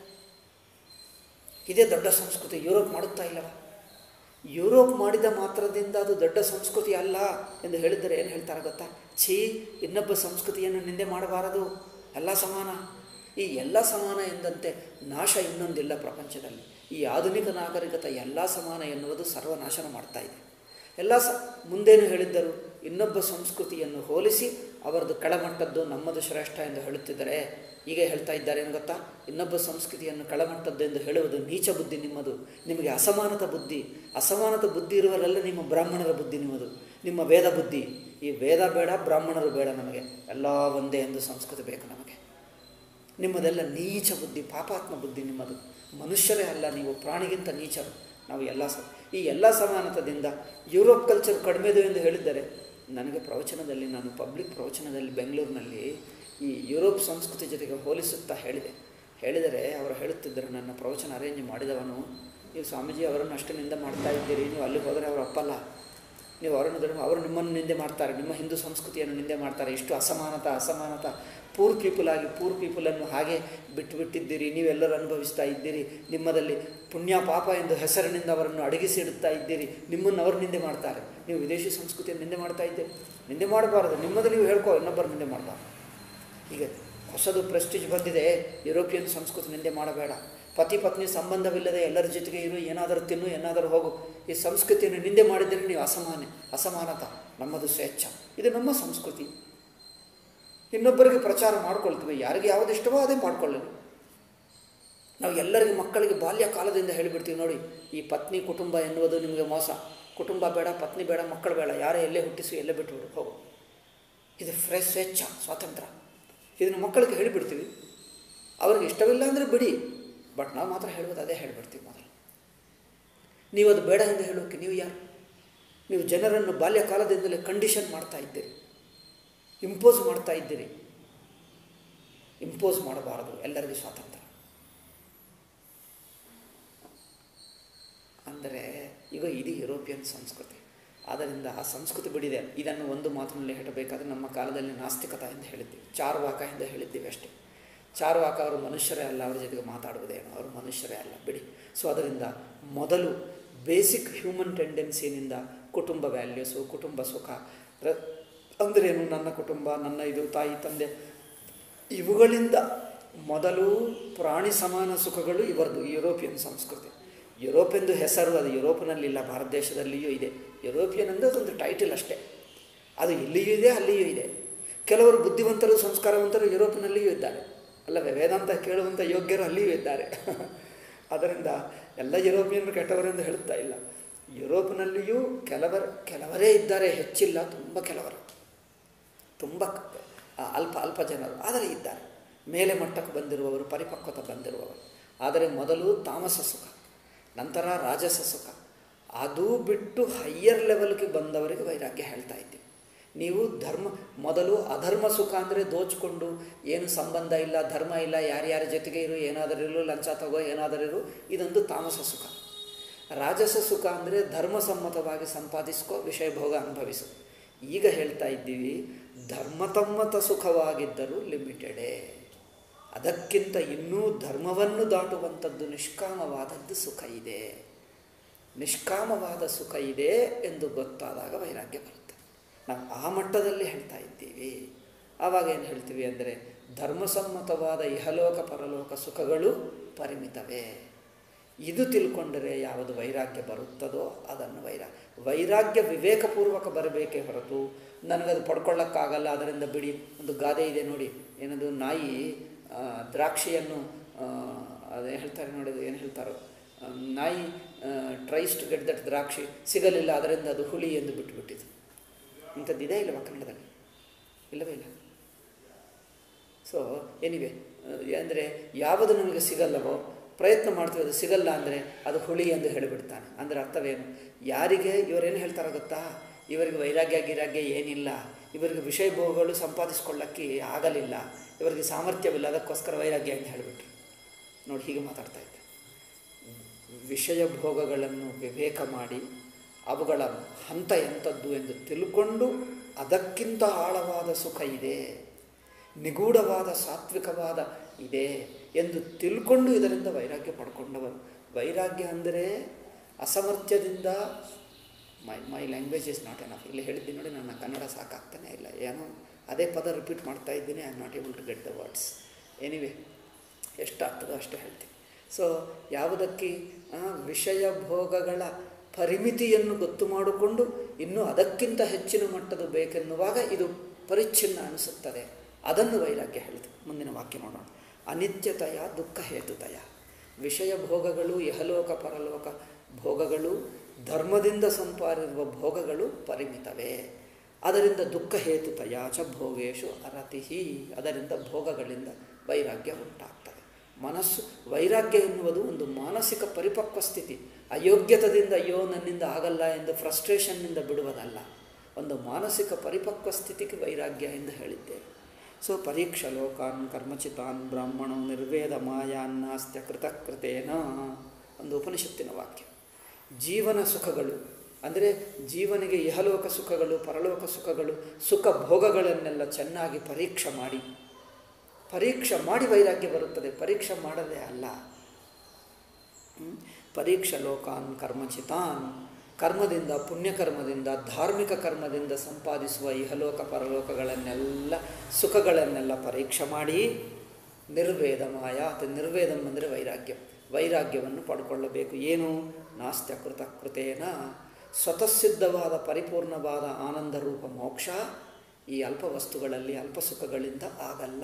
ಇದೇ ದೊಡ್ಡ ಸಂಸ್ಕೃತಿ ಯುರೋಪ್ ಮಾಡುತ್ತಾ ಇಲ್ಲವ ಯುರೋಪ್ ಮಾಡಿದ ಮಾತ್ರದಿಂದ ಅದು ದೊಡ್ಡ ಸಂಸ್ಕೃತಿ ಅಲ್ಲ ಎಂದು ಹೇಳಿದರೆ ಏನು ಹೇಳ್ತಾರೆ ಗೊತ್ತಾ ಛೀ ಇನ್ನೊಬ್ಬ ಸಂಸ್ಕೃತಿಯನ್ನು ನಿಂದೆ ಮಾಡಬಾರದು ಎಲ್ಲ ಸಮಾನ ಈ ಎಲ್ಲ ಸಮಾನ ಎಂದಂತೆ ನಾಶ ಇನ್ನೊಂದಿಲ್ಲ ಪ್ರಪಂಚದಲ್ಲಿ ಈ ಆಧುನಿಕ ನಾಗರಿಕತೆ ಎಲ್ಲ ಸಮಾನ ಎನ್ನುವುದು ಸರ್ವನಾಶನ ಮಾಡ್ತಾ ಇದೆ ಎಲ್ಲ ಸ ಮುಂದೇನು ಹೇಳಿದ್ದರು ಇನ್ನೊಬ್ಬ ಸಂಸ್ಕೃತಿಯನ್ನು ಹೋಲಿಸಿ ಅವರದ್ದು ಕೆಳಮಟ್ಟದ್ದು ನಮ್ಮದು ಶ್ರೇಷ್ಠ ಎಂದು ಹೇಳುತ್ತಿದ್ದರೆ ಈಗ ಹೇಳ್ತಾ ಇದ್ದಾರೆ ಏನು ಗೊತ್ತಾ ಇನ್ನೊಬ್ಬ ಸಂಸ್ಕೃತಿಯನ್ನು ಕೆಳಮಟ್ಟದ್ದು ಎಂದು ಹೇಳುವುದು ನೀಚ ಬುದ್ಧಿ ನಿಮ್ಮದು ನಿಮಗೆ ಅಸಮಾನತ ಬುದ್ಧಿ ಅಸಮಾನತ ಬುದ್ಧಿ ಇರುವರೆಲ್ಲ ನಿಮ್ಮ ಬ್ರಾಹ್ಮಣರ ಬುದ್ಧಿ ನಿಮ್ಮದು ನಿಮ್ಮ ವೇದ ಬುದ್ಧಿ ಈ ವೇದ ಬೇಡ ಬ್ರಾಹ್ಮಣರು ಬೇಡ ನಮಗೆ ಎಲ್ಲ ಒಂದೇ ಎಂದು ಸಂಸ್ಕೃತಿ ಬೇಕು ನಮಗೆ ನಿಮ್ಮದೆಲ್ಲ ನೀಚ ಬುದ್ಧಿ ಪಾಪಾತ್ಮ ಬುದ್ಧಿ ನಿಮ್ಮದು ಮನುಷ್ಯರೇ ಅಲ್ಲ ನೀವು ಪ್ರಾಣಿಗಿಂತ ನೀಚರು ನಾವು ಎಲ್ಲ ಸ ಈ ಎಲ್ಲ ಸಮಾನತದಿಂದ ಯುರೋಪ್ ಕಲ್ಚರ್ ಕಡಿಮೆದು ಎಂದು ಹೇಳಿದ್ದಾರೆ ನನಗೆ ಪ್ರವಚನದಲ್ಲಿ ನಾನು ಪಬ್ಲಿಕ್ ಪ್ರವಚನದಲ್ಲಿ ಬೆಂಗಳೂರಿನಲ್ಲಿ ಈ ಯುರೋಪ್ ಸಂಸ್ಕೃತಿ ಜೊತೆಗೆ ಹೋಲಿಸುತ್ತಾ ಹೇಳಿದೆ ಹೇಳಿದರೆ ಅವರು ಹೇಳುತ್ತಿದ್ದರು ನನ್ನ ಪ್ರವಚನ ಅರೇಂಜ್ ಮಾಡಿದವನು ನೀವು ಸ್ವಾಮೀಜಿ ಅವರನ್ನು ಅಷ್ಟು ನಿಂದೆ ಮಾಡ್ತಾ ಇದ್ದೀರಿ ನೀವು ಅಲ್ಲಿ ಹೋದರೆ ಅವರು ಅಪ್ಪಲ್ಲ ನೀವು ಅವರನ್ನು ಧರ್ಮ ಅವರು ನಿಮ್ಮನ್ನು ನಿಂದೆ ಮಾಡ್ತಾರೆ ನಿಮ್ಮ ಹಿಂದೂ ಸಂಸ್ಕೃತಿಯನ್ನು ನಿಂದೆ ಮಾಡ್ತಾರೆ ಇಷ್ಟು ಅಸಮಾನತ ಅಸಮಾನತ ಪೂರ್ ಪೀಪಲ್ ಆಗಿ ಪೂರ್ ಪೀಪಲನ್ನು ಹಾಗೆ ಬಿಟ್ಟು ಬಿಟ್ಟಿದ್ದೀರಿ ನೀವೆಲ್ಲರೂ ಅನುಭವಿಸ್ತಾ ಇದ್ದೀರಿ ನಿಮ್ಮದಲ್ಲಿ ಪುಣ್ಯ ಪಾಪ ಎಂದು ಹೆಸರಿನಿಂದ ಅವರನ್ನು ಅಡಗಿಸಿ ಇಡುತ್ತಾ ಇದ್ದೀರಿ ನಿಮ್ಮನ್ನು ಅವರು ನಿಂದೆ ಮಾಡ್ತಾರೆ ನೀವು ವಿದೇಶಿ ಸಂಸ್ಕೃತಿಯನ್ನು ನಿಂದೆ ಮಾಡ್ತಾ ಇದ್ದೀರಿ ನಿಂದೆ ಮಾಡಬಾರದು ನಿಮ್ಮದು ನೀವು ಹೇಳ್ಕೋ ಇನ್ನೊಬ್ಬರು ನಿಂದೆ ಮಾಡಬಾರ್ದು ಈಗ ಹೊಸದು ಪ್ರೆಸ್ಟೀಜ್ ಬಂದಿದೆ ಯುರೋಪಿಯನ್ ಸಂಸ್ಕೃತಿ ನಿಂದೆ ಮಾಡಬೇಡ ಪತಿ ಪತ್ನಿ ಸಂಬಂಧವಿಲ್ಲದೆ ಎಲ್ಲರ ಜೊತೆಗೆ ಇರು ಏನಾದರೂ ತಿನ್ನು ಏನಾದರೂ ಹೋಗು ಈ ಸಂಸ್ಕೃತಿಯನ್ನು ನಿಂದೆ ಮಾಡಿದರೆ ನೀವು ಅಸಮಾನ ಅಸಮಾನತ ನಮ್ಮದು ಸ್ವೇಚ್ಛ ಇದು ನಮ್ಮ ಸಂಸ್ಕೃತಿ ಇನ್ನೊಬ್ಬರಿಗೆ ಪ್ರಚಾರ ಮಾಡ್ಕೊಳ್ತೀವಿ ಯಾರಿಗೆ ಯಾವುದು ಇಷ್ಟವೋ ಅದೇ ಮಾಡ್ಕೊಳ್ಳಿ ನಾವು ಎಲ್ಲರಿಗೆ ಮಕ್ಕಳಿಗೆ ಬಾಲ್ಯ ಕಾಲದಿಂದ ಹೇಳಿಬಿಡ್ತೀವಿ ನೋಡಿ ಈ ಪತ್ನಿ ಕುಟುಂಬ ಎನ್ನುವುದು ನಿಮಗೆ ಮೋಸ ಕುಟುಂಬ ಬೇಡ ಪತ್ನಿ ಬೇಡ ಮಕ್ಕಳು ಬೇಡ ಯಾರೇ ಎಲ್ಲೇ ಹುಟ್ಟಿಸಿ ಎಲ್ಲೇ ಬಿಟ್ಟುಬಿಡು ಹೋಗು ಇದು ಫ್ರೆಶ್ ಸ್ವೇಚ್ಛ ಸ್ವಾತಂತ್ರ್ಯ ಇದನ್ನು ಮಕ್ಕಳಿಗೆ ಹೇಳಿಬಿಡ್ತೀವಿ ಅವ್ರಿಗೆ ಇಷ್ಟವಿಲ್ಲ ಅಂದರೆ ಬಿಡಿ ಬಟ್ ನಾವು ಮಾತ್ರ ಹೇಳುವುದು ಅದೇ ಹೇಳಿಬಿಡ್ತೀವಿ ಮೊದಲು ನೀವು ಅದು ಬೇಡ ಎಂದು ಹೇಳೋಕ್ಕೆ ನೀವು ಯಾರು ನೀವು ಜನರನ್ನು ಬಾಲ್ಯ ಕಾಲದಿಂದಲೇ ಕಂಡೀಷನ್ ಮಾಡ್ತಾ ಇದ್ದೀರಿ ಇಂಪೋಸ್ ಮಾಡ್ತಾ ಇದ್ದೀರಿ ಇಂಪೋಸ್ ಮಾಡಬಾರದು ಎಲ್ಲರಿಗೂ ಸ್ವಾತಂತ್ರ್ಯ ಅಂದರೆ ಈಗ ಇದು ಯುರೋಪಿಯನ್ ಸಂಸ್ಕೃತಿ ಆದ್ದರಿಂದ ಆ ಸಂಸ್ಕೃತಿ ಬಿಡಿದೆ ಇದನ್ನು ಒಂದು ಮಾತಿನಲ್ಲಿ ಹೇಳಬೇಕಾದ್ರೆ ನಮ್ಮ ಕಾಲದಲ್ಲಿ ನಾಸ್ತಿಕತ ಎಂದು ಹೇಳಿದ್ದೀವಿ ಚಾರ್ವಾಕ ಎಂದು ಹೇಳಿದ್ದೀವಿ ಅಷ್ಟೇ ಚಾರ್ವಾಕ ಅವರು ಮನುಷ್ಯರೇ ಅಲ್ಲ ಅವ್ರ ಜೊತೆಗೆ ಮಾತಾಡುವುದೇನು ಅವರು ಮನುಷ್ಯರೇ ಅಲ್ಲ ಬಿಡಿ ಸೊ ಅದರಿಂದ ಮೊದಲು ಬೇಸಿಕ್ ಹ್ಯೂಮನ್ ಟೆಂಡೆನ್ಸಿನಿಂದ ಕುಟುಂಬ ವ್ಯಾಲ್ಯೂಸು ಕುಟುಂಬ ಸುಖ ರ- ಅಂದ್ರೇನು ನನ್ನ ಕುಟುಂಬ ನನ್ನ ಇದು ತಾಯಿ ತಂದೆ ಇವುಗಳಿಂದ ಮೊದಲು ಪ್ರಾಣಿ ಸಮಾನ ಸುಖಗಳು ಇವರದು ಯುರೋಪಿಯನ್ ಸಂಸ್ಕೃತಿ ಯುರೋಪಿಯನ್ದು ಹೆಸರು ಅದು ಯುರೋಪಿನಲ್ಲಿಲ್ಲ ಭಾರತ ದೇಶದಲ್ಲಿಯೂ ಇದೆ ಯುರೋಪಿಯನ್ ಅಂದರೆ ಅದೊಂದು ಟೈಟಲ್ ಅಷ್ಟೇ ಅದು ಇಲ್ಲಿಯೂ ಇದೆ ಅಲ್ಲಿಯೂ ಇದೆ ಕೆಲವರು ಬುದ್ಧಿವಂತರು ಸಂಸ್ಕಾರವಂತರು ಯುರೋಪಿನಲ್ಲಿಯೂ ಇದ್ದಾರೆ ಅಲ್ಲವೇ ವೇದಾಂತ ಕೇಳುವಂಥ ಯೋಗ್ಯರು ಅಲ್ಲಿಯೂ ಇದ್ದಾರೆ ಅದರಿಂದ ಎಲ್ಲ ಯುರೋಪಿಯನ್ರು ಕೆಟ್ಟವರೆಂದು ಹೇಳುತ್ತಾ ಇಲ್ಲ ಯುರೋಪಿನಲ್ಲಿಯೂ ಕೆಲವರು ಕೆಲವರೇ ಇದ್ದಾರೆ ಹೆಚ್ಚಿಲ್ಲ ತುಂಬ ಕೆಲವರು ತುಂಬ ಕ- ಆ, ಅಲ್ಪ ಅಲ್ಪ ಜನರು ಆದರೆ ಇದ್ದಾರೆ ಮೇಲೆ ಮಟ್ಟಕ್ಕೆ ಬಂದಿರುವವರು ಪರಿಪಕ್ವತೆ ಬಂದಿರುವವರು ಆದರೆ ಮೊದಲು ತಾಮಸ ಸುಖ ನಂತರ ರಾಜಸ ಸುಖ ಅದು ಬಿಟ್ಟು ಹೈಯರ್ ಲೆವೆಲ್ಗೆ ಬಂದವರಿಗೆ ವೈರಾಗ್ಯ ಹೇಳ್ತಾ ಇದ್ದೀವಿ ನೀವು ಧರ್ಮ ಮೊದಲು ಅಧರ್ಮ ಸುಖ ಅಂದರೆ ದೋಚಿಕೊಂಡು ಏನು ಸಂಬಂಧ ಇಲ್ಲ ಧರ್ಮ ಇಲ್ಲ ಯಾರ್ಯಾರ ಜೊತೆಗೆ ಇರು ಏನಾದರೂ ಇರು ಲಂಚ ತಗೋ ಏನಾದರೂ ಇರು ಇದೊಂದು ತಾಮಸ ಸುಖ ರಾಜಸ ಸುಖ ಅಂದರೆ ಧರ್ಮಸಮ್ಮತವಾಗಿ ಸಂಪಾದಿಸ್ಕೋ ವಿಷಯ ಭೋಗ ಅನುಭವಿಸು ಈಗ ಹೇಳ್ತಾ ಇದ್ದೀವಿ ಧರ್ಮತಮ್ಮತ ಸುಖವಾಗಿದ್ದರೂ ಲಿಮಿಟೆಡೇ ಅದಕ್ಕಿಂತ ಇನ್ನೂ ಧರ್ಮವನ್ನು ದಾಟುವಂಥದ್ದು ನಿಷ್ಕಾಮವಾದದ್ದು ಸುಖ ಇದೆ ನಿಷ್ಕಾಮವಾದ ಸುಖ ಇದೆ ಎಂದು ಗೊತ್ತಾದಾಗ ವೈರಾಗ್ಯ ಬರುತ್ತೆ ನಾವು ಆ ಮಟ್ಟದಲ್ಲಿ ಹೇಳ್ತಾ ಇದ್ದೀವಿ ಆವಾಗ ಏನು ಹೇಳ್ತೀವಿ ಅಂದರೆ ಧರ್ಮಸಮ್ಮತವಾದ ಇಹಲೋಕ ಪರಲೋಕ ಸುಖಗಳು ಪರಿಮಿತವೇ ಇದು ತಿಳ್ಕೊಂಡರೆ ಯಾವುದು ವೈರಾಗ್ಯ ಬರುತ್ತದೋ ಅದನ್ನು ವೈರಾ ವೈರಾಗ್ಯ ವಿವೇಕಪೂರ್ವಕ ಬರಬೇಕೇ ಹೊರತು ನನಗದು ಪಡ್ಕೊಳ್ಳೋಕ್ಕಾಗಲ್ಲ ಅದರಿಂದ ಬಿಡಿ ಒಂದು ಗಾದೆ ಇದೆ ನೋಡಿ ಏನದು ನಾಯಿ ಆ, ದ್ರಾಕ್ಷಿಯನ್ನು ಆ, ಅದೇ ಹೇಳ್ತಾರೆ ನೋಡೋದು ಏನು ಹೇಳ್ತಾರೋ ಆ, ನಾಯಿ ಟ್ರೈಸ್ ಟು ಗೆಟ್ ದಟ್ ದ್ರಾಕ್ಷಿ ಸಿಗಲಿಲ್ಲ ಅದರಿಂದ ಅದು ಹುಳಿ ಎಂದು ಬಿಟ್ಟುಬಿಟ್ಟಿತು ಇಂಥದ್ದಿದೆ ಇಲ್ಲವಾ ಕನ್ನಡದಲ್ಲಿ ಇಲ್ಲವೇ ಇಲ್ಲ ಸೊ ಎನಿವೆ ಅಂದರೆ ಯಾವುದು ನಮಗೆ ಸಿಗಲ್ಲವೋ ಪ್ರಯತ್ನ ಮಾಡ್ತೀವಿ ಅದು ಸಿಗಲ್ಲ ಅಂದರೆ ಅದು ಹುಳಿ ಎಂದು ಹೇಳಿಬಿಡ್ತಾನೆ ಅಂದರೆ ಅರ್ಥವೇನು ಯಾರಿಗೆ ಇವರೇನು ಹೇಳ್ತಾರೆ ಗೊತ್ತಾ ಇವರಿಗೆ ವೈರಾಗ್ಯ ಗಿರಾಗ್ಯ ಏನಿಲ್ಲ ಇವರಿಗೆ ವಿಷಯ ಭೋಗಗಳು ಸಂಪಾದಿಸ್ಕೊಳ್ಳೋಕ್ಕೆ ಆಗಲಿಲ್ಲ ಇವರಿಗೆ ಸಾಮರ್ಥ್ಯವಿಲ್ಲ ಅದಕ್ಕೋಸ್ಕರ ವೈರಾಗ್ಯ ಅಂತ ಹೇಳಿಬಿಟ್ರು ನೋಡಿ ಹೀಗೆ ಮಾತಾಡ್ತಾ ಇದ್ದೆ ವಿಷಯ ಭೋಗಗಳನ್ನು ವಿವೇಕ ಮಾಡಿ ಅವುಗಳ ಹಂತ ಎಂಥದ್ದು ಎಂದು ತಿಳ್ಕೊಂಡು ಅದಕ್ಕಿಂತ ಆಳವಾದ ಸುಖ ಇದೆ ನಿಗೂಢವಾದ ಸಾತ್ವಿಕವಾದ ಇದೆ ಎಂದು ತಿಳ್ಕೊಂಡು ಇದರಿಂದ ವೈರಾಗ್ಯ ಪಡ್ಕೊಂಡವರು ವೈರಾಗ್ಯ ಅಂದರೆ ಅಸಮರ್ಥ್ಯದಿಂದ my my language is not enough ಇಲ್ಲಿ ಹೇಳಿದ್ದೀನಿ ನೋಡಿ ನನ್ನ ಕನ್ನಡ ಸಾಕಾಗ್ತಾನೆ ಇಲ್ಲ ಏನೋ ಅದೇ ಪದ ರಿಪೀಟ್ ಮಾಡ್ತಾ ಇದ್ದೀನಿ I am not able to get the words anyway ಎಷ್ಟಾಗ್ತದೋ ಅಷ್ಟೇ ಹೇಳ್ತೀನಿ ಸೊ ಯಾವುದಕ್ಕೆ ಆ, ವಿಷಯ ಭೋಗಗಳ ಪರಿಮಿತಿಯನ್ನು ಗೊತ್ತು ಮಾಡಿಕೊಂಡು ಇನ್ನೂ ಅದಕ್ಕಿಂತ ಹೆಚ್ಚಿನ ಮಟ್ಟದ ಬೇಕೆನ್ನುವಾಗ ಇದು ಪರಿಚ್ಛಿನ್ನ ಅನಿಸುತ್ತದೆ ಅದನ್ನು ವೈರಾಗ್ಯ ಹೇಳಿದೆ ಮುಂದಿನ ವಾಕ್ಯ ನೋಡೋಣ ಅನಿತ್ಯತೆಯ ದುಃಖ ಹೇತುತಯ ವಿಷಯ ಭೋಗಗಳು ಇಹಲೋಕ ಪರಲೋಕ ಭೋಗಗಳು ಧರ್ಮದಿಂದ ಸಂಪಾದಿರುವ ಭೋಗಗಳು ಪರಿಮಿತವೇ ಅದರಿಂದ ದುಃಖ ಹೇತುತಯ ಚ ಭೋಗೇಶು ಅರತಿಹಿ ಅದರಿಂದ ಭೋಗಗಳಿಂದ ವೈರಾಗ್ಯ ಉಂಟಾಗ್ತದೆ ಮನಸ್ಸು ವೈರಾಗ್ಯ ಎನ್ನುವುದು ಒಂದು ಮಾನಸಿಕ ಪರಿಪಕ್ವ ಸ್ಥಿತಿ ಅಯೋಗ್ಯತದಿಂದ ಅಯ್ಯೋ ನನ್ನಿಂದ ಆಗಲ್ಲ ಎಂದು ಫ್ರಸ್ಟ್ರೇಷನ್ನಿಂದ ಬಿಡುವುದಲ್ಲ ಒಂದು ಮಾನಸಿಕ ಪರಿಪಕ್ವ ಸ್ಥಿತಿಗೆ ವೈರಾಗ್ಯ ಎಂದು ಹೇಳಿದ್ದೇವೆ ಸೊ ಪರೀಕ್ಷ ಲೋಕಾನ್ ಕರ್ಮಚಿತಾನ್ ಬ್ರಾಹ್ಮಣೋ ನಿರ್ವೇದ ಮಾಯಾನ್ನಾಸ್ತ್ಯ ಕೃತಕೃತೇನ ಒಂದು ಉಪನಿಷತ್ತಿನ ವಾಕ್ಯ ಜೀವನ ಸುಖಗಳು ಅಂದರೆ ಜೀವನಿಗೆ ಇಹಲೋಕ ಸುಖಗಳು ಪರಲೋಕ ಸುಖಗಳು ಸುಖ ಭೋಗಗಳನ್ನೆಲ್ಲ ಚೆನ್ನಾಗಿ ಪರೀಕ್ಷೆ ಮಾಡಿ ಪರೀಕ್ಷೆ ಮಾಡಿ ವೈರಾಗ್ಯ ಬರುತ್ತದೆ ಪರೀಕ್ಷೆ ಮಾಡದೇ ಅಲ್ಲ ಹ್ಮ್? ಪರೀಕ್ಷ ಲೋಕಾನ್ ಕರ್ಮಚಿತಾನ್ ಕರ್ಮದಿಂದ ಪುಣ್ಯಕರ್ಮದಿಂದ ಧಾರ್ಮಿಕ ಕರ್ಮದಿಂದ ಸಂಪಾದಿಸುವ ಇಹಲೋಕ ಪರಲೋಕಗಳನ್ನೆಲ್ಲ ಸುಖಗಳನ್ನೆಲ್ಲ ಪರೀಕ್ಷೆ ಮಾಡಿ ನಿರ್ವೇದ ಮಾಯ ಅಥವಾ ನಿರ್ವೇದಂ ಅಂದರೆ ವೈರಾಗ್ಯ ವೈರಾಗ್ಯವನ್ನು ಪಡ್ಕೊಳ್ಳಬೇಕು ಏನು ನಾಸ್ತ್ಯ ಕೃತ ಕೃತೇನ ಸ್ವತಃಸಿದ್ಧವಾದ ಪರಿಪೂರ್ಣವಾದ ಆನಂದ ರೂಪ ಮೋಕ್ಷ ಈ ಅಲ್ಪ ವಸ್ತುಗಳಲ್ಲಿ ಅಲ್ಪ ಸುಖಗಳಿಂದ ಆಗಲ್ಲ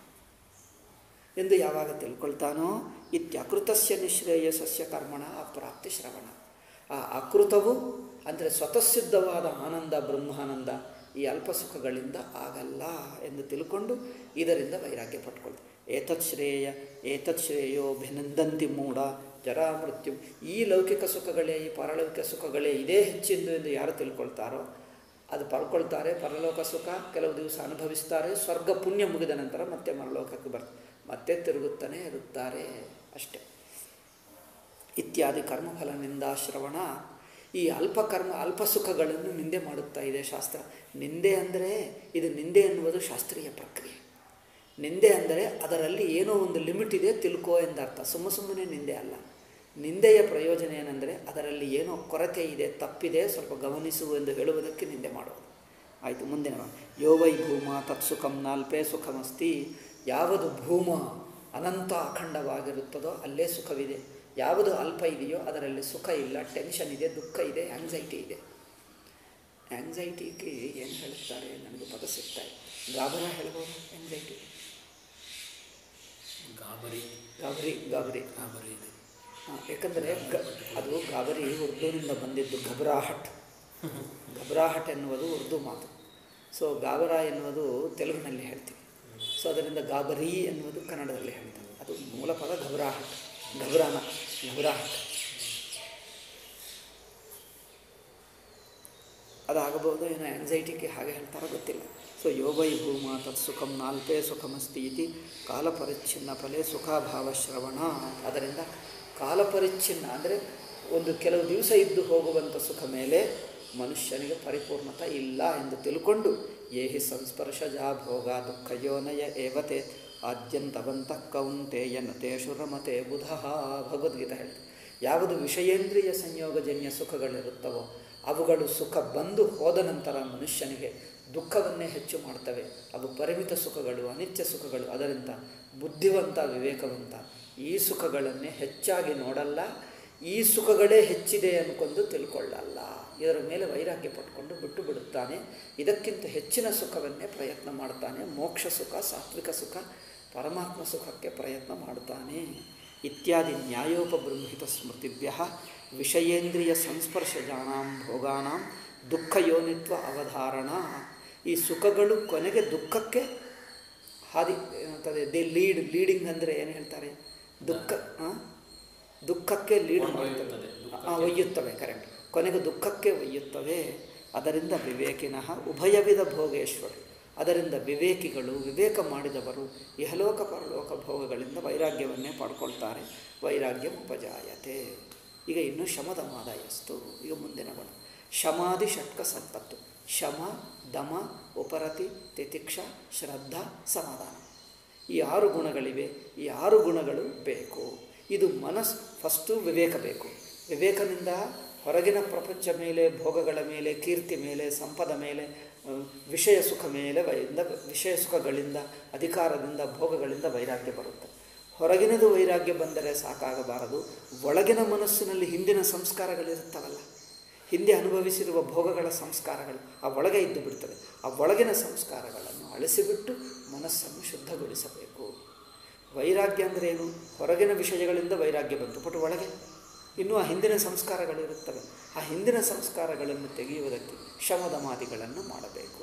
ಎಂದು ಯಾವಾಗ ತಿಳ್ಕೊಳ್ತಾನೋ ಇತ್ಯಕೃತಸ್ಯ ನಿಶ್ರೇಯಸಸ್ಯ ಕರ್ಮಣ ಅಪ್ರಾಪ್ತಿ ಶ್ರವಣ ಆ ಅಕೃತವು ಅಂದರೆ ಸ್ವತಃಸಿದ್ಧವಾದ ಆನಂದ ಬ್ರಹ್ಮಾನಂದ ಈ ಅಲ್ಪ ಸುಖಗಳಿಂದ ಆಗಲ್ಲ ಎಂದು ತಿಳ್ಕೊಂಡು ಇದರಿಂದ ವೈರಾಗ್ಯ ಪಟ್ಕೊಳ್ಳಿ ಏತತ್ ಶ್ರೇಯ ಏತತ್ ಶ್ರೇಯೋ ಭಿನಂದಂತಿ ಮೂಢ ಜರಾ ಮೃತ್ಯು ಈ ಲೌಕಿಕ ಸುಖಗಳೇ ಈ ಪರಲೌಕಿಕ ಸುಖಗಳೇ ಇದೇ ಹೆಚ್ಚಿಂದು ಎಂದು ಯಾರು ತಿಳ್ಕೊಳ್ತಾರೋ ಅದು ಪಡ್ಕೊಳ್ತಾರೆ ಪರಲೋಕ ಸುಖ ಕೆಲವು ದಿವಸ ಅನುಭವಿಸ್ತಾರೆ ಸ್ವರ್ಗ ಪುಣ್ಯ ಮುಗಿದ ನಂತರ ಮತ್ತೆ ಮರಲೋಕಕ್ಕೆ ಬರ್ತಾರೆ ಮತ್ತೆ ತಿರುಗುತ್ತಾನೆ ಇರುತ್ತಾರೆ ಅಷ್ಟೆ ಇತ್ಯಾದಿ ಕರ್ಮಫಲನಿಂದ ಶ್ರವಣ ಈ ಅಲ್ಪಕರ್ಮ ಅಲ್ಪ ಸುಖಗಳನ್ನು ನಿಂದೆ ಮಾಡುತ್ತಾ ಇದೆ ಶಾಸ್ತ್ರ ನಿಂದೆ ಅಂದರೆ ಇದು ನಿಂದೆ ಎನ್ನುವುದು ಶಾಸ್ತ್ರೀಯ ಪ್ರಕ್ರಿಯೆ ನಿಂದೆ ಅಂದರೆ ಅದರಲ್ಲಿ ಏನೋ ಒಂದು ಲಿಮಿಟ್ ಇದೆ ತಿಳ್ಕೋ ಎಂದರ್ಥ ಸುಮ್ಮ ಸುಮ್ಮನೆ ನಿಂದೆ ಅಲ್ಲ ನಿಂದೆಯ ಪ್ರಯೋಜನ ಏನೆಂದರೆ ಅದರಲ್ಲಿ ಏನೋ ಕೊರತೆ ಇದೆ ತಪ್ಪಿದೆ ಸ್ವಲ್ಪ ಗಮನಿಸು ಎಂದು ಹೇಳುವುದಕ್ಕೆ ನಿಂದೆ ಮಾಡೋದು ಆಯಿತು ಮುಂದಿನ ಯೋ ವೈ ಭೂಮ ತತ್ಸುಖಂ ನಾಲ್ಪೇ ಸುಖಮಸ್ತಿ ಯಾವುದು ಭೂಮ ಅನಂತ ಅಖಂಡವಾಗಿರುತ್ತದೋ ಅಲ್ಲೇ ಸುಖವಿದೆ ಯಾವುದು ಅಲ್ಪ ಇದೆಯೋ ಅದರಲ್ಲಿ ಸುಖ ಇಲ್ಲ ಟೆನ್ಷನ್ ಇದೆ ದುಃಖ ಇದೆ ಆ್ಯಂಗ್ಸೈಟಿ ಇದೆ ಆ್ಯಂಗ್ಸೈಟಿಗೆ ಏನು ಹೇಳುತ್ತಾರೆ ನನಗೆ ಪದ ಸಿಗ್ತಾ ಇದೆ ಗಾಬರ ಹೇಳ್ಬೋದು ಆ್ಯಂಗ್ಸೈಟಿ ಗಾಬರಿ ಗಾಬರಿ ಗಾಬರಿ ಗಾಬರಿ ಇದೆ ಹಾಂ, ಯಾಕಂದರೆ ಗ ಅದು ಗಾಬರಿ ಉರ್ದುವಿನಿಂದ ಬಂದಿದ್ದು ಘಬರಾಹಟ್ ಘಬರಾಹಟ್ ಎನ್ನುವುದು ಉರ್ದು ಮಾತು ಸೊ ಗಾಬರ ಎನ್ನುವುದು ತೆಲುಗಿನಲ್ಲಿ ಹೇಳ್ತೀವಿ ಸೊ ಅದರಿಂದ ಗಾಬರಿ ಎನ್ನುವುದು ಕನ್ನಡದಲ್ಲಿ ಹೇಳ್ತಾರೆ ಅದು ಮೂಲ ಪದ ಘಬರಾಹಟ್ ಘಬರಾನ ಘಬರಾಹಟ್ ಅದಾಗಬಹುದು ಏನೋ ಆ್ಯಂಗ್ಸೈಟಿಗೆ ಹಾಗೆ ಹೇಳ್ತಾರೋ ಗೊತ್ತಿಲ್ಲ ಸೊ ಯೋಗೈ ಭೂಮ ತತ್ಸುಖಂ ನಾಲ್ಪೇ ಸುಖಮಸ್ತಿ ಇತಿ ಕಾಲಪರಿಚ್ಛಿನ್ನ ಫಲೆ ಸುಖಾಭಾವ ಶ್ರವಣ ಅದರಿಂದ ಕಾಲಪರಿಚ್ಛಿನ್ನ ಅಂದರೆ ಒಂದು ಕೆಲವು ದಿವಸ ಇದ್ದು ಹೋಗುವಂಥ ಸುಖ ಮೇಲೆ ಮನುಷ್ಯನಿಗೆ ಪರಿಪೂರ್ಣತೆ ಇಲ್ಲ ಎಂದು ತಿಳ್ಕೊಂಡು ಏಹಿ ಸಂಸ್ಪರ್ಶಜಾ ಭೋಗ ದುಃಖಯೋನಯ ಏವತೆ ಆದ್ಯಂತವಂತ ಕೌಂತೆಯ ನತೇಶು ರಮತೆ ಬುಧ ಭಗವದ್ಗೀತೆ ಹೇಳ್ತಾರೆ ಯಾವುದು ವಿಷಯೇಂದ್ರಿಯ ಸಂಯೋಗಜನ್ಯ ಸುಖಗಳಿರುತ್ತವೋ ಅವುಗಳು ಸುಖ ಬಂದು ಹೋದ ನಂತರ ಮನುಷ್ಯನಿಗೆ ದುಃಖವನ್ನೇ ಹೆಚ್ಚು ಮಾಡ್ತವೆ ಅವು ಪರಿಮಿತ ಸುಖಗಳು ಅನಿತ್ಯ ಸುಖಗಳು ಅದರಿಂದ ಬುದ್ಧಿವಂತ ವಿವೇಕವಂತ ಈ ಸುಖಗಳನ್ನೇ ಹೆಚ್ಚಾಗಿ ನೋಡಲ್ಲ ಈ ಸುಖಗಳೇ ಹೆಚ್ಚಿದೆ ಅನ್ಕೊಂಡು ತಿಳ್ಕೊಳ್ಳಲ್ಲ ಇದರ ಮೇಲೆ ವೈರಾಗ್ಯ ಪಟ್ಕೊಂಡು ಬಿಟ್ಟು ಬಿಡುತ್ತಾನೆ ಇದಕ್ಕಿಂತ ಹೆಚ್ಚಿನ ಸುಖವನ್ನೇ ಪ್ರಯತ್ನ ಮಾಡ್ತಾನೆ ಮೋಕ್ಷ ಸುಖ ಸಾತ್ವಿಕ ಸುಖ ಪರಮಾತ್ಮ ಸುಖಕ್ಕೆ ಪ್ರಯತ್ನ ಮಾಡ್ತಾನೆ ಇತ್ಯಾದಿ ನ್ಯಾಯೋಪಬೃಂಹಿತ ಸ್ಮೃತಿಭ್ಯ ವಿಷಯೇಂದ್ರಿಯ ಸಂಸ್ಪರ್ಶಜಾನಾಂ ಭೋಗಾನಾಂ ದುಃಖಯೋನಿತ್ವ ಅವಧಾರಣ ಈ ಸುಖಗಳು ಕೊನೆಗೆ ದುಃಖಕ್ಕೆ ಹಾದಿ ಏನಂತದೆ ದೇ ಲೀಡ್ ಲೀಡಿಂಗ್ ಅಂದರೆ ಏನು ಹೇಳ್ತಾರೆ ದುಃಖ ಆ? ದುಃಖಕ್ಕೆ ಲೀಡ್ ಮಾಡ್ತವೆ ಒಯ್ಯುತ್ತದೆ, ಆ, ಒಯ್ಯುತ್ತವೆ ಕರೆಕ್ಟ್ ಕೊನೆಗೆ ದುಃಖಕ್ಕೆ ಒಯ್ಯುತ್ತವೆ ಅದರಿಂದ ವಿವೇಕಿನಃ ಉಭಯವಿಧ ಭೋಗೇಶ್ವರು ಅದರಿಂದ ವಿವೇಕಿಗಳು ವಿವೇಕ ಮಾಡಿದವರು ಇಹಲೋಕ ಪರಲೋಕ ಭೋಗಗಳಿಂದ ವೈರಾಗ್ಯವನ್ನೇ ಪಡ್ಕೊಳ್ತಾರೆ ವೈರಾಗ್ಯ ಉಪಜಾಯತೆ ಈಗ ಇನ್ನು ಶಮದ ಮಾದಾಯಸ್ತು ಈಗ ಮುಂದಿನ ಗುಣ ಶಮಾದಿ ಷಟ್ಕ ಸಂಪತ್ತು ಶಮ ದಮ ಉಪರತಿ ತಿತಿಕ್ಷ ಶ್ರದ್ಧಾ ಸಮಾಧಾನ ಈ ಆರು ಗುಣಗಳಿವೆ ಈ ಆರು ಗುಣಗಳು ಬೇಕು ಇದು ಮನಸ್ಸು ಫಸ್ಟು ವಿವೇಕ ಬೇಕು ವಿವೇಕದಿಂದ ಹೊರಗಿನ ಪ್ರಪಂಚ ಮೇಲೆ ಭೋಗಗಳ ಮೇಲೆ ಕೀರ್ತಿ ಮೇಲೆ ಸಂಪದ ಮೇಲೆ ಆ, ವಿಷಯ ಸುಖ ಮೇಲೆ ವೈಯಿಂದ ವಿಷಯ ಸುಖಗಳಿಂದ ಅಧಿಕಾರದಿಂದ ಭೋಗಗಳಿಂದ ವೈರಾಗ್ಯ ಬರುತ್ತೆ ಹೊರಗಿನದು ವೈರಾಗ್ಯ ಬಂದರೆ ಸಾಕಾಗಬಾರದು ಒಳಗಿನ ಮನಸ್ಸಿನಲ್ಲಿ ಹಿಂದಿನ ಸಂಸ್ಕಾರಗಳಿರುತ್ತವಲ್ಲ ಹಿಂದೆ ಅನುಭವಿಸಿರುವ ಭೋಗಗಳ ಸಂಸ್ಕಾರಗಳು ಆ ಒಳಗೆ ಇದ್ದು ಬಿಡ್ತವೆ ಆ ಒಳಗಿನ ಸಂಸ್ಕಾರಗಳನ್ನು ಅಳಿಸಿಬಿಟ್ಟು ಮನಸ್ಸನ್ನು ಶುದ್ಧಗೊಳಿಸಬೇಕು ವೈರಾಗ್ಯ ಅಂದರೆ ಏನು ಹೊರಗಿನ ವಿಷಯಗಳಿಂದ ವೈರಾಗ್ಯ ಬಂತು ಬಟ್ ಒಳಗೆ ಇನ್ನೂ ಆ ಹಿಂದಿನ ಸಂಸ್ಕಾರಗಳು ಇರುತ್ತವೆ ಆ ಹಿಂದಿನ ಸಂಸ್ಕಾರಗಳನ್ನು ತೆಗೆಯುವುದಕ್ಕೆ ಶಮದಮಾದಿಗಳನ್ನು ಮಾಡಬೇಕು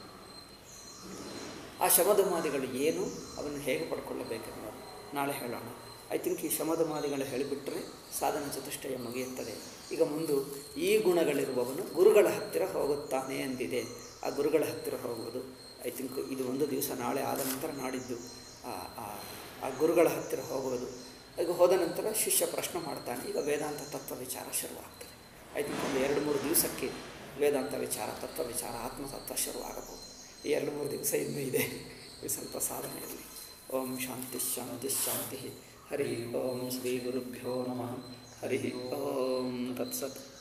ಆ ಶಮದಮಾದಿಗಳು ಏನು ಅವನ್ನು ಹೇಗೆ ಪಡ್ಕೊಳ್ಳಬೇಕೆನ್ನೋದು ನಾಳೆ ಹೇಳೋಣ ಐ ಥಿಂಕ್ ಈ ಶಮದಮಾದಿಗಳು ಹೇಳಿಬಿಟ್ರೆ ಸಾಧನ ಚತುಷ್ಟಯ ಮುಗಿಯುತ್ತದೆ ಈಗ ಮುಂದು ಈ ಗುಣಗಳಿರುವವನು ಗುರುಗಳ ಹತ್ತಿರ ಹೋಗುತ್ತಾನೆ ಎಂದಿದೆ ಆ ಗುರುಗಳ ಹತ್ತಿರ ಹೋಗುವುದು ಐ ಥಿಂಕ್ ಇದು ಒಂದು ದಿವಸ ನಾಳೆ ಆದ ನಂತರ ನಾಡಿದ್ದು ಆ- ಆ- ಆ ಗುರುಗಳ ಹತ್ತಿರ ಹೋಗುವುದು ಈಗ ಹೋದ ನಂತರ ಶಿಷ್ಯ ಪ್ರಶ್ನೆ ಮಾಡ್ತಾನೆ ಈಗ ವೇದಾಂತ ತತ್ವ ವಿಚಾರ ಶುರುವಾಗ್ತದೆ ಐ ಥಿಂಕ್ ಒಂದು ಎರಡು ಮೂರು ದಿವಸಕ್ಕೆ ವೇದಾಂತ ವಿಚಾರ ತತ್ವ ವಿಚಾರ ಆತ್ಮತತ್ವ ಶುರುವಾಗಬಹುದು ಈ ಎರಡು ಮೂರು ದಿವಸ ಇನ್ನೂ ಇದೆ ಇದು ಸ್ವಲ್ಪ ಸಾಧನೆ ಇರಲಿ ಓಂ ಶಾಂತಿ ಶಾಂತಿ ಶಾಂತಿ ಹರಿ ಓಂ ಶ್ರೀ ಗುರುಭ್ಯೋ ನಮಃ ಹರಿ ಓಂ ತತ್ಸತ್